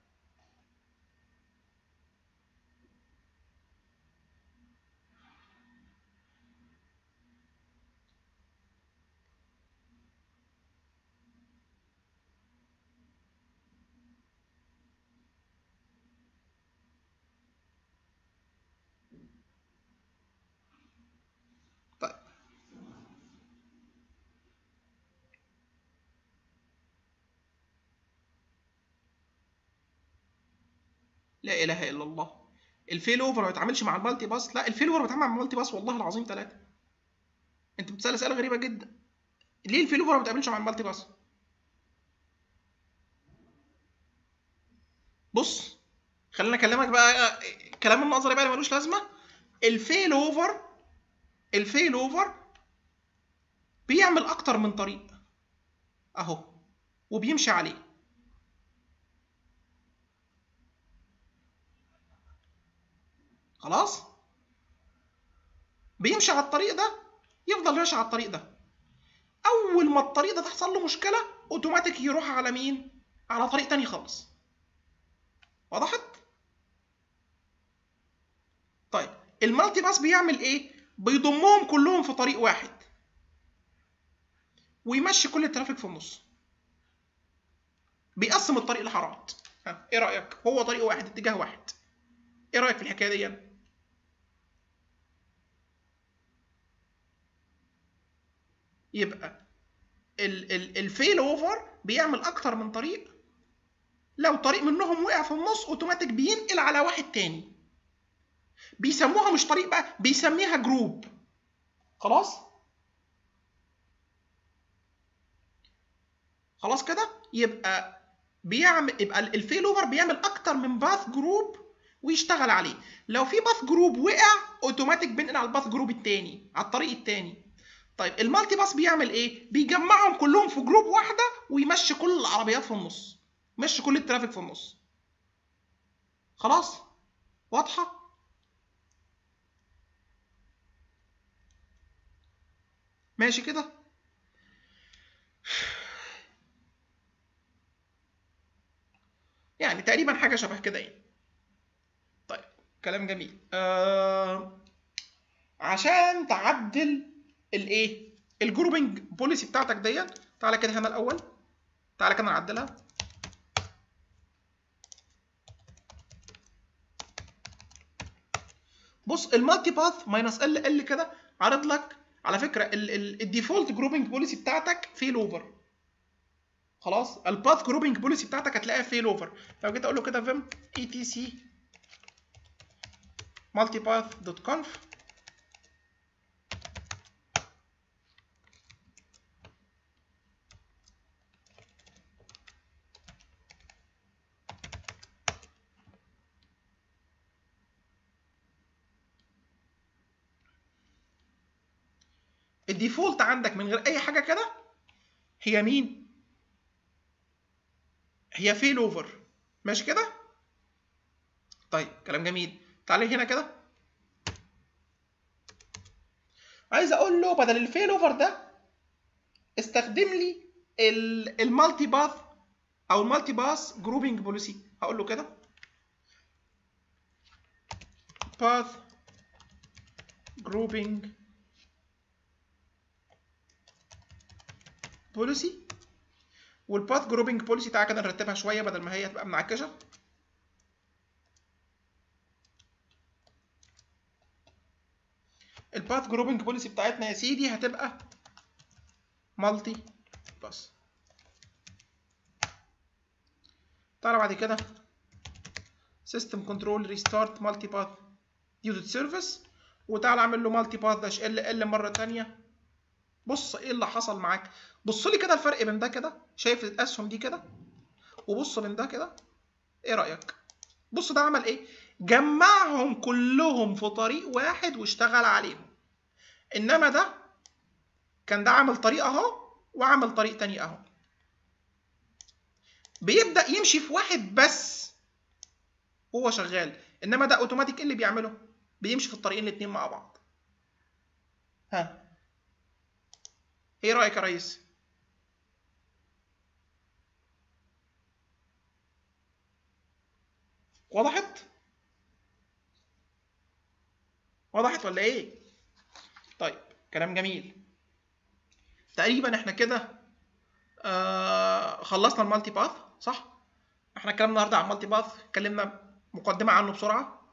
طيب لا اله الا الله الفيل اوفر ما بيتعاملش مع المالتي باس لا الفيل اوفر بيتعامل مع المالتي باس والله العظيم ثلاثه انت بتسال اسئله غريبه جدا ليه الفيل اوفر ما بيتعاملش مع المالتي باس بص خلينا اكلمك بقى كلام النظري بقى اللي ملوش لازمه الفيل اوفر الفيل اوفر بيعمل اكتر من طريق اهو وبيمشي عليه خلاص بيمشي على الطريق ده يفضل ماشي على الطريق ده اول ما الطريق ده تحصل له مشكله اوتوماتيك يروح على مين على طريق تاني خالص وضحت طيب المالتي باس بيعمل ايه بيضمهم كلهم في طريق واحد ويمشي كل الترافيك في النص بيقسم الطريق لحارات ها ايه رايك هو طريق واحد اتجاه واحد ايه رايك في الحكايه دي يبقى ال ال الفيل اوفر بيعمل اكتر من طريق لو طريق منهم وقع في النص اوتوماتيك بينقل على واحد تاني بيسموها مش طريق بقى بيسميها جروب خلاص خلاص كده يبقى بيعمل يبقى الفيل اوفر بيعمل اكتر من باث جروب ويشتغل عليه لو في باث جروب وقع اوتوماتيك بينقل على الباث جروب التاني على الطريق التاني طيب المالتي باس بيعمل ايه بيجمعهم كلهم في جروب واحده ويمشي كل العربيات في النص يمشي كل الترافيك في النص خلاص واضحه ماشي كده يعني تقريبا حاجه شبه كده يعني طيب كلام جميل آه عشان تعدل الايه الجروبنج بوليسي بتاعتك ديت تعالى كده هنا الاول تعالى كده نعدلها بص المالتي باث ماينس ال ال كده عرض لك على فكره الديفولت جروبنج بوليسي بتاعتك فيل اوفر خلاص الباث جروبنج بوليسي بتاعتك هتلاقيها فيل اوفر لو جيت اقول له كده فيم اي تي سي مالتي باث دوت كونف الديفولت عندك من غير اي حاجه كده هي مين هي فيل اوفر ماشي كده طيب كلام جميل تعالى هنا كده عايز اقول له بدل الفيل اوفر ده استخدم لي المالتي باث او المالتي باث جروبنج بوليسي هقول له كده باث جروبنج بوليسي والباث جروبنج بوليسي تعالى كده نرتبها شويه بدل ما هي تبقى منعكشه الباث جروبنج بوليسي بتاعتنا يا سيدي هتبقى مالتي باس تعالى بعد كده سيستم كنترول ريستارت مالتي باث يوزد سيرفيس وتعالى اعمل له مالتي باث داش ال ال مره ثانيه بص ايه اللي حصل معاك بص لي كده الفرق بين ده كده شايف الاسهم دي كده وبص بين ده كده ايه رايك بص ده عمل ايه جمعهم كلهم في طريق واحد واشتغل عليهم انما ده كان ده عامل طريق اهو وعمل طريق تاني اهو بيبدا يمشي في واحد بس وهو شغال انما ده اوتوماتيك ايه اللي بيعمله بيمشي في الطريقين الاثنين مع بعض ها ايه رايك يا ريس وضحت وضحت ولا ايه طيب كلام جميل تقريبا احنا كده آه خلصنا المالتي باث صح احنا اتكلمنا النهارده عن المالتي باث اتكلمنا مقدمه عنه بسرعه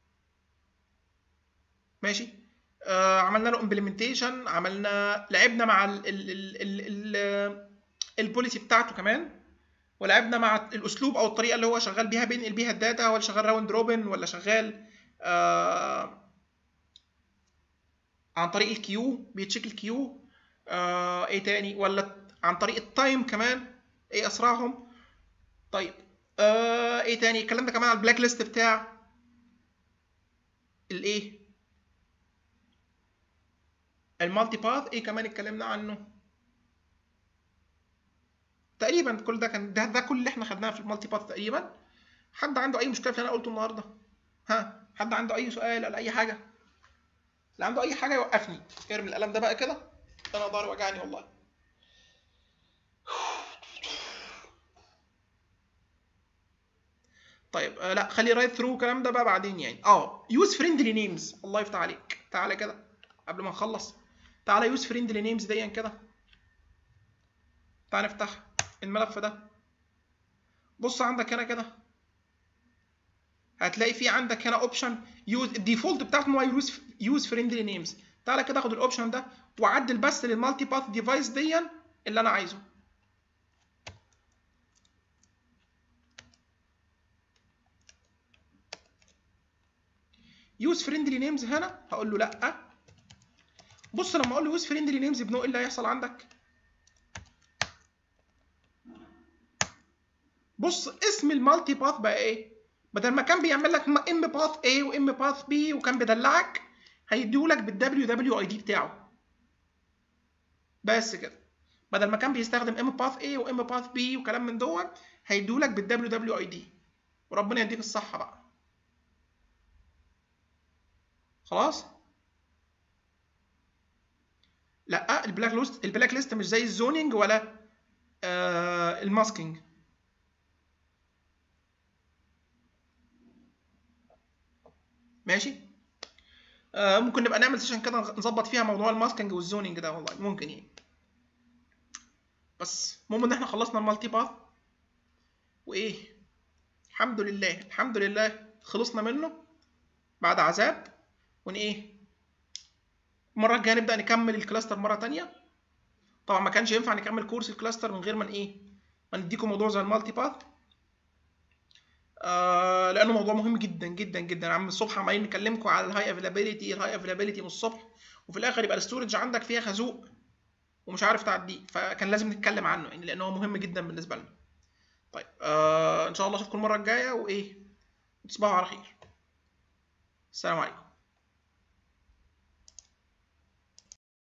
ماشي آه عملنا له امبلمنتيشن عملنا لعبنا مع ال ال ال ال ال البوليسي بتاعته كمان ولعبنا مع الاسلوب او الطريقه اللي هو شغال بيها بينقل بيها الداتا ولا شغال راوند روبن ولا شغال آه عن طريق الكيو بيتشيك الكيو آه ايه تاني ولا عن طريق التايم كمان ايه اسرعهم طيب آه ايه تاني اتكلمنا كمان على البلاك ليست بتاع الايه المالتي باث ايه كمان اتكلمنا عنه تقريبا كل ده كان ده, ده كل اللي احنا خدناه في المالتي باث تقريبا حد عنده اي مشكله في اللي انا قلته النهارده ها حد عنده اي سؤال ولا اي حاجه اللي عنده اي حاجه يوقفني ارمي القلم ده بقى كده انا ضهري وجعني والله طيب آه لا خلي رايت ثرو الكلام ده بقى بعدين يعني اه يوز فريندلي نيمز الله يفتح عليك تعالى كده قبل ما نخلص تعالى يوز فريندلي نيمز دي كده تعالى نفتح الملف ده بص عندك هنا كده هتلاقي في عندك هنا اوبشن يوز الديفولت بتاعته ان هو يوز يوز فريندلي نيمز تعالى كده اخد الاوبشن ده واعدل بس للمالتي باث ديفايس دي اللي انا عايزه يوز فريندلي نيمز هنا هقول له لا بص لما اقول له يوز فريندلي نيمز ابنه ايه اللي هيحصل عندك بص اسم المالتي باث بقى ايه بدل ما كان بيعمل لك ام باث A وام باث B وكان بيدلعك هيديهولك بالدبليو دبليو اي دي بتاعه بس كده بدل ما كان بيستخدم ام باث A وام باث B وكلام من دوت هيديهولك بالدبليو دبليو اي دي وربنا يديك الصحه بقى خلاص لا البلاك ليست البلاك ليست مش زي الزونينج ولا آه الماسكينج ماشي آه ممكن نبقى نعمل سيشن كده نظبط فيها موضوع الماسكينج والزونينج ده والله ممكن يعني بس المهم ان احنا خلصنا المالتي باث وايه الحمد لله الحمد لله خلصنا منه بعد عذاب ون ايه المره الجايه نبدا نكمل الكلاستر مره تانية طبعا ما كانش ينفع نكمل كورس الكلاستر من غير ما ايه ما نديكم موضوع زي المالتي باث آه لانه موضوع مهم جدا جدا جدا عم الصبح عمالين نكلمكم على الهاي افيلابيلتي الهاي افيلابيلتي من الصبح وفي الاخر يبقى الاستورج عندك فيها خازوق ومش عارف تعديه فكان لازم نتكلم عنه يعني لانه هو مهم جدا بالنسبه لنا طيب آه ان شاء الله اشوفكم المره الجايه وايه تصبحوا على خير السلام عليكم